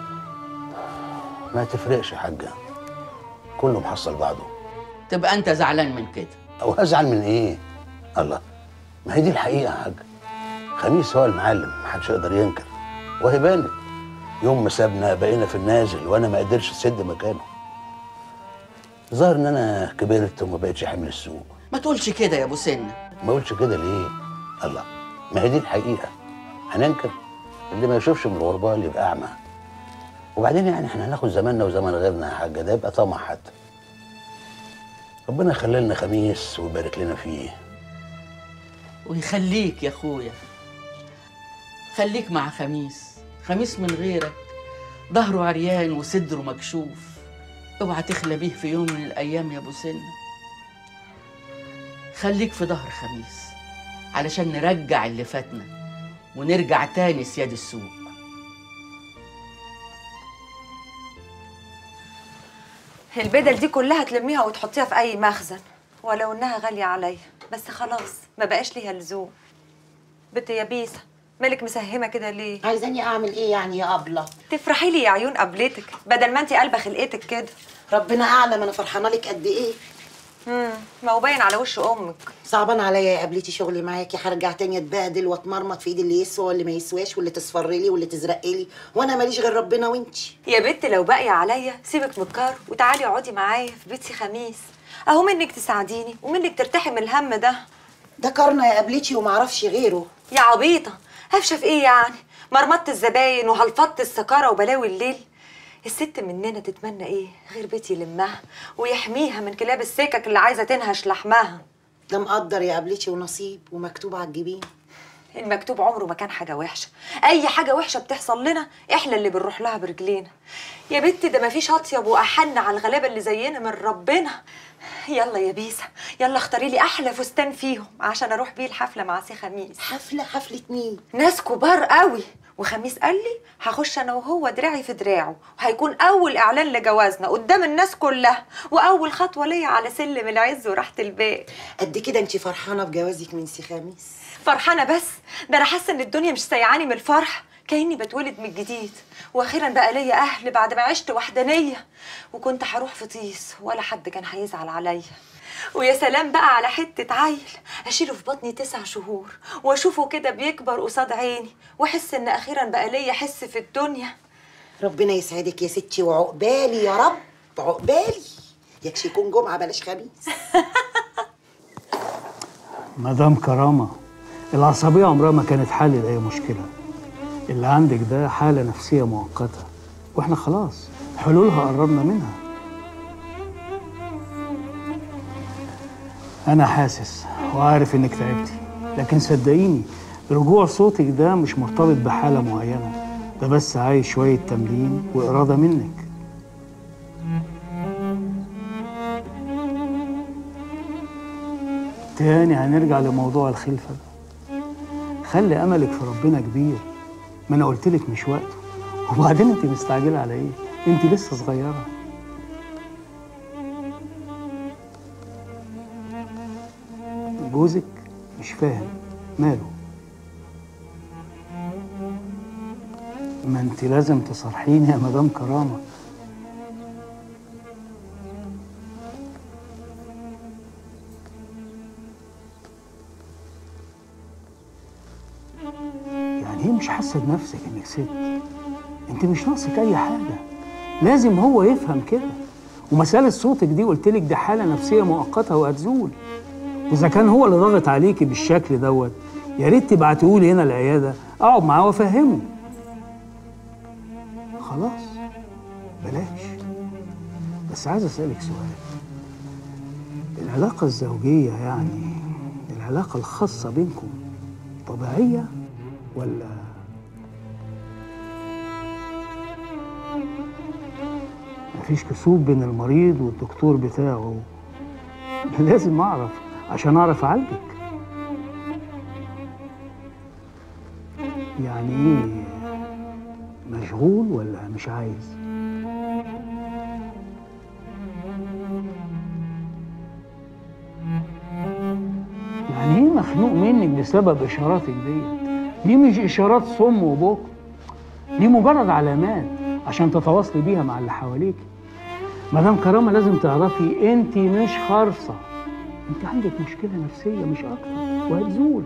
ما تفرقش يا حاجه كله محصل بعضه تبقى انت زعلان من كده او ازعل من ايه الله ما هي دي الحقيقه يا حاج خميس هو المعلم محدش يقدر ينكر وهي بانت يوم ما سابنا بقينا في النازل وانا ما قدرش اسد مكانه ظهر ان انا كبرت وما بقتش حمل السوق ما تقولش كده يا ابو سنه ما اقولش كده ليه الله ما هي دي الحقيقه هننكر اللي ما يشوفش من الغربال يبقى اعمى وبعدين يعني احنا هناخد زماننا وزمن غيرنا يا حاجه ده يبقى طمع حتى ربنا يخلي لنا خميس ويبارك لنا فيه ويخليك يا اخويا خليك مع خميس خميس من غيرك ظهره عريان وصدره مكشوف اوعى تخلى بيه في يوم من الايام يا ابو سنه خليك في ظهر خميس علشان نرجع اللي فاتنا ونرجع تاني سياد السوق البدل دي كلها تلميها وتحطيها في اي مخزن ولو انها غاليه عليا بس خلاص ما بقاش ليها لزوم بنت يا بيسه مالك مسهمه كده ليه عايزاني اعمل ايه يعني يا ابله تفرحي لي يا عيون قبلتك بدل ما انت قلبه خلقتك كده ربنا اعلم انا فرحانه لك قد ايه امم ما هو باين على وش امك صعبان عليا يا قبلتي شغلي معاكي هرجع تاني اتبهدل واتمرمط في ايد اللي يسوى واللي ما يسواش واللي تصفر لي واللي تزرق لي وانا ماليش غير ربنا وانتي يا بنت لو باقيه عليا سيبك من الكار وتعالي اقعدي معايا في بيتي خميس اهو منك تساعديني ومنك ترتاحي من الهم ده ده كارنا يا قبلتي ومعرفش غيره يا عبيطه هفشه في ايه يعني مرمطه الزباين وهلفطت السكاره وبلاوي الليل الست مننا تتمنى ايه غير بيت يلمها ويحميها من كلاب السكك اللي عايزه تنهش لحمها ده مقدر يا قبلتي ونصيب ومكتوب على الجبين المكتوب عمره ما كان حاجه وحشه اي حاجه وحشه بتحصل لنا احنا اللي بنروح لها برجلينا يا بنت ده مفيش اطيب واحن على الغلابه اللي زينا من ربنا يلا يا بيسه يلا اختاري لي احلى فستان فيهم عشان اروح بيه الحفله مع سي خميس حفله حفله مين ناس كبار قوي وخميس قال لي هخش انا وهو دراعي في دراعه وهيكون اول اعلان لجوازنا قدام الناس كلها واول خطوه ليا على سلم العز وراحه البال قد كده انت فرحانه بجوازك من سي خميس فرحانه بس ده انا حاسه ان الدنيا مش سايعاني من الفرح كاني بتولد من جديد واخيرا بقى ليا اهل بعد ما عشت وحدانيه وكنت هروح في طيس ولا حد كان هيزعل عليا ويا سلام بقى على حتة عيل أشيله في بطني تسع شهور وأشوفه كده بيكبر قصاد عيني وأحس إن أخيرا بقى ليا حس في الدنيا ربنا يسعدك يا ستي وعقبالي يا رب عقبالي يكشي يكون جمعه بلاش خميس مدام كرامة العصبية عمرها ما كانت حل لأي مشكلة اللي عندك ده حالة نفسية مؤقتة واحنا خلاص حلولها قربنا منها أنا حاسس وعارف إنك تعبتي لكن صدقيني رجوع صوتك ده مش مرتبط بحالة معينة ده بس عايز شوية تمرين وإرادة منك تاني هنرجع لموضوع الخلفة ده خلي أملك في ربنا كبير ما أنا قلتلك مش وقته وبعدين أنت مستعجلة على إيه؟ أنت لسه صغيرة جوزك مش فاهم ماله ما انت لازم تصرحيني يا مدام كرامه يعني ايه مش حاسه بنفسك انك ست انت مش ناقصك اي حاجه لازم هو يفهم كده ومساله صوتك دي قلت لك دي حاله نفسيه مؤقته وهتزول واذا كان هو اللي ضاغط عليكي بالشكل دوت يا ريت تبعتهولي هنا العياده اقعد معاه وافهمه خلاص بلاش بس عايز اسالك سؤال العلاقه الزوجيه يعني العلاقه الخاصه بينكم طبيعيه ولا مفيش كسوف بين المريض والدكتور بتاعه لازم اعرف عشان اعرف اعالجك يعني ايه مشغول ولا مش عايز يعني ايه مخنوق منك بسبب اشاراتك ديت دي مش اشارات صم وبكم دي مجرد علامات عشان تتواصلي بيها مع اللي حواليك مدام كرامه لازم تعرفي انت مش خارصه انت عندك مشكله نفسيه مش اكتر وهتزول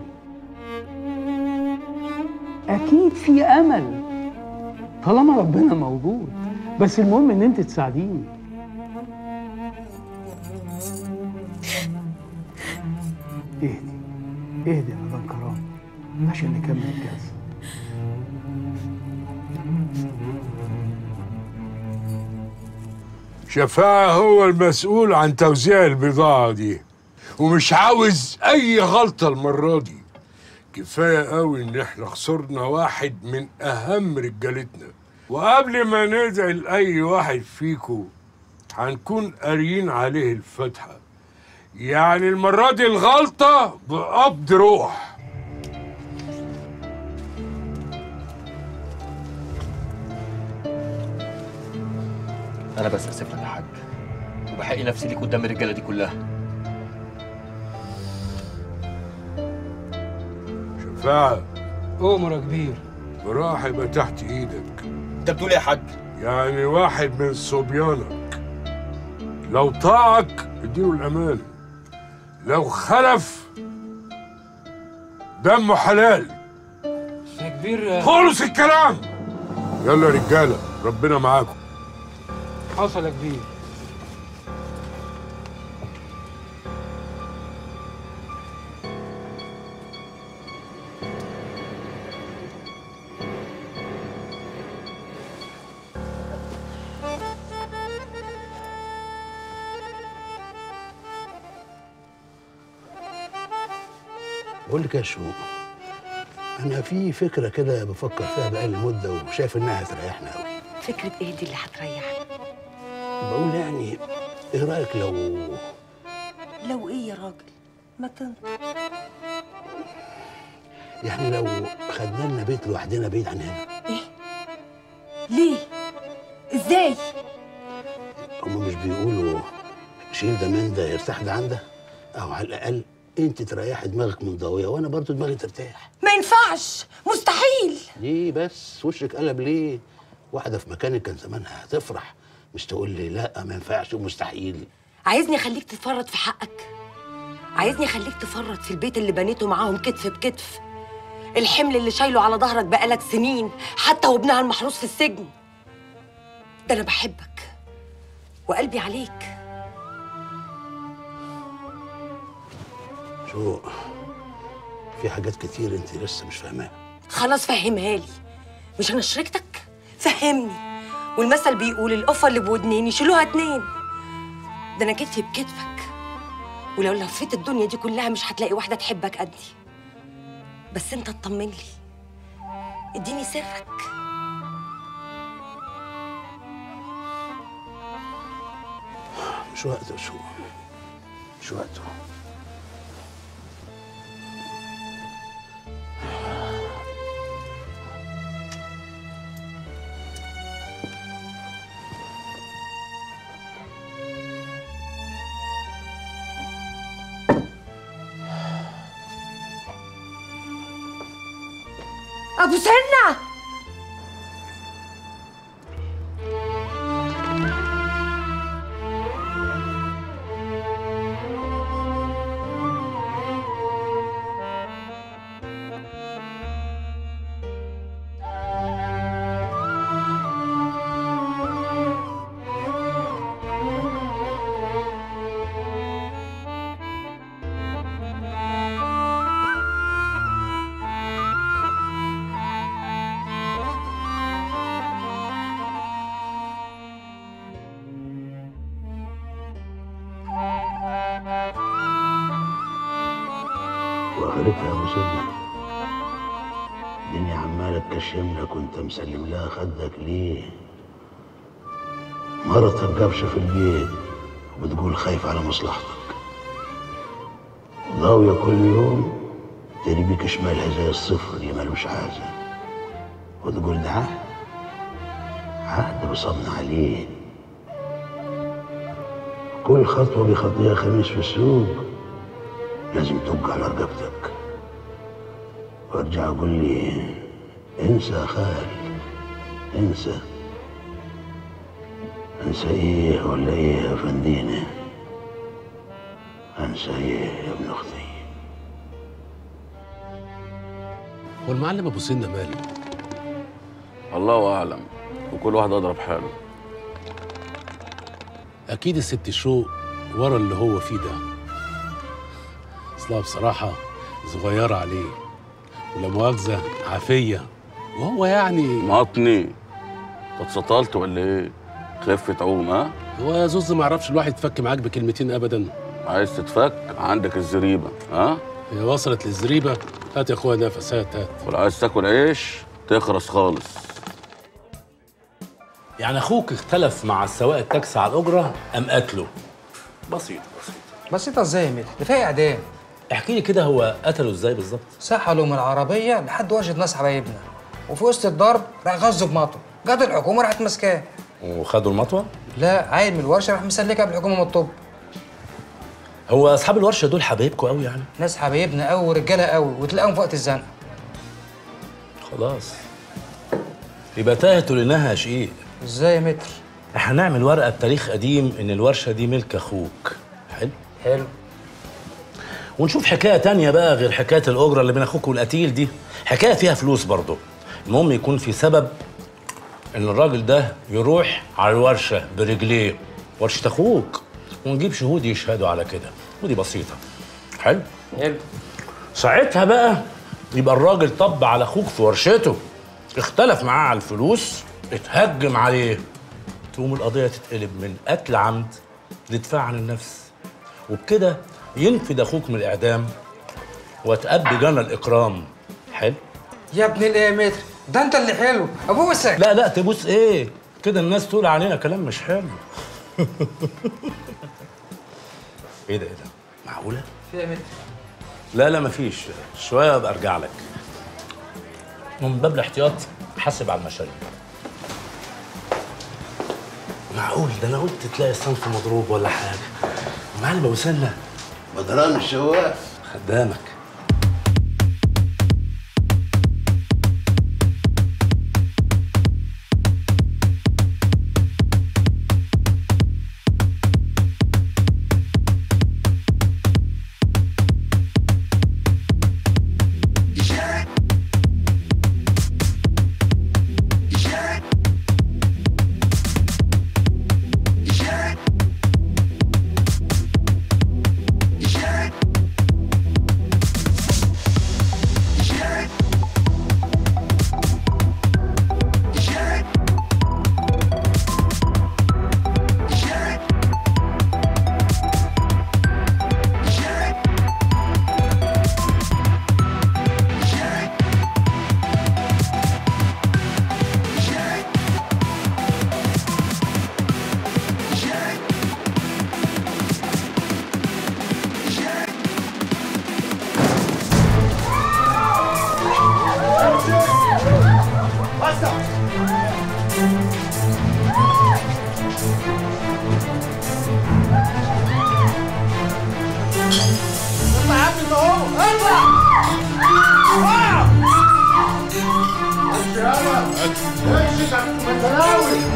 اكيد في امل طالما ربنا موجود بس المهم ان انت تساعديني اهدي اهدي يا مدام كرامه عشان نكمل الجلسه شفاعة هو المسؤول عن توزيع البضاعة دي ومش عاوز أي غلطة المرة دي كفاية قوي إن إحنا خسرنا واحد من أهم رجالتنا وقبل ما ندعي لأي واحد فيكو هنكون قاريين عليه الفاتحة يعني المرة دي الغلطة بقبض روح انا بس اسف لك يا حاج وبحقي نفسي ليك قدام الرجاله دي كلها شفاعة أمر يا كبير براحة يبقى تحت إيدك أنت بتقول إيه يا حاج؟ يعني واحد من صبيانك لو طاعك اديله الأمان لو خلف دمه حلال يا كبير خلص الكلام يلا يا رجالة ربنا معاكم حصل يا كبير بقول لك يا شوق انا في فكره كده بفكر فيها بقالي مده وشايف انها هتريحنا قوي فكرة ايه دي اللي هتريحنا؟ بقول يعني ايه رايك لو لو ايه يا راجل؟ ما تنطق يعني لو خدنا لنا بيت لوحدنا بعيد عن هنا ليه؟ ازاي؟ هم مش بيقولوا شيل ده من ده يرتاح ده عن ده او على الاقل انت تريحي دماغك من ضويه وانا برضو دماغي ترتاح ما ينفعش مستحيل ليه بس وشك قلب ليه واحده في مكانك كان زمانها هتفرح مش تقول لي لا ما ينفعش ومستحيل عايزني اخليك تتفرط في حقك عايزني اخليك تفرط في البيت اللي بنيته معاهم كتف بكتف الحمل اللي شايله على ظهرك بقالك سنين حتى وابنها المحروس في السجن ده انا بحبك وقلبي عليك شو في حاجات كتير انت لسه مش فاهماها خلاص فهمها لي مش انا شريكتك فهمني والمثل بيقول القفه اللي بودنين يشيلوها اتنين ده انا كتفي بكتفك ولو لفيت الدنيا دي كلها مش هتلاقي واحده تحبك قدي بس انت اطمن لي اديني سرك مش وقته شو مش وقته ابو سنه واخرتها يا ابو سنة الدنيا عمالة تكشمنا كنت مسلم لها خدك ليه مرتك جابشة في البيت وبتقول خايف على مصلحتك ضاوية كل يوم تاني بيك شمالها زي الصفر اللي ملوش عازة وتقول ده عهد عهد بصبنا عليه كل خطوة بيخطيها خميس في السوق لازم تبقى على رقبتك وارجع اقول لي انسى يا خال انسى انسى ايه ولا ايه يا فندينة انسى ايه يا ابن اختي هو المعلم ابو سنه ماله الله اعلم وكل واحد اضرب حاله اكيد الست شوق ورا اللي هو فيه ده اصلها بصراحه صغيره عليه ولا مؤاخذه عافيه وهو يعني مقطني انت اتسطلت ولا ايه خفة عوم ها هو يا زوز ما يعرفش الواحد يتفك معاك بكلمتين ابدا عايز تتفك عندك الزريبه ها هي وصلت للزريبه هات يا اخويا نفس هات هات ولو عايز تاكل عيش تخرس خالص يعني اخوك اختلف مع السواق التاكسي على الاجره ام قتله بسيط بسيط بسيطة ازاي يا ميدي؟ ده فيها اعدام احكي لي كده هو قتله ازاي بالظبط سحلوا من العربية لحد وجهة ناس حبايبنا وفي وسط الضرب راح غزه بمطوه جت الحكومة راحت ماسكاه وخدوا المطوه لا عيل من الورشة راح مسلكها بالحكومة من الطب هو اصحاب الورشه دول حبايبكم قوي يعني ناس حبايبنا قوي ورجالة قوي وتلاقيهم في وقت الزنقة خلاص يبقى تاهت ولناها شقيق ازاي يا متر احنا نعمل ورقه بتاريخ قديم ان الورشه دي ملك اخوك حلو حلو ونشوف حكايه تانية بقى غير حكايه الاجره اللي بين اخوك والقتيل دي حكايه فيها فلوس برضه المهم يكون في سبب ان الراجل ده يروح على الورشه برجليه ورشه اخوك ونجيب شهود يشهدوا على كده ودي بسيطه حلو حلو ساعتها بقى يبقى الراجل طب على اخوك في ورشته اختلف معاه على الفلوس اتهجم عليه تقوم القضيه تتقلب من قتل عمد لدفاع عن النفس وبكده ينفد اخوك من الاعدام وتأبي جنى الاكرام حلو يا ابن الايه يا متر ده انت اللي حلو ابوسك لا لا تبوس ايه كده الناس تقول علينا كلام مش حلو ايه ده ايه ده معقوله في يا متر لا لا مفيش شويه ابقى ارجع لك من باب الاحتياط حاسب على المشاريع معقول ده انا قلت تلاقي الصنف مضروب ولا حاجه معلم ابو سنه بدران الشواف خدامك اطلع يا ابني من اهو اطلع مدراوي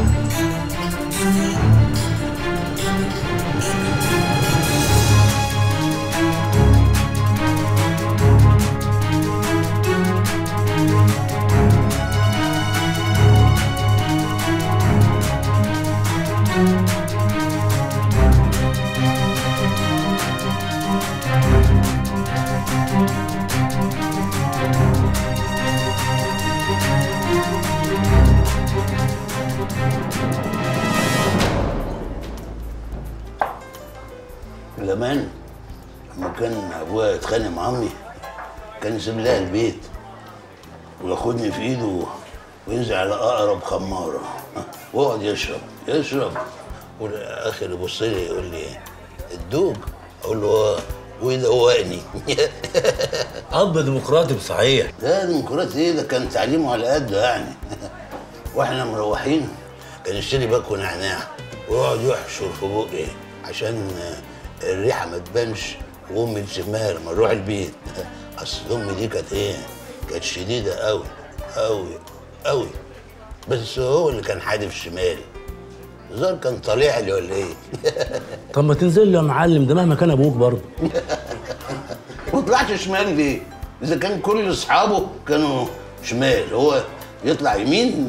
زمان لما كان ابويا يتخانق مع امي كان يسيب لها البيت وياخدني في ايده وينزل على اقرب خماره ويقعد يشرب يشرب والاخر يبص لي يقول لي الدوب اقول له اه ويدوقني اب ديمقراطي صحيح لا ديمقراطي ايه ده كان تعليمه على قده يعني واحنا مروحين كان يشتري باكو نعناع ويقعد يحشر في بقي عشان الريحه ما تبانش وامي تشمها لما نروح البيت اصل امي دي كانت ايه كانت شديده قوي قوي قوي بس هو اللي كان حادف شمال الظاهر كان طالع لي ولا ايه طب ما تنزل له يا معلم ده مهما كان ابوك برضه ما طلعش شمال ليه اذا كان كل اصحابه كانوا شمال هو يطلع يمين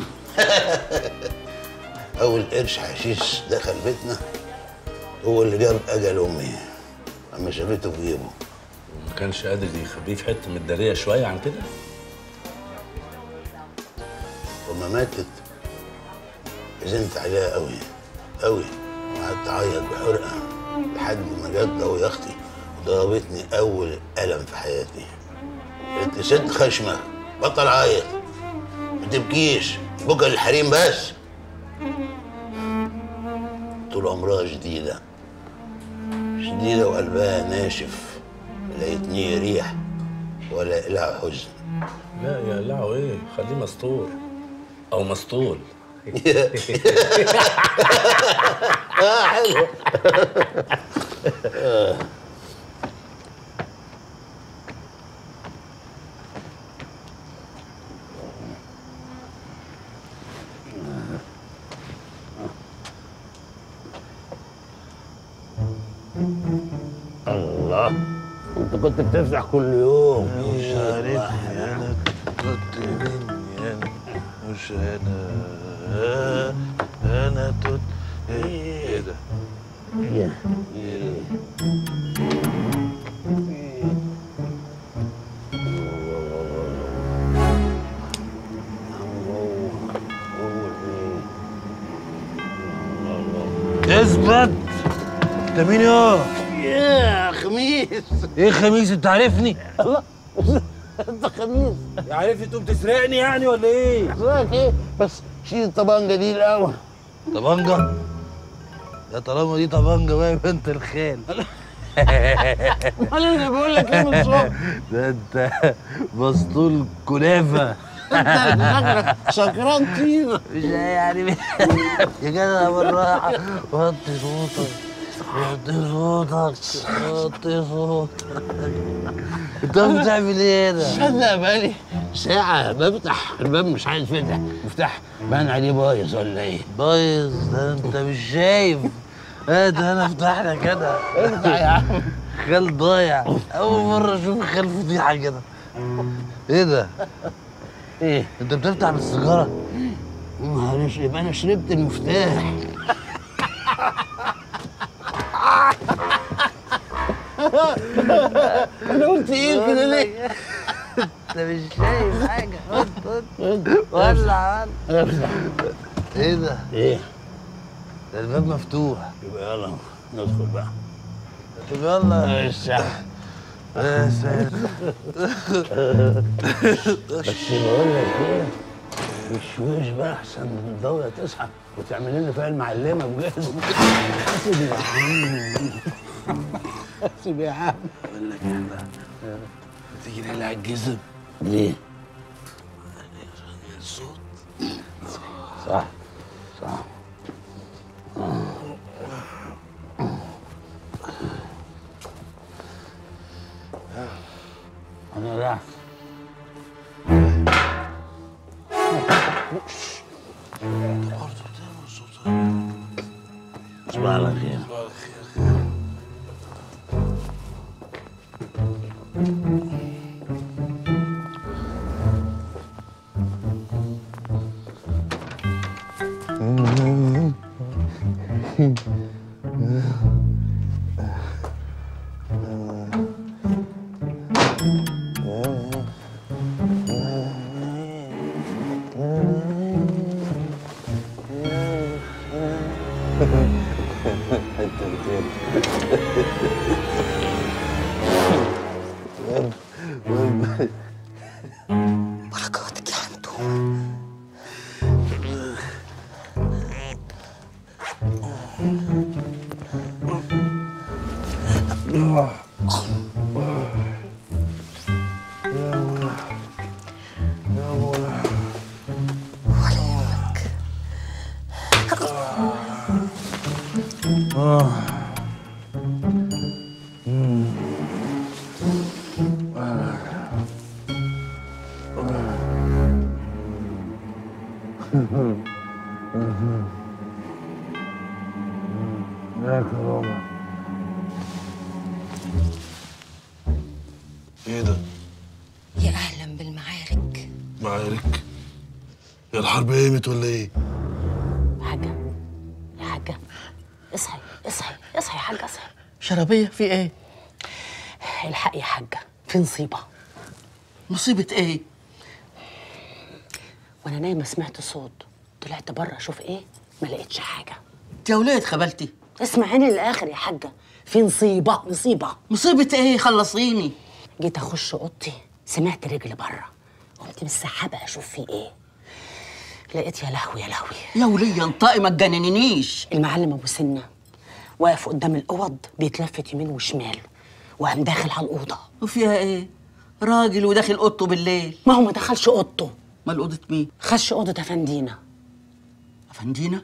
اول قرش حشيش دخل بيتنا هو اللي جاب اجل امي اما شافته في جيبه ما كانش قادر يخبيه في حته متداريه شويه عن كده وما ماتت حزنت عليها قوي قوي وقعدت اعيط بحرقه لحد ما جت له يا اختي وضربتني اول الم في حياتي قالت لي ست خشمك بطل عيط ما تبكيش بكى للحريم بس طول عمرها شديده شديده وقلبها ناشف لا يتنيه ريح ولا لها حزن لا يا لا ايه خليه مستور او مسطول اه حلو الله انت كنت بتفتح كل يوم مش عارفني انا كنت مني انا مش انا انا توت ايه ده ايه اثبت انت مين يا يا خميس ايه خميس انت عارفني الله انت خميس عارف تقوم تسرقني يعني ولا ايه اسرقك ايه بس شيل الطبنجه دي الاول طبنجة يا طالما دي طبنجة بقى يبقى انت الخال امال انا بقول لك ايه من الصبح ده انت مسطول كنافة انت شكلك سكران طينه مش يعني يا جدع بالراحة وطي صوتك وطي صوتك وطي صوتك انت بتعمل ايه هنا؟ صدق بقالي ساعة بفتح الباب مش عايز يفتح مفتاح بان عليه بايظ ولا ايه؟ بايظ ده انت مش شايف اه ده انا افتح لك كده افتح يا عم خال ضايع اول مرة اشوف خال فضيحة كده ايه ده؟ ايه؟ انت بتفتح بالسيجارة؟ معلش يبقى انا شربت المفتاح انا قلت ايه كده ليه؟ انت مش شايف حاجة ولع ولع ايه ده؟ ايه؟ ده الباب مفتوح يبقى يلا ندخل بقى طب يلا ماشي يا ساتر بس بقول لك ايه وشوش بقى احسن من الدولة تصحى وتعمل لنا فيها المعلمة بجد حاسب يا عم حاسب يا عم بقول لك ايه بقى تيجي نقلع الجزم ليه؟ الصوت صح صح انا راح على خير انت بتقول بركاتك يا حمدو ياك يا بابا ايه ده؟ يا اهلا بالمعارك معارك هي الحرب قامت ولا ايه؟ حاجة يا حاجة اصحي اصحي اصحي يا حاجة اصحي شربية في ايه؟ الحق يا حاجة في نصيبة مصيبة ايه؟ وانا نايمة سمعت صوت طلعت بره اشوف ايه ما لقيتش حاجة يا ولاد خبلتي اسمعيني للاخر يا حاجة في نصيبة نصيبة مصيبة ايه خلصيني جيت اخش اوضتي سمعت رجل بره قمت من السحابة اشوف في ايه لقيت يا لهوي يا لهوي يا ولية انطقي ما تجننينيش المعلم ابو سنه واقف قدام الاوض بيتلفت يمين وشمال وقام داخل على الاوضه وفيها ايه راجل وداخل اوضته بالليل ما هو ما دخلش اوضته امال اوضه مين خش اوضه افندينا افندينا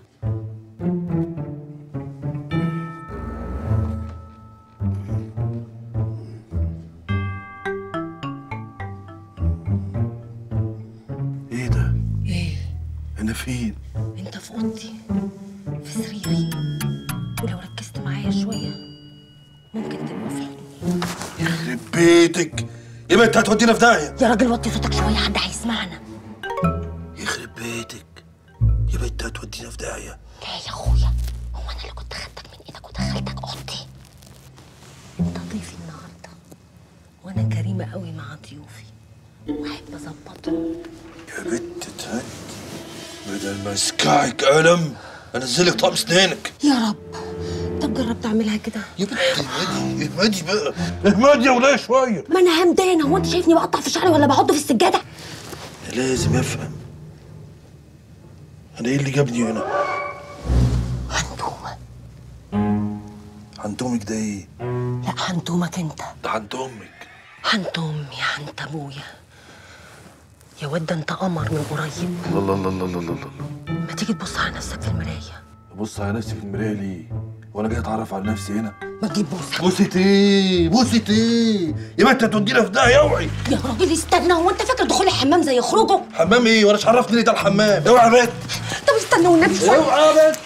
ايه ده؟ ايه انا فين؟ انت في اوضتي في سريري ولو ركزت معايا شويه ممكن تبقى في حضني يخرب بيتك يبقى انت هتودينا في داهيه يا راجل وطي صوتك شويه حد هيسمعنا يخرب بيتك يبقى انت هتودينا في داهيه لا يا اخويا هو انا اللي كنت خدتك من ايدك ودخلتك اوضتي انت ضيفي النهارده وانا كريمه قوي مع ضيوفي واحب اظبطهم يا بنت تهد بدل ما اسكعك قلم انزلك طقم سنانك يا رب طب جرب تعملها كده يا بنت اهمدي اهمدي بقى اهمدي يا وليه شويه ما انا همدان هو انت شايفني بقطع في شعري ولا بعض في السجاده انا لازم افهم انا ايه اللي جابني هنا هندومه عند امك ده ايه لا هندومك انت ده عند امك عند امي عند ابويا يا واد ده انت قمر من قريب الله الله الله الله الله الله ما تيجي تبص على نفسك في المرايه ابص على نفسي في المرايه ليه وانا جاي اتعرف على نفسي هنا ما تجيب بوسه بوسة ايه بوسة ايه يبقى انت هتودينا في داهيه اوعي يا راجل استنى هو انت فاكر دخول الحمام زي خروجه حمام ايه وانا مش عرفني ليه ده الحمام اوعى يا بنت طب استنى والنبي شويه اوعى يا بنت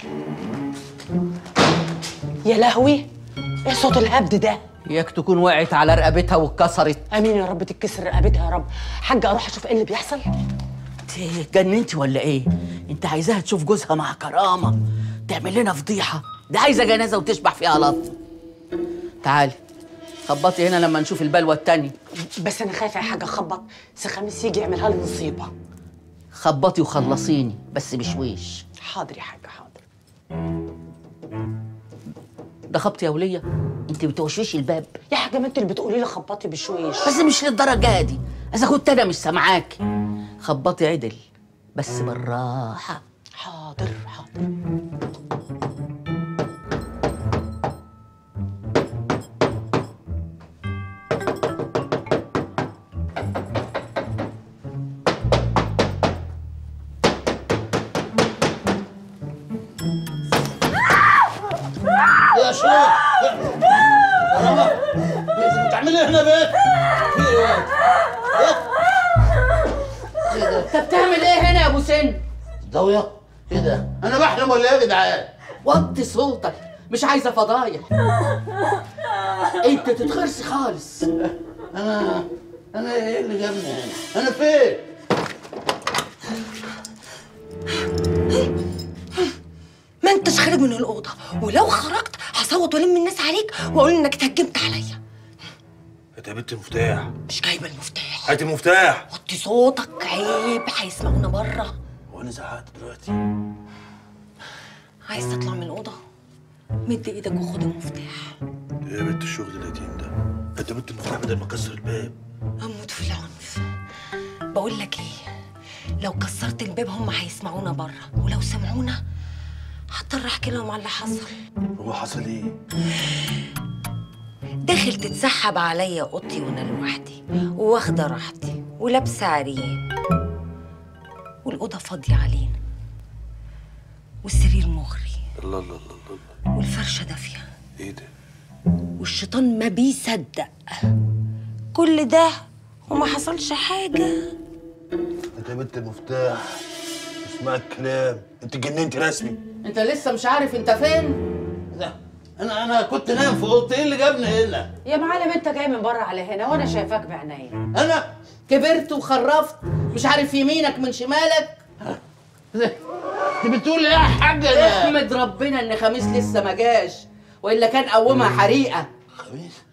يا لهوي ايه صوت الهبد ده اياك تكون وقعت على رقبتها واتكسرت امين يا رب تتكسر رقبتها يا رب حاجه اروح اشوف ايه اللي بيحصل انت اتجننتي ولا ايه انت عايزاها تشوف جوزها مع كرامه تعمل لنا فضيحه ده عايزه جنازه وتشبح فيها لط تعالي خبطي هنا لما نشوف البلوه التانية بس انا خايفه يا حاجه اخبط سي خميس يجي يعملها لي مصيبه خبطي وخلصيني بس بشويش حاضر يا حاجه حاضر ده خبط يا وليه انت بتوشوشي الباب يا حاجه ما انت اللي بتقولي لي خبطي بشويش بس مش للدرجه دي اذا كنت انا مش سامعاكي خبطي عدل بس بالراحه حاضر حاضر يا شو بتعملي ايه هنا بيت في ايه يا انت بتعمل ايه هنا يا ابو سن ضوية ايه ده انا بحلم ولا ايه يا جدعان وطي صوتك مش عايزه فضايح انت تتخرسي خالص انا انا ايه اللي جابني هنا انا فين ما انتش خارج من الاوضه ولو خرجت هصوت والم الناس عليك واقول انك اتهجمت عليا هات يا بنت المفتاح مش جايبه المفتاح هات المفتاح وطي صوتك عيب هيسمعونا بره هو انا زهقت دلوقتي عايز تطلع من الاوضه مد ايدك وخد المفتاح ايه يا بنت الشغل القديم ده هات يا بنت المفتاح بدل ما اكسر الباب اموت في العنف بقول لك ايه لو كسرت الباب هم هيسمعونا بره ولو سمعونا هضطر احكي لهم على اللي حصل هو حصل ايه داخل تتسحب عليا اوضتي وانا لوحدي وواخده راحتي ولابسه عريان والاوضه فاضيه علينا والسرير مغري الله الله الله الله والفرشه دافيه ايه ده والشيطان ما بيصدق كل ده وما حصلش حاجه هات يا بنت المفتاح اسمع الكلام انت جننتي رسمي انت لسه مش عارف انت فين انا انا كنت نايم في اوضتي ايه اللي جابني هنا يا معلم انت جاي من بره على هنا وانا شايفاك بعينيا انا كبرت وخرفت مش عارف يمينك من شمالك انت بتقول ايه يا حاجه ده احمد ربنا ان خميس لسه ما جاش والا كان قومها حريقه خميس